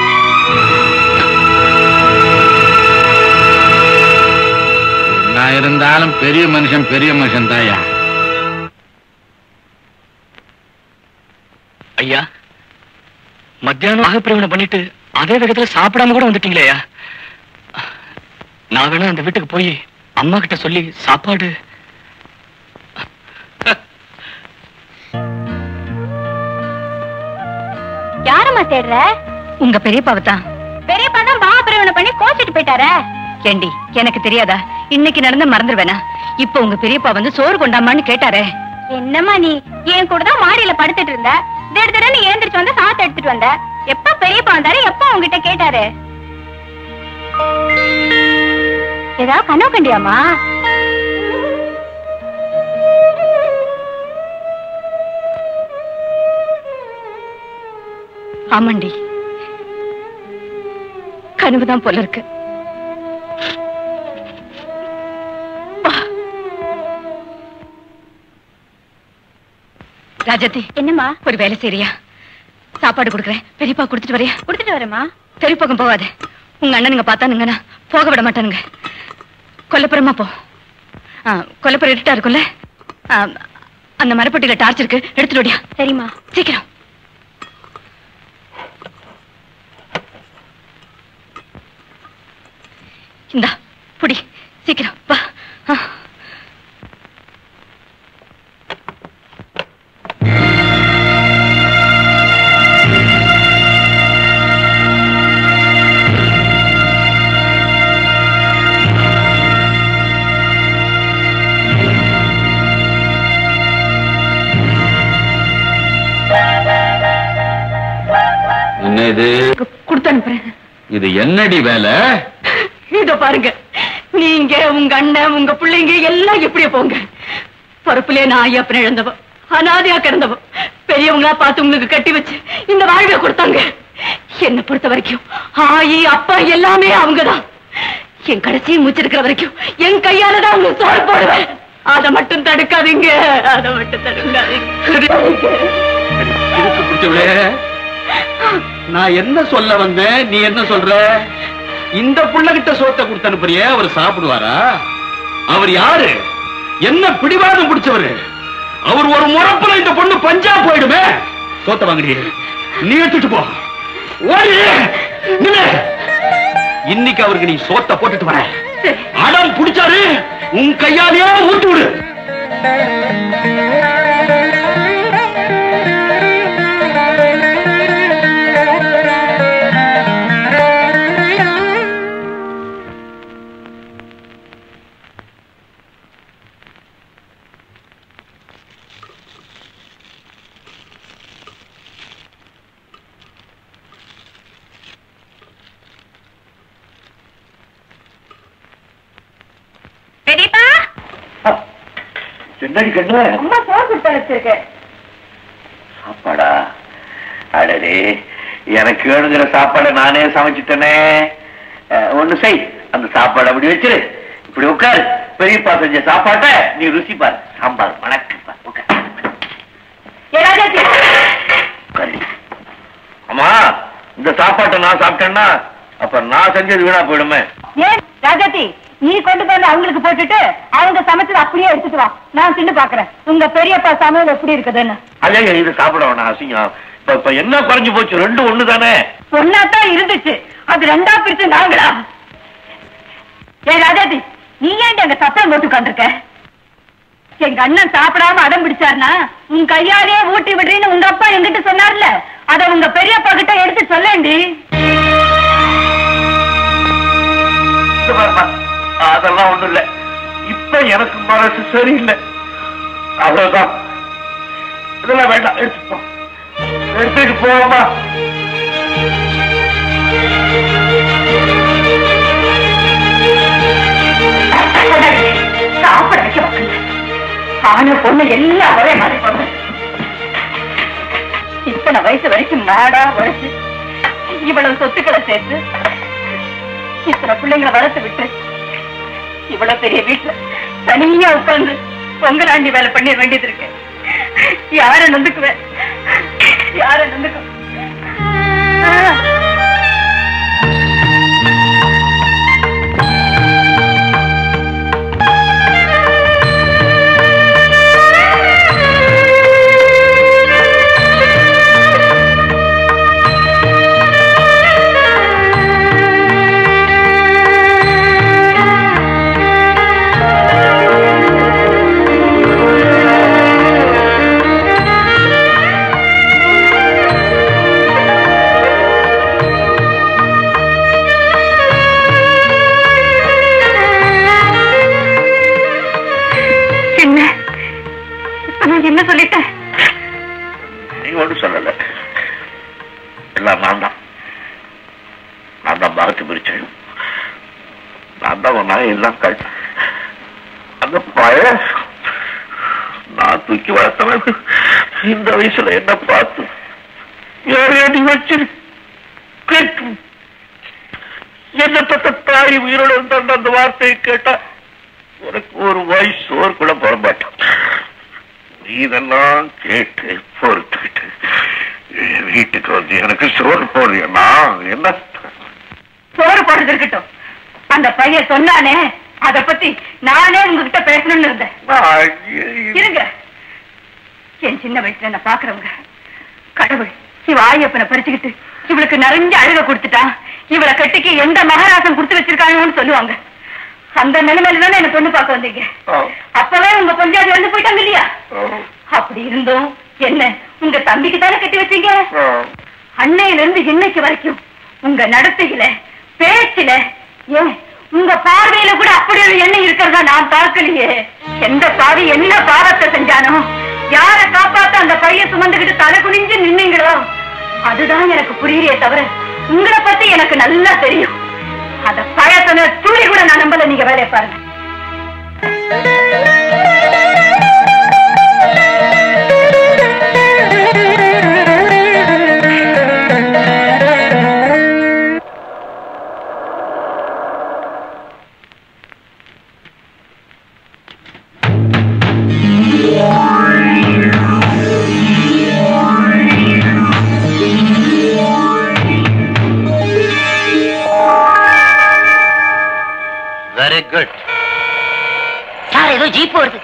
நான் இருந்தாலும் பெரிய மனுஷன் பெரிய மனுஷன் தாயா ஐயா மத்தியானம் ஆகப்பிரவனை பண்ணிட்டு அதே வேகத்துல சாப்பிடாம கூட வந்துட்டீங்களே ஐயா நான் வேணா அந்த வீட்டுக்கு போய் அம்மா கிட்ட சொல்லி சாப்பாடு யாரம்மா தேடுற உங்க பெரியப்பாவை தான் பெரியப்பா தான் பாபிரவனை பண்ணி கோச்சிட்டு போயிட்டாரே ஏண்டி எனக்கு தெரியாதா இன்னைக்கு நடந்த மறந்துடுவேனா இப்ப உங்க பெரியப்பா வந்து சோறு கொண்டாமான்னு கேட்டாரே என்னம்மா நீ என் கூட தான் மாடியில படுத்துட்டு இருந்த திடீர் திடீர்னு ஏந்திரிச்சு வந்து சாத்த எடுத்துட்டு வந்த எப்ப பெரியப்பா வந்தாரு எப்ப உங்ககிட்ட கேட்டாரு ஏதாவது கனவு கண்டியாமா ஆமாண்டி கனவுதான் போல இருக்கு ராஜாத்தி என்னம்மா ஒரு வேலை செய்றியா சாப்பாடு கொடுக்குறேன் பெரியப்பா கொடுத்துட்டு வரியா கொடுத்துட்டு வரேம்மா தெரு பக்கம் போகாத உங்க அண்ணனுங்க பார்த்தானுங்கன்னா போக விட மாட்டானுங்க கொல்லப்புறமா போ ஆ, கொல்லப்புறம் இருட்டா இருக்கும்ல ஆ, அந்த மரப்பட்டியில டார்ச் இருக்கு எடுத்துட்டு ஓடியா சரிம்மா சீக்கிரம் இந்தா புடி சீக்கிரம் வா ஆ. என்ன இது கொடுத்து அனுப்புறேன் இது என்னடி வேலை இதோ பாருங்க நீங்க உங்க அண்ணன் உங்க பிள்ளைங்க எல்லாம் எப்படியே போங்க பொறுப்புலயே நான் ஐயப்பன் இழந்தவ அனாதையா கிடந்தவ பெரியவங்களா பார்த்து உங்களுக்கு கட்டி வச்சு இந்த வாழ்வை கொடுத்தாங்க என்னை பொறுத்த வரைக்கும் ஆயி அப்பா எல்லாமே அவங்கதான் என் கடைசி மூச்சிருக்கிற வரைக்கும் என் கையால தான் உங்களுக்கு சோறு போடுவேன் அதை மட்டும் தடுக்காதீங்க அதை மட்டும் தடுக்காதீங்க இருக்கு பிடிச்சவளே நான் என்ன சொல்ல வந்தேன் நீ என்ன சொல்ற இந்த புள்ளகிட்ட சோத்தை கொடுத்து அனுப்புறியே அவர் சாப்பிடுவாரா அவர் யாரு என்ன பிடிவாதம் பிடிச்சவரு அவர் ஒரு முறப்புல இந்த பொண்ணு பஞ்சா போயிடுமே சோத்த வாங்குறியே நீ எடுத்துட்டு போ ஓடி நில்லு. இன்னைக்கு அவருக்கு நீ சோத்த போட்டுட்டு வர அடம் பிடிச்சாரு உன் கையாலேயே ஊட்டு விடு பெரியப்பா என்னடி கண்ணு அம்மா சோறு கொடுத்து அனுப்பிச்சிருக்கேன் சாப்பாடா அடடே எனக்கு வேணுங்கிற சாப்பாடை நானே சமைச்சிட்டேனே அஹ், ஒண்ணு செய் அந்த சாப்பாடு அப்படி வச்சிரு இப்படி உட்காரு பெரியப்பா செஞ்ச சாப்பாட்டை நீ ருசி பாரு சாம்பார் வணக்கம் பாரு உட்காரு. உட்காரு. அம்மா இந்த சாப்பாட்டை நான் சாப்பிட்டேன்னா அப்ப நான் செஞ்சது வீணா போயிடுமே ஏன் ராஜாத்தி நீ கொண்டு வந்து அவங்களுக்கு போட்டுட்டு அவங்க சமைச்சது அப்படியே எடுத்துட்டு வா நான் தின்னு பாக்குறேன் உங்க பெரியப்பா சமையல் எப்படி இருக்குதுன்னு ஐயா இது சாப்பிட வேணாம் அசிங்கம் இப்ப இப்ப என்ன குறைஞ்சு போச்சு ரெண்டும் ஒண்ணு தானே ஒன்னாத்தான் இருந்துச்சு அது ரெண்டா பிரிச்சு நாங்களா ஏ ராஜாதி நீ ஏன்டி அங்க சத்தம் போட்டு உட்காந்துருக்க எங்க அண்ணன் சாப்பிடாம அடம் பிடிச்சாருனா உன் கையாலேயே ஊட்டி விடுறீன்னு உங்க அப்பா என்கிட்ட சொன்னார்ல அத உங்க பெரியப்பா கிட்ட எடுத்து சொல்லேண்டி இது பாரும்மா, அதெல்லாம் ஒண்ணும் இல்ல இப்ப எனக்கு மனசு சரியில்லை அவ்வளவுதான் இதெல்லாம் வேண்டாம் எடுத்துட்டு போ எடுத்துட்டு போமா சாப்பிட வைக்க மக்கள் ஆன பொண்ணு எல்லாம் ஒரே மாதிரி பொண்ணு இத்தனை வயசு வரைக்கும் நாடா உழைச்சு இவ்வளவு சொத்துக்களை சேர்த்து இத்தனை பிள்ளைங்களை வளர்த்து விட்டு இவ்வளவு பெரிய வீட்டுல தனியா உட்கார்ந்து பொங்கலாண்டி வேலை பண்ணிட வேண்டியது இருக்கு யார நொந்துக்குவேன் யார நொந்துக்குவேன் ஆ. என்ன இப்ப நான் என்ன சொல்லிட்டேன் நீ ஒன்றும் சொல்லல எல்லாம் நான் தான் நான் தான் பாரதி பிரிச்சேன் நான் தான் உன் எல்லாம் கழ் அந்த பழைய நான் தூக்கி வளர்த்தவன் இந்த வயசுல என்ன பார்த்து ஏறி வச்சிரு கேட்டு என்ன பத்த தாய் உயிரோடு இருந்தா அந்த வார்த்தையை கேட்டா எனக்கு ஒரு வயசு சோறு கூட போட மாட்டான் நீ இதெல்லாம் கேட்டு பொறுத்துக்கிட்டு என் வீட்டுக்கு வந்து எனக்கு சோறு போடுறியண்ணா என்ன சோறு போடுறது இருக்கட்டும் அந்த பையன் சொன்னானே அத பத்தி நானே உங்ககிட்ட பேசணும்னு இருந்தேன் இருங்க என் சின்ன வயசுல என்ன பாக்குறவங்க கடவுள் இவ ஆயப்பனை பறிச்சுக்கிட்டு இவளுக்கு நிறைஞ்ச அழுக கொடுத்துட்டா இவளை கட்டிக்கு எந்த மகாராசம் கொடுத்து வச்சிருக்காங்கன்னு சொல்லுவாங்க அந்த நிலைமையில தானே என்ன பொண்ணு பார்க்க வந்தீங்க அப்பவே உங்க பொஞ்சாதி வந்து போயிட்டாங்க இல்லையா அப்படி இருந்தும் என்ன உங்க தம்பிக்கு தானே கட்டி வச்சீங்க அன்னையில இருந்து இன்னைக்கு வரைக்கும் உங்க நடத்தையில பேச்சுல ஏன் உங்க பார்வையில கூட அப்படி ஒரு எண்ணம் இருக்கிறதா நான் பார்க்கலையே எந்த பாவி என்ன பாவத்தை செஞ்சானோ யார காப்பாத்த அந்த பைய சுமந்துகிட்டு தலை குனிஞ்சு நின்னீங்களோ அதுதான் எனக்கு புரியலையே தவிர உங்களை பத்தி எனக்கு நல்லா தெரியும் அந்த பழத்தன துளி கூட நான் நம்பல நீங்க வேலையை பாருங்க வெரி குட் சார் ஏதோ ஜீப் வருது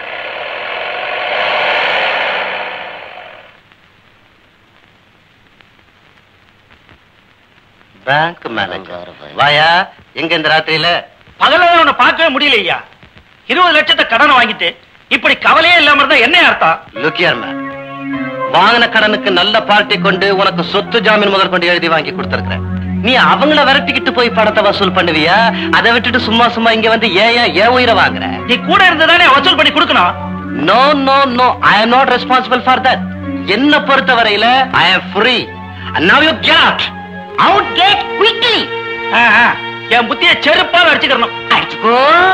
பேங்க் மேனேஜர் வாயா எங்க இந்த ராத்திரியில பகல உன்னை பார்க்கவே முடியலையா இருபது லட்சத்தை கடன் வாங்கிட்டு இப்படி கவலையே இல்லாம இருந்தா என்ன அர்த்தம் லுக்கியர் மேன் வாங்கின கடனுக்கு நல்ல பார்ட்டி கொண்டு உனக்கு சொத்து ஜாமீன் முதல் கொண்டு எழுதி வாங்கி கொடுத்திருக்கிறேன் நீ அவங்கள விரட்டிக்கிட்டு போய் பணத்தை வசூல் பண்ணுவியா அதை விட்டுட்டு சும்மா சும்மா இங்க வந்து ஏன் ஏன் ஏன் உயிரை வாங்குற நீ கூட இருந்ததானே வசூல் பண்ணி கொடுக்கணும் no no no I am not responsible for that என்ன பொறுத்த வரையில I am free now you get out out gate quickly என் புத்திய செருப்பா அடிச்சுக்கணும் அடிச்சுக்கோ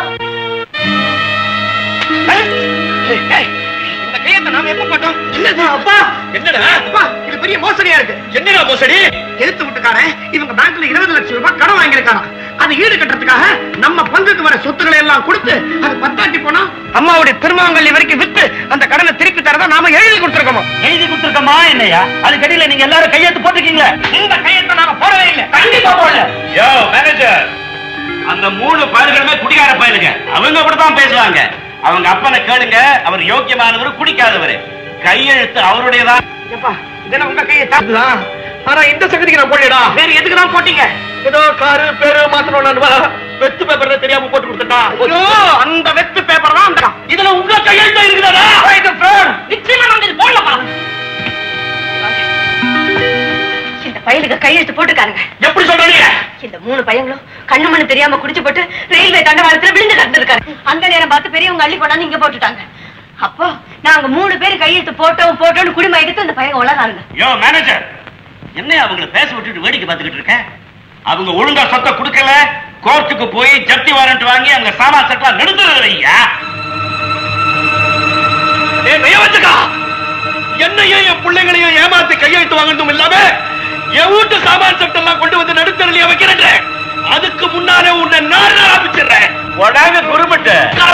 இந்த கையத்தை நாம எப்ப போட்டோம் என்னது அப்பா என்னடா அப்பா இது பெரிய மோசடியா இருக்கு என்னடா மோசடி எடுத்து விட்டுக்காரன் இவங்க பேங்க்ல இருபது லட்சம் ரூபாய் கடன் வாங்கியிருக்காங்க அது ஈடு கட்டுறதுக்காக நம்ம பங்குக்கு வர சொத்துக்களை எல்லாம் கொடுத்து அது பத்தாட்டி போனா அம்மாவுடைய திருமாங்கல்ய வரைக்கும் வித்து அந்த கடனை திருப்பி தரதா நாம எழுதி கொடுத்துருக்கோம் எழுதி கொடுத்துருக்கமா என்னையா அதுக்கடியில நீங்க எல்லாரும் கையெழுத்து போட்டிருக்கீங்களா இந்த கையத்தை நாம போடவே இல்லை கண்டிப்பா போடல யோ மேனேஜர் அந்த மூணு பயல்களுமே குடிகார பயலுங்க அவங்க கூட தான் பேசுவாங்க அவங்க அப்பனை கேளுங்க அவர் யோக்கியமானவர் குடிக்காதவர் கையெழுத்து அவருடையதான் ஏப்பா இதெல்லாம் உங்க கையை தாக்குதான் ஆனா இந்த சகதிக்கு நான் போடலடா வேற எதுக்கு தான் போட்டீங்க ஏதோ காரு பேரு மாத்தணும் வெத்து பேப்பர் தெரியாம போட்டு கொடுத்துட்டா ஐயோ, அந்த வெத்து பேப்பர் தான் அந்த இதுல உங்க கையெழுத்து இருக்குதா நிச்சயமா நாங்க இது போடலப்பா இந்த பயலுக்கு கையெழுத்து போட்டுக்காருங்க எப்படி சொல்றீங்க இந்த மூணு பையங்களும் கண்ணு மண்ணு தெரியாம குடிச்சு போட்டு ரயில்வே தண்டவாளத்துல விழுந்து கிடந்திருக்காரு அந்த நேரம் பார்த்து பெரியவங்க அள்ளி கொண்டாந்து இங்க போட்டுட்டாங்க அப்போ நாங்க மூணு பேர் கையெழுத்து போட்டோம் போட்டோம்னு குடிமை எடுத்து அந்த பையன் உலகாருங்க யோ மேனேஜர் என்ன அவங்கள பேச விட்டுட்டு வேடிக்கை பார்த்துக்கிட்டு இருக்க அவங்க ஒழுங்கா சொத்தை கொடுக்கல கோர்ட்டுக்கு போய் ஜப்தி வாரண்ட் வாங்கி அங்க சாமான் செட்டலாம் நிறுத்துறது ஐயா ஏய் நயவச்சுக்கா என்னையும் என் பிள்ளைங்களையும் ஏமாத்தி கையெழுத்து வாங்கணும் இல்லாம என் வீட்டு சாமான் சட்டம் எல்லாம் கொண்டு வந்து நடுத்தரலைய வைக்கிறேன் அதுக்கு முன்னாலே உன்னை நான் ஆரம்பிச்சிடுறேன் உடங்க குருமட்டு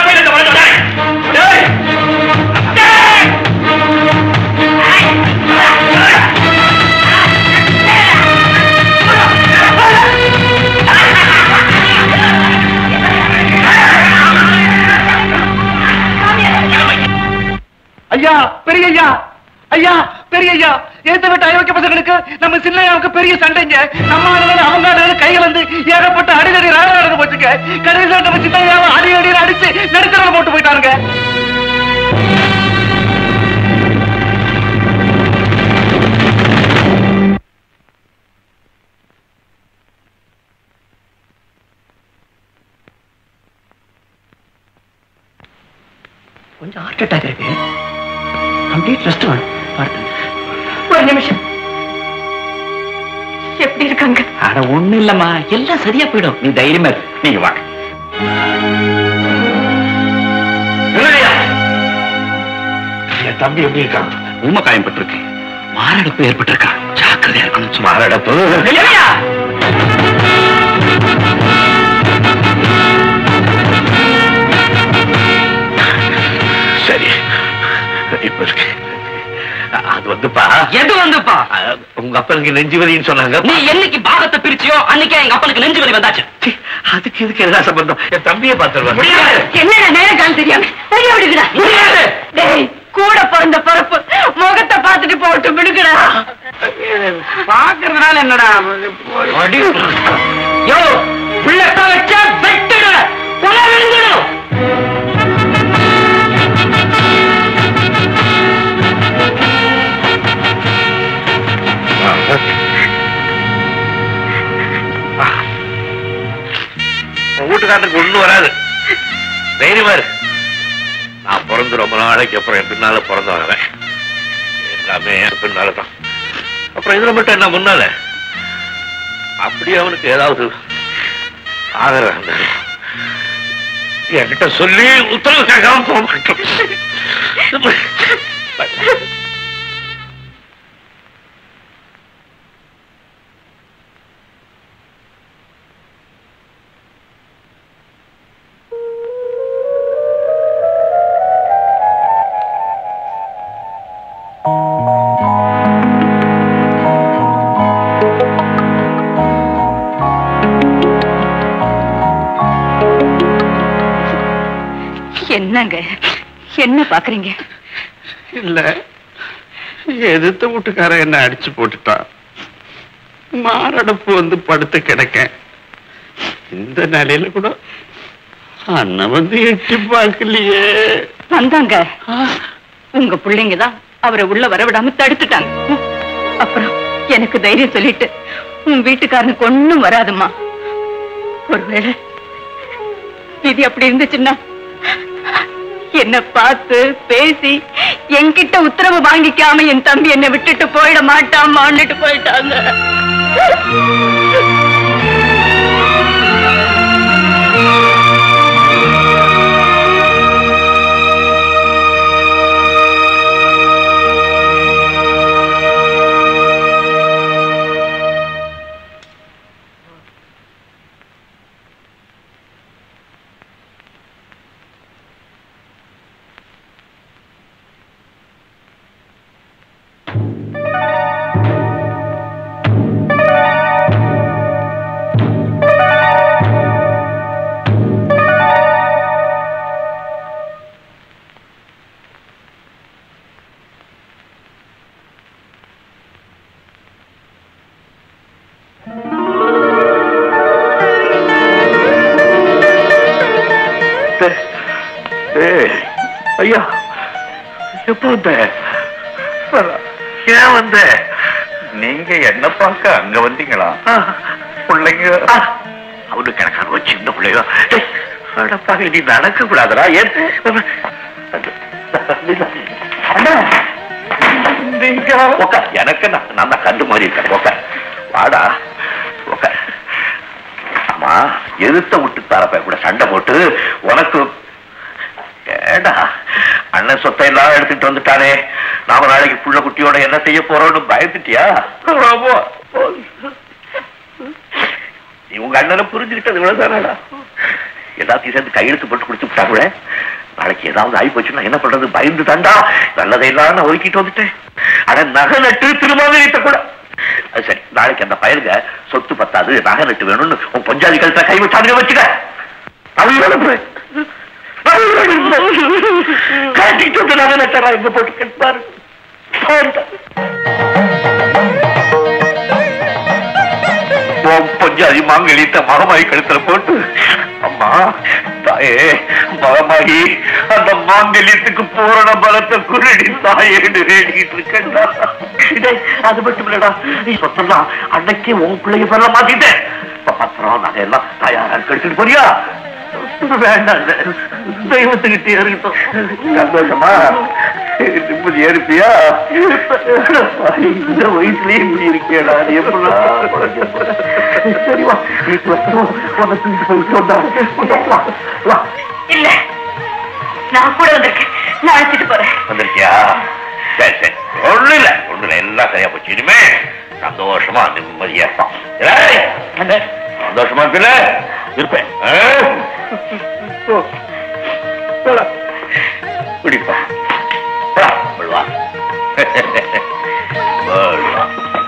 ஐயா பெரிய ஐயா ஐயா பெரிய ஐயா ஏத்த விட்டு அயோக்கிய பசங்களுக்கு நம்ம சின்னையாவுக்கு பெரிய சண்டைங்க நம்ம ஆளுங்க அவங்க ஆளுங்க கையில இருந்து ஏகப்பட்ட அடிதடி ராக நடந்து போச்சுங்க கடைசியில் நம்ம சின்னையாவை அடி அடி அடிச்சு நடுத்தரல போட்டு போயிட்டாருங்க கொஞ்சம் ஹார்ட் அட்டாக் இருக்கு கம்ப்ளீட் ரெஸ்ட் வேணும் பார்த்து ஒரு நிமிஷம் எப்படி இருக்காங்க அட ஒண்ணு இல்லம்மா எல்லாம் சரியா போயிடும் நீ தைரியமா இரு. நீங்க வாங்க என் தம்பி எப்படி இருக்கான் உண்மை காயம்பட்டிருக்கு மாரடைப்பு ஏற்பட்டிருக்கா ஜாக்கிரதையா இருக்கணும் மாரடைப்பு ஐயா! சரி இப்ப இருக்கு அது வந்துப்பா எது வந்துப்பா அஹ், உங்க அப்பனுக்கு நெஞ்சு வலின்னு சொன்னாங்க நீ என்னைக்கு பாகத்தை பிரிச்சியோ அன்னைக்கே எங்க அப்பனுக்கு நெஞ்சு வலி வந்தாச்சு சி, அதுக்கு இதுக்கு என்ன சம்பந்தம் என் தம்பியை பார்த்துருவாங்க முடியாது என்னடா நேரம் காலம் தெரியாம வெளிய விடுங்கடா முடியாது. டேய் கூட பிறந்த பிறப்பு முகத்தை பார்த்துட்டு போட்டு விடுங்கடா பாக்குறதுனால என்னடா யோ பிள்ளை வச்சா வெட்டுட கொலை விழுந்துடும் உன் வீட்டுக்காரனுக்கு ஒண்ணும் வராது தைரியமா இரு நான் பிறந்து ரொம்ப நாளைக்கு அப்புறம் என் பின்னால பிறந்தவன் எல்லாமே என் பின்னால தான் அப்புறம் இதுல மட்டும் என்ன முன்னால அப்படியே அவனுக்கு ஏதாவது ஆதரவு என்கிட்ட சொல்லி உத்தரவு கேட்காம போக மாட்டோம் என்னங்க என்ன பாக்குறீங்க இல்ல எதிர்த்த வீட்டுக்காரன் என்ன அடிச்சு போட்டுட்டான் மாரடைப்பு வந்து படுத்து கிடக்க இந்த நிலையில கூட அண்ணன் வந்து எட்டி பார்க்கலையே வந்தாங்க உங்க பிள்ளைங்க தான் அவரை உள்ள வரவிடாம தடுத்துட்டாங்க அப்புறம் எனக்கு தைரியம் சொல்லிட்டு உன் வீட்டுக்காரனுக்கு ஒண்ணும் வராதும்மா ஒருவேளை விதி அப்படி இருந்துச்சுன்னா என்ன பார்த்து பேசி என்கிட்ட உத்தரவு வாங்கிக்காம என் தம்பி என்னை விட்டுட்டு போயிட மாட்டாமான்னுட்டு போயிட்டாங்க ஐயா எப்ப வந்த ஏன் வந்த நீங்க என்ன பார்க்க அங்க வந்தீங்களா பிள்ளைங்க அவனு கிடக்கான சின்ன பிள்ளைங்க டேய், அடப்பா, நீ நடக்க கூடாதடா ஏன் அண்ணா, நீங்க உட்கார். எனக்கு நான் நான் தான் கண்டு மாதிரி இருக்கேன் உட்கார். வாடா உட்கார். ஆமா எதிர்த்த விட்டு தரப்ப கூட சண்டை போட்டு உனக்கு ஏடா அண்ணன் சொத்தை எல்லாம் எடுத்துட்டு வந்துட்டானே நாம நாளைக்கு புள்ள குட்டியோட என்ன செய்ய போறோம்னு பயந்துட்டியா ஆமா. நீ உங்க அண்ணனை புரிஞ்சுக்கிட்டது இவ்வளவுதானடா எல்லாத்தையும் சேர்ந்து கையெழுத்து போட்டு கொடுத்து விட்டா கூட நாளைக்கு ஏதாவது ஆகி போச்சுன்னா என்ன பண்றது பயந்து தாண்டா நல்லதையெல்லாம் நான் ஒதுக்கிட்டு வந்துட்டேன் ஆனா நகை நட்டு திருமாதிரித்த கூட அது சரி நாளைக்கு அந்த பயிர்க சொத்து பத்தாது நகை நட்டு வேணும்னு உன் பஞ்சாதி கழுத்த கை வச்சாதுங்க வச்சுக்க அவங்க கட்டிட்டு வந்து நகை நட்டா எங்க போட்டு கட்டுப்பாரு உன் பஞ்சாதி மாங்கலித்த மகமாயி கழுத்துல போட்டு அம்மா தாயே மகமாயி அந்த மாங்கல்யத்துக்கு பூரண பலத்தை குருடி தாயேன்னு வேண்டிட்டு இருக்கா அது மட்டும் இல்லடா நீ சொத்தலாம் அன்னைக்கு உன் பிள்ளைய பேர்ல மாத்திட்டேன் இப்ப பத்திரம் நகையெல்லாம் தயாரா எடுத்துட்டு போறியா வேண்டாம் தெய்வத்துக்கிட்டே இருக்கட்டும் சந்தோஷமா நிம்மதியா இருப்பியா இந்த வயசுலயே இப்படி இருக்கியடா நீ எப்படி சரிவா வீட்டு வசனம் உன்னை தூக்கிட்டு போயிட்டு வந்தா வா, வா இல்ல நான் கூட வந்திருக்கேன் நான் அழைச்சிட்டு போறேன் வந்திருக்கியா சரி சரி ஒண்ணு இல்ல ஒண்ணு இல்ல எல்லாம் சரியா போச்சு இனிமே சந்தோஷமா நிம்மதியா இருப்பான் ஏய், சந்தோஷமா இருக்குல்ல இருப்பேன் ஆ? ஓ. போடா. குடிப்பா போடா, போடு வா. போடு வா.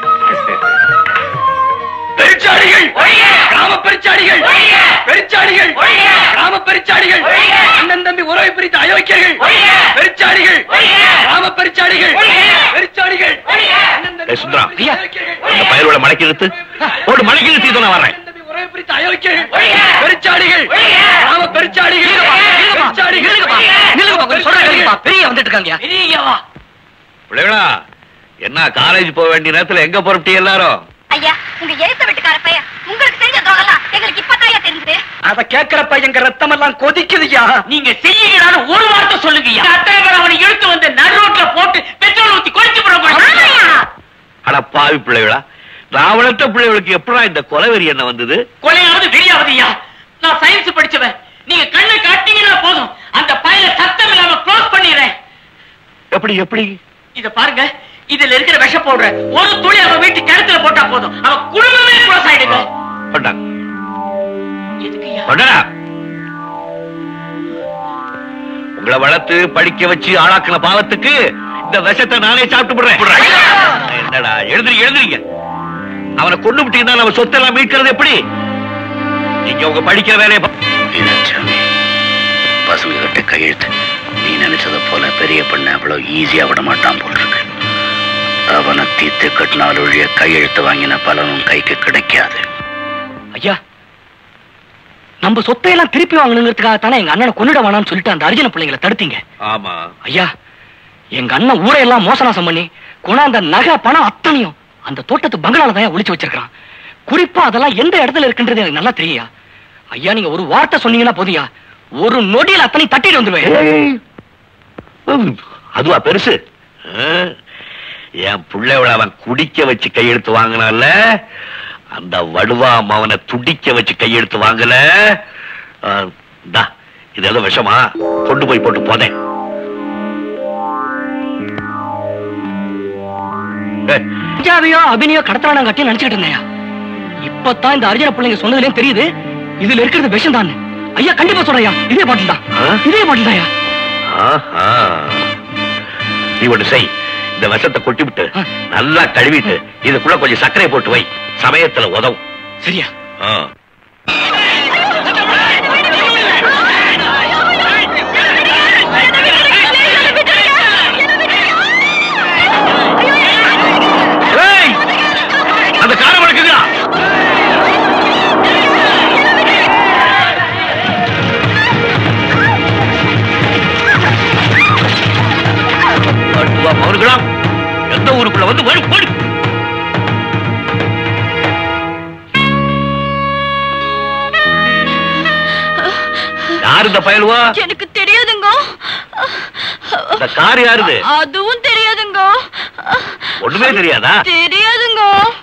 பெருச்சாடிகள் கிராம பெருச்சாடிகள் பெருச்சாடிகள் கிராம பெருச்சாடிகள் அண்ணன் தம்பி உறவை பிரித்த அயோக்கியர்கள் பெருச்சாடிகள் கிராம பெருச்சாடிகள் பெருச்சாடிகள் ஏய், சுந்தரம் அந்த பயிரோட மடக்கி இழுத்து போடு மடக்கி இழுத்து இதோ நான் வரேன் உறவை பிரித்த அயோக்கியர்கள் பெருச்சாடிகள் கிராம பெருச்சாடிகள் பெருச்சாடிகள் பெரிய வந்துட்டு இருக்காங்க பெரியவா பிள்ளைகளா என்ன காலேஜ் போக வேண்டிய நேரத்துல எங்க புறப்பட்டி எல்லாரும் ஐயா உங்க எழுத்த வீட்டுக்கார பையன் உங்களுக்கு தெரிஞ்ச துரோகம்லாம் எங்களுக்கு இப்பதாயா தெரிஞ்சது அத கேக்குற பையங்க ரத்தம் எல்லாம் கொதிக்குதுயா நீங்க செய்யுங்கடான்னு ஒரு வார்த்தை சொல்லுங்கய்யா அத்தனை பேர் அவனை இழுத்து வந்து நடு ரோட்ல போட்டு பெட்ரோல் ஊத்தி கொளுத்தி போட அட பாவி பிள்ளைகளா நான் வளர்த்த பிள்ளைகளுக்கு எப்படா இந்த கொலவெறி என்ன வந்தது கொலையாவது வெறியாவதுயா நான் சயின்ஸ் படிச்சவன் நீங்க கண்ணை காட்டீங்கன்னா போதும் அந்த பையல சத்தம் இல்லாம க்ளோஸ் பண்ணிடுறேன் எப்படி எப்படி இத பாருங்க இதுல இருக்கிற விஷ போடுற ஒரு துளி அவன் வீட்டு கிணத்துல போட்டா போதும் அவன் குடும்பமே க்ளோஸ் ஆயிடுங்க பண்ணாங்க பண்ணடா உங்களை வளர்த்து படிக்க வச்சு ஆளாக்குன பாவத்துக்கு இந்த விஷத்தை நானே சாப்பிட்டு விடுறேன் என்னடா எழுதுறீங்க எழுதுறீங்க அவனை கொண்டு விட்டீங்கன்னா நம்ம சொத்தெல்லாம் மீட்கிறது எப்படி நீங்க உங்க படிக்கிற வேலையை பா- மீனாட்சாமி பசங்க கிட்ட கையெழுத்து நீ நினைச்சத போல பெரிய பண்ண அவ்வளவு ஈஸியா விட மாட்டான் போல இருக்கு அவனை தீத்து கட்டினால் ஒழிய கையெழுத்து வாங்கின பலனும் கைக்கு கிடைக்காது ஐயா நம்ம சொத்தையெல்லாம் திருப்பி வாங்கணுங்கிறதுக்காக தானே எங்க அண்ணனை கொண்டுட வேணாம்னு சொல்லிட்டு அந்த அர்ஜுன பிள்ளைங்களை தடுத்தீங்க ஆமா ஐயா எங்க அண்ணன் ஊரையெல்லாம் மோசனாசம் பண்ணி கொண்டாந்த நகை பணம் அத்தனையும் அந்த தோட்டத்து பங்களால தான் ஒளிச்சு வச்சிருக்கான் குறிப்பா அதெல்லாம் எந்த இடத்துல இருக்குன்றது எனக்கு நல்லா தெரியா ஐயா நீங்க ஒரு வார்த்தை சொன்னீங்கன்னா போதியா ஒரு நொடியில் அத்தனை தட்டிட்டு வந்துருவேன் உம், அதுவா பெருசு ஆ, என் பிள்ளைவள அவன் குடிக்க வச்சு கையெழுத்து வாங்கினால அந்த வடுவா அவனை துடிக்க வச்சு கையெழுத்து வாங்கல ஆ, இந்தா, இது ஏதோ விஷமா கொண்டு போய் போட்டு போதேன் பஞ்சாபியோ அபினியோ கடத்தலாம் கட்டி நினைச்சுக்கிட்டு இருந்தேன் இப்பதான் இந்த அர்ஜுன பிள்ளைங்க சொன்னதுலயும் தெரியுது இதுல இருக்கிறது விஷம் தான் ஐயா கண்டிப்பா சொல்றையா இதே பாட்டில் தான் இதே பாட்டில் தான் ஆஹா. நீ ஒண்ணு செய் இந்த விஷத்தை கொட்டி விட்டு நல்லா கழுவிட்டு இதுக்குள்ள கொஞ்சம் சர்க்கரை போட்டு வை சமயத்துல உதவும் சரியா ஆ. ஏய், அந்த காரை வளர்க்குதா சொந்த ஊருக்குள்ள வந்து ஓடு ஓடு யாரு இந்த பயலுவா எனக்கு தெரியாதுங்க இந்த கார் யாருது அதுவும் தெரியாதுங்க ஒண்ணுமே தெரியாதா தெரியாதுங்க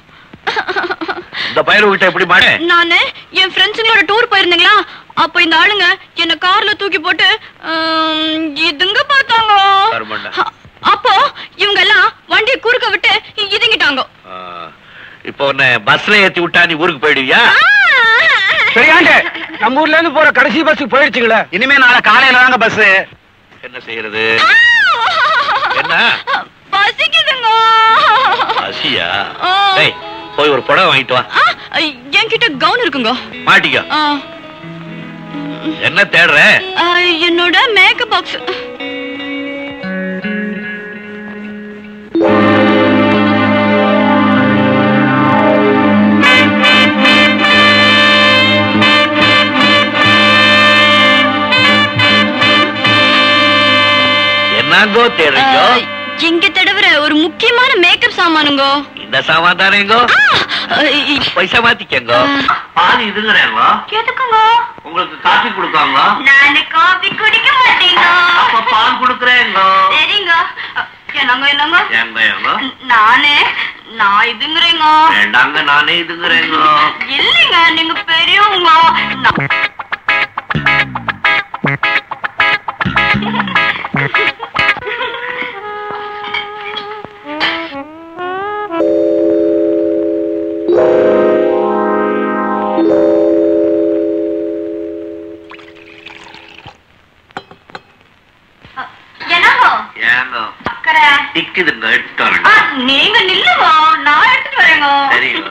இந்த பயலு கிட்ட எப்படி மாடு நானு என் ஃப்ரெண்ட்ஸுங்களோட டூர் போயிருந்தீங்களா அப்ப இந்த ஆளுங்க என்ன கார்ல தூக்கி போட்டு ஆம், இதுங்க பார்த்தாங்க அ- அப்போ இவங்க எல்லாம் வண்டியை குறுக்க விட்டு இதுங்கிட்டாங்க இப்போ உன்னை பஸ்ல ஏத்தி விட்டா நீ ஊருக்கு போயிடுவியா சரியாண்டு நம்ம ஊர்ல இருந்து போற கடைசி பஸ் போயிடுச்சுங்களே இனிமே நாளை காலையில தாங்க பஸ் என்ன செய்யறது என்ன பசிக்குதுங்க பசியா ஆ. டேய் போய் ஒரு புடவை வாங்கிட்டு வா ஆ, என்கிட்ட கவுன் இருக்குங்க மாட்டிக்கோ ஆ, என்ன தேடுற ஆ, என்னோட மேக்கப் பாக்ஸ் என்னங்கோ தேடுறீங்க இங்க தடவுற ஒரு முக்கியமான மேக்கப் சாமானுங்க இந்த சாமான் தானேங்கோ பைசா மாத்திக்கங்க பாதி இதுங்கிறேங்க கேட்டுக்கோங்க உங்களுக்கு காஃபி கொடுக்காங்க நானு காபி குடிக்க மாட்டேங்க அப்ப பால் கொடுக்குறேங்க சரிங்க என்னங்க என்னங்க ஏங்க ஏங்க நானே நான் இதுங்கிறேங்க வேண்டாங்க நானே இதுங்கிறேங்க இல்லைங்க நீங்க பெரியவங்க நான்- என்னங்க ஏங்க அக்கறை திக்குதுங்க எடுத்து ஆ, வரேன் நீங்க நில்லுங்க நான் எடுத்துட்டு வரேங்க சரிங்க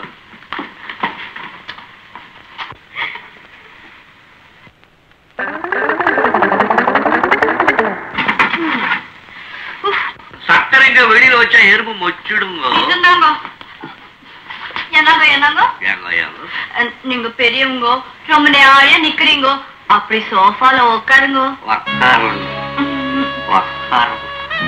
சக்கரைங்க வெளியில வச்சா எறும்பு மொச்சிடுங்க இதுதாங்க என்னங்க என்னங்க ஏங்க ஏங்க அஹ், நீங்க பெரியவங்க ரொம்ப நேரம் நிக்கிறீங்க அப்படி சோஃபால உட்காருங்க உக்காரணும் உக்காரணும்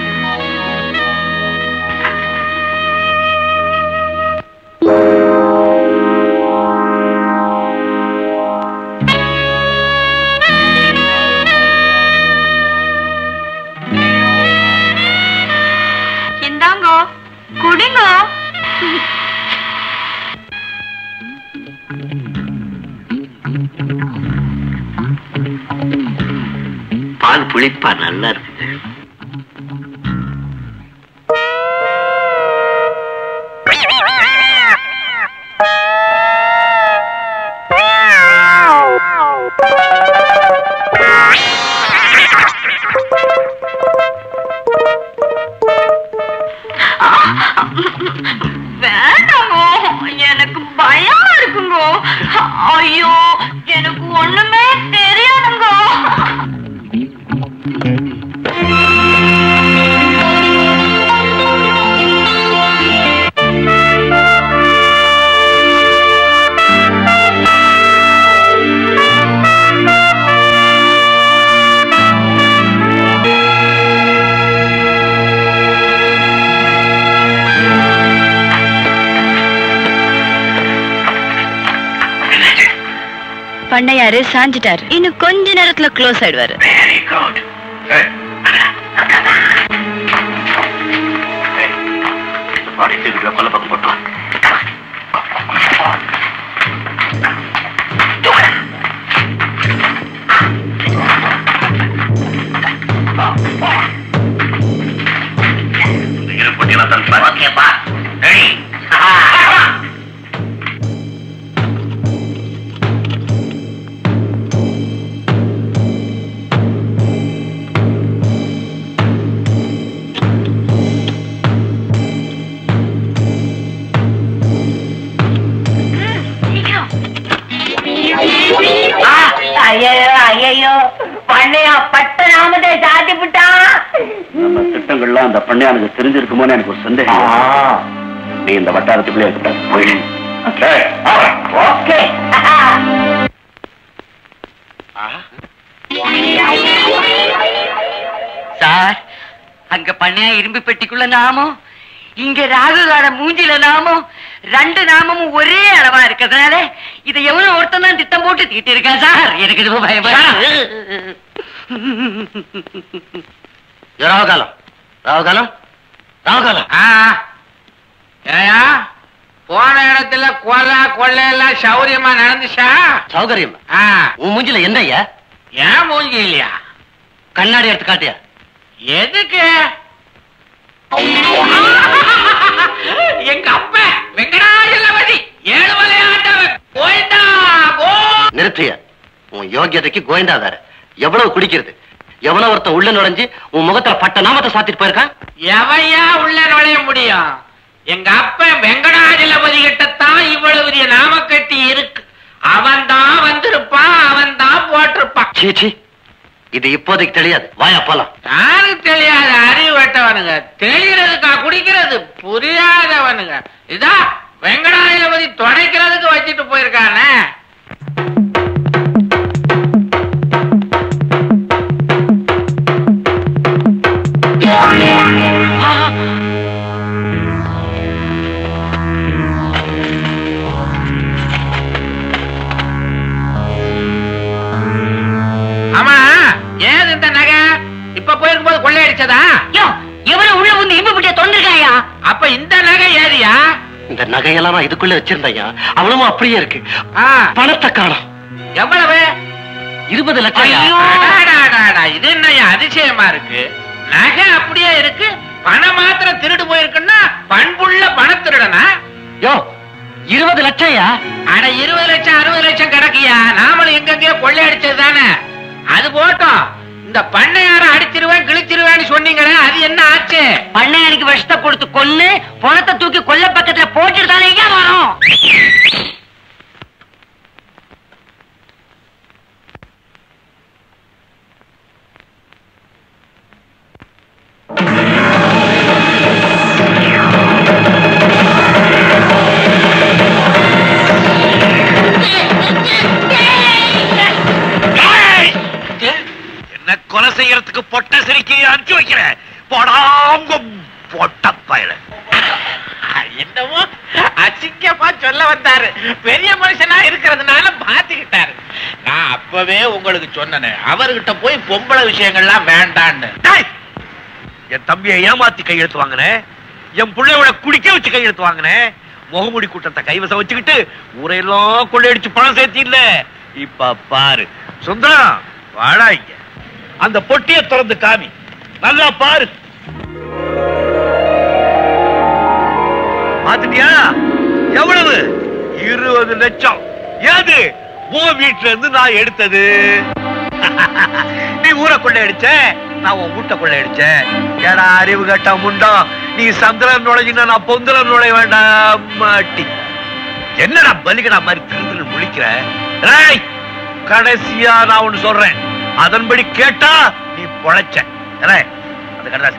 இந்தாங்க குடிங்க பால் புளிப்பா நல்லா இருக்குது வேண்டாங்க எனக்கு பயமா இருக்குங்க ஐயோ எனக்கு ஒண்ணுமே தெரியாதுங்க பண்ணையாரு சாஞ்சிட்டாரு இன்னும் கொஞ்ச நேரத்துல க்ளோஸ் ஆயிடுவாரு வெரி குட் பாடி தூக்கிட்டு கொல்ல பக்கம் போட்டு ஓகேப்பா ரெடி ஐயோ ஐயோ பண்ணையா பட்ட நாமதே சாத்தி விட்டான் நம்ம திட்டங்கள்லாம் அந்த பண்ணையானுக்கு தெரிஞ்சிருக்குமோன்னு எனக்கு ஒரு சந்தேகம் நீ இந்த வட்டாரத்துக்குள்ளே இருக்கக்கூடாது போயிடு ஏய், ஆ, ஓகே சார் அங்க பண்ணையா இரும்பு பெட்டிக்குள்ள நாமும் இங்க ராகுகார மூஞ்சில நாமம் ரெண்டு நாமமும் ஒரே அளவா இருக்கிறதுனால இதை எவ்வளவு ஒருத்தன் தான் திட்டம் போட்டு தீட்டு இருக்கான் சார் எனக்கு ரொம்ப பயமா ராவகாலம் ராவகாலம் ராவகாலம் ஏயா போன இடத்துல கொலை கொள்ளை எல்லாம் சௌரியமா நடந்துச்சா சௌகரியம் ஆ, உன் மூஞ்சில என்னய்யா ஏன் மூஞ்சி இல்லையா கண்ணாடி எடுத்து காட்டியா எதுக்கு எங்க அப்ப வெங்கடாஜலபதி ஏழுமலை ஆண்டவன் கோயந்தா கோ நிறுத்திய உன் யோகியதைக்கு கோயந்தா வேற எவ்வளவு குடிக்கிறது எவனோ ஒருத்தன் உள்ள நுழைஞ்சு உன் முகத்துல பட்ட நாமத்தை சாத்திட்டு போயிருக்கான் எவையா உள்ள நுழைய முடியும் எங்க அப்ப வெங்கடாஜலபதி கிட்டத்தான் இவ்வளவு பெரிய நாமக்கட்டி இருக்கு அவன் தான் வந்திருப்பான் அவன் தான் போட்டிருப்பான் சீச்சி இது இப்போதைக்கு தெரியாது வாயா போலாம் யாருக்கு தெரியாத அறிவு வெட்டவனுங்க தெரியறதுக்கா குடிக்கிறது புரியாதவனுங்க இதா வெங்கடாஜலபதி துடைக்கிறதுக்கு வச்சுட்டு போயிருக்கானே ஆமா ஏது இந்த நகை இப்ப போயிருக்கும் போது கொள்ளையடிச்சதா எவ்வளவு உள்ள வந்து இம்பு பிடிய தொண்டிருக்காயா அப்ப இந்த நகை ஏதியா இந்த நகையெல்லாம் நான் இதுக்குள்ள வச்சிருந்தையா அவளும் அப்படியே இருக்கு பணத்தை காணோம் எவ்வளவு இருபது லட்சம் ஐயோ, அடா, அடா, அடா, இது என்னய்யா அதிசயமா இருக்கு நகை அப்படியே இருக்கு பணம் மாத்திரம் திருடு போயிருக்குன்னா பண்புள்ள பண திருடனா யோ இருபது லட்சம்யா அட இருபது லட்சம் அறுபது லட்சம் கிடக்குயா நாமளும் எங்கெங்கயோ கொள்ளையடிச்சது தானே அது போட்டோம் இந்த பண்ணையார அடிச்சிருவேன் கிழிச்சிருவேன்னு சொன்னீங்களே அது என்ன ஆச்சு பண்ணையாருக்கு விஷத்தை கொடுத்து கொன்னு பணத்தை தூக்கி கொல்ல பக்கத்துல போட்டுட்டு தானே எங்க வரும் என்ன கொலை செய்யறதுக்கு பொட்ட சிரிக்கி அனுப்பிச்சு வைக்கிறேன் போடாங்க பொட்ட பயல என்னமோ அசிங்கமா சொல்ல வந்தாரு பெரிய மனுஷனா இருக்கிறதுனால மாத்திக்கிட்டாரு நான் அப்பவே உங்களுக்கு சொன்னேன் அவர்கிட்ட போய் பொம்பளை விஷயங்கள்லாம் வேண்டான்னு என் தம்பியை ஏமாத்தி கையெழுத்து வாங்கினேன் என் பிள்ளையோட குடிக்க வச்சு கையெழுத்து வாங்கினேன் முகமுடி கூட்டத்தை கைவசம் வச்சுக்கிட்டு ஊரையெல்லாம் கொள்ளையடிச்சு பணம் சேர்த்தி இல்ல இப்ப பாரு சுந்தரம் வாடா இங்க அந்த பொட்டியை திறந்து காமி நல்லா பாரு பாத்துட்டியா எவ்வளவு இருபது லட்சம் ஏது உன் வீட்டுல இருந்து நான் எடுத்தது நீ ஊரை கொள்ளையடிச்ச நான் உன் வீட்டை கொள்ளையடிச்சேன் ஏடா அறிவு கட்ட முண்டம் நீ சந்திரன் நுழைஞ்சினா நான் பொந்தலம் நுழைய வேண்டாம் மாட்டி என்னடா பலிகடா மாதிரி திரு முழிக்கிற ஏய், கடைசியா நான் ஒண்ணு சொல்றேன் அதன்படி கேட்டா நீ பொழைச்ச ஏலே, அந்த கடலாசி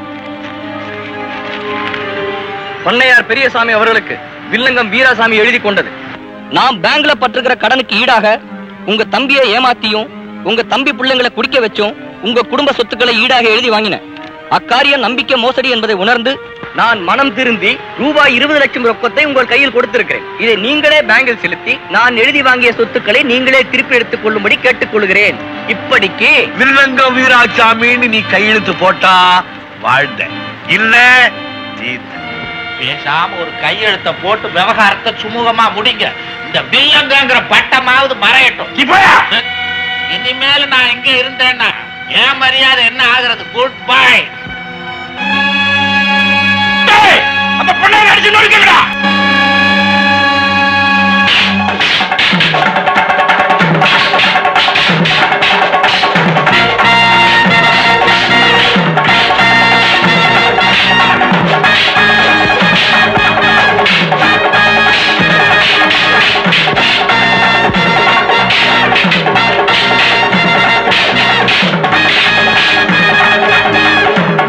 பண்ணையார் பெரியசாமி அவர்களுக்கு வில்லங்கம் வீராசாமி எழுதி கொண்டது நான் பேங்க்ல பட்டிருக்கிற கடனுக்கு ஈடாக உங்க தம்பியை ஏமாத்தியும் உங்க தம்பி பிள்ளைங்களை குடிக்க வச்சும் உங்க குடும்ப சொத்துக்களை ஈடாக எழுதி வாங்கினேன் அக்காரியம் நம்பிக்கை மோசடி என்பதை உணர்ந்து நான் மனம் திருந்தி ரூபாய் இருபது லட்சம் ரொக்கத்தை உங்கள் கையில் கொடுத்திருக்கிறேன் இதை நீங்களே பேங்கில் செலுத்தி நான் எழுதி வாங்கிய சொத்துக்களை நீங்களே திருப்பி எடுத்துக் கொள்ளும்படி கேட்டுக்கொள்கிறேன் இப்படிக்கு வில்லங்கம் வீராசாமின்னு நீ கையெழுத்து போட்டா வாழ்ந்த இல்ல தீர்த்த பேசாம ஒரு கையெழுத்த போட்டு விவகாரத்தை சுமூகமா முடிங்க இந்த வில்லங்கங்கிற பட்டமாவது மறையட்டும் இனிமேல் நான் எங்க இருந்தேன்னா என் மரியாதை என்ன ஆகுறது குட் பை அந்த பொண்ணை அடிச்சு நொறுக்கடா Thank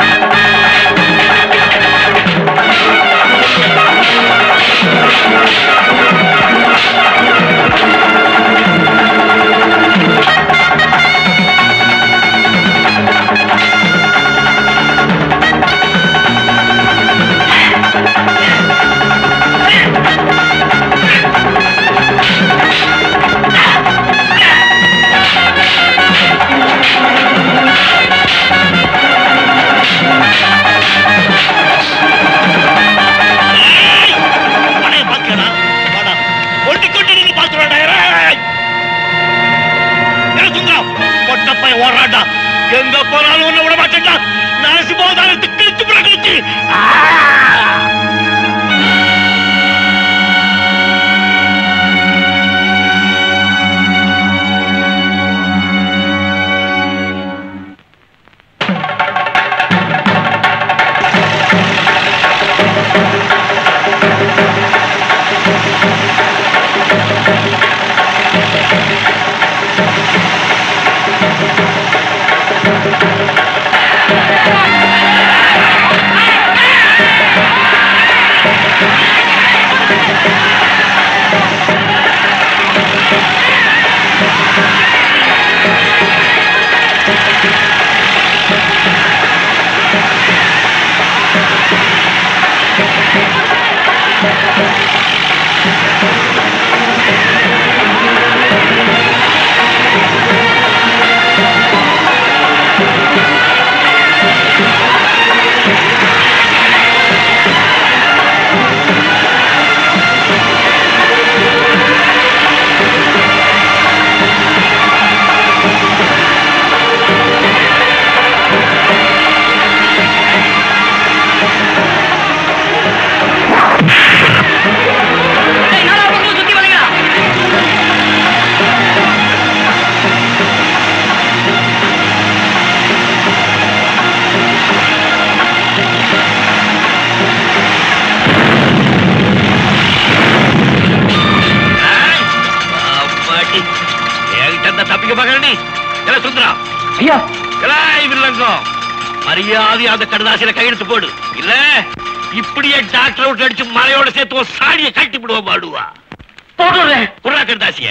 அம்மாடி. என்கிட்ட இருந்தா தப்பிக்க பார்க்கற நீ என்ன சுந்தரா ஐயா எலாய் வில்லங்கம் மரியாதை அந்த கடுதாசியில கையெழுத்து போடு இல்ல இப்படியே டாக்டர் விட்டு அடிச்சு மலையோட சேர்த்து உன் சாடியை கட்டி விடுவோம் பாடுவா போடுறேன் புறா கடுதாசிய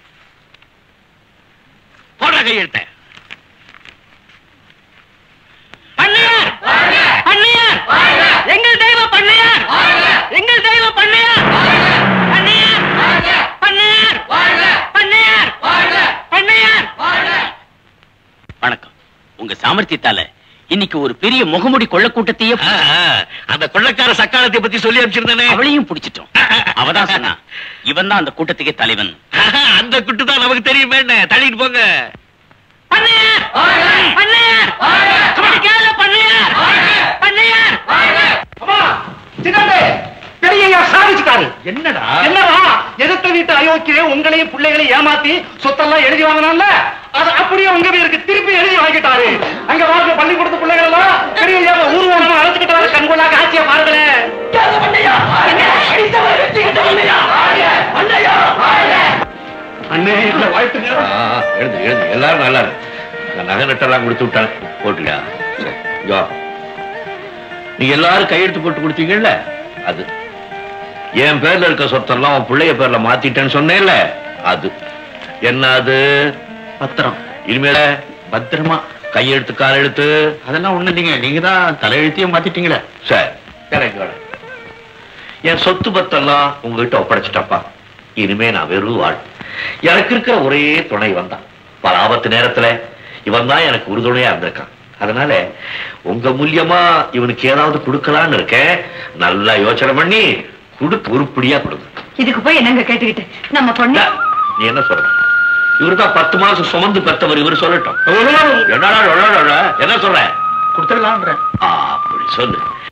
போடுற கையெழுத்த பண்ணையார் பண்ணையார் எங்கள் தெய்வ பண்ணையார் எங்கள் தெய்வ பண்ணையார் பண்ணையார் பண்ணையார் பண்ணையார் பண்ணையார் வணக்கம் உங்க சாமர்த்தியத்தால இன்னைக்கு ஒரு பெரிய முகமுடி கொள்ள கூட்டத்தையே அந்த கொள்ளக்கார சக்காலத்தை பத்தி சொல்லி அனுப்பிச்சிருந்தானே அவளையும் பிடிச்சிட்டோம் அவதான் சொன்னா இவன் தான் அந்த கூட்டத்துக்கே தலைவன் அந்த குட்டு தான் நமக்கு தெரியுமே என்ன தள்ளிட்டு போங்க பண்ணையார் பண்ணையார் கேள பண்ணையார் பண்ணையார் சின்னது பெரியய்யா சாதிச்சுட்டாரு என்னடா என்னடா எதிர்த்த வீட்டு அயோக்கிய உங்களையும் பிள்ளைகளையும் ஏமாத்தி சொத்தெல்லாம் எழுதி வாங்கினான்ல அது அப்படியே உங்க பேருக்கு திருப்பி எழுதி வாங்கிட்டாரு அங்க வாழ்க்கை பள்ளிக்கூடத்து பிள்ளைகள் எல்லாம் பெரியய்யாவை ஊர்வலமா அழைச்சுக்கிட்டாரு கண்கொள்ளா காட்சியை பாருங்களேன் அண்ணே இல்ல வாழ்த்துங்க ஆ, எழுந்து எழுந்து எல்லாரும் நல்லா இருக்கு நான் நகை நட்டெல்லாம் கொடுத்து விட்டாங்க போட்டுடா சரி, இங்க வா. நீங்க எல்லாரும் கையெழுத்து போட்டு கொடுத்தீங்கல்ல அது என் பேர்ல இருக்க சொத்தெல்லாம் உன் பிள்ளைய பேர்ல மாத்திட்டேன்னு சொன்னேன்ல அது என்ன அது பத்திரம் இனிமேல பத்திரமா கையெழுத்து கால் எழுத்து அதெல்லாம் ஒண்ணு இல்லைங்க நீங்க தான் தலையெழுத்தையும் மாத்திட்டீங்களே சரி இறங்கி வாடா. என் சொத்து பத்தெல்லாம் உங்ககிட்ட ஒப்படைச்சிட்டப்பா இனிமே நான் வெறும் வாழ் எனக்கு இருக்கிற ஒரே துணை வந்தான் பல ஆபத்து நேரத்துல இவன் தான் எனக்கு உறுதுணையா இருந்திருக்கான் அதனால உங்க மூலியமா இவனுக்கு ஏதாவது கொடுக்கலான்னு இருக்கேன் நல்லா யோசனை பண்ணி கொடுத்து உருப்படியா கொடுங்க இதுக்கு போய் என்னங்க கேட்டுக்கிட்டு நம்ம பொண்ணு நீ என்ன சொல்ற இவருதான் பத்து மாசம் சுமந்து பெத்தவர் இவர் சொல்லட்டும் என்னடா, என்னடா, என்னடா, என்ன சொல்ற கொடுத்துடலாம்ன்ற ஆ, அப்படி சொல்லு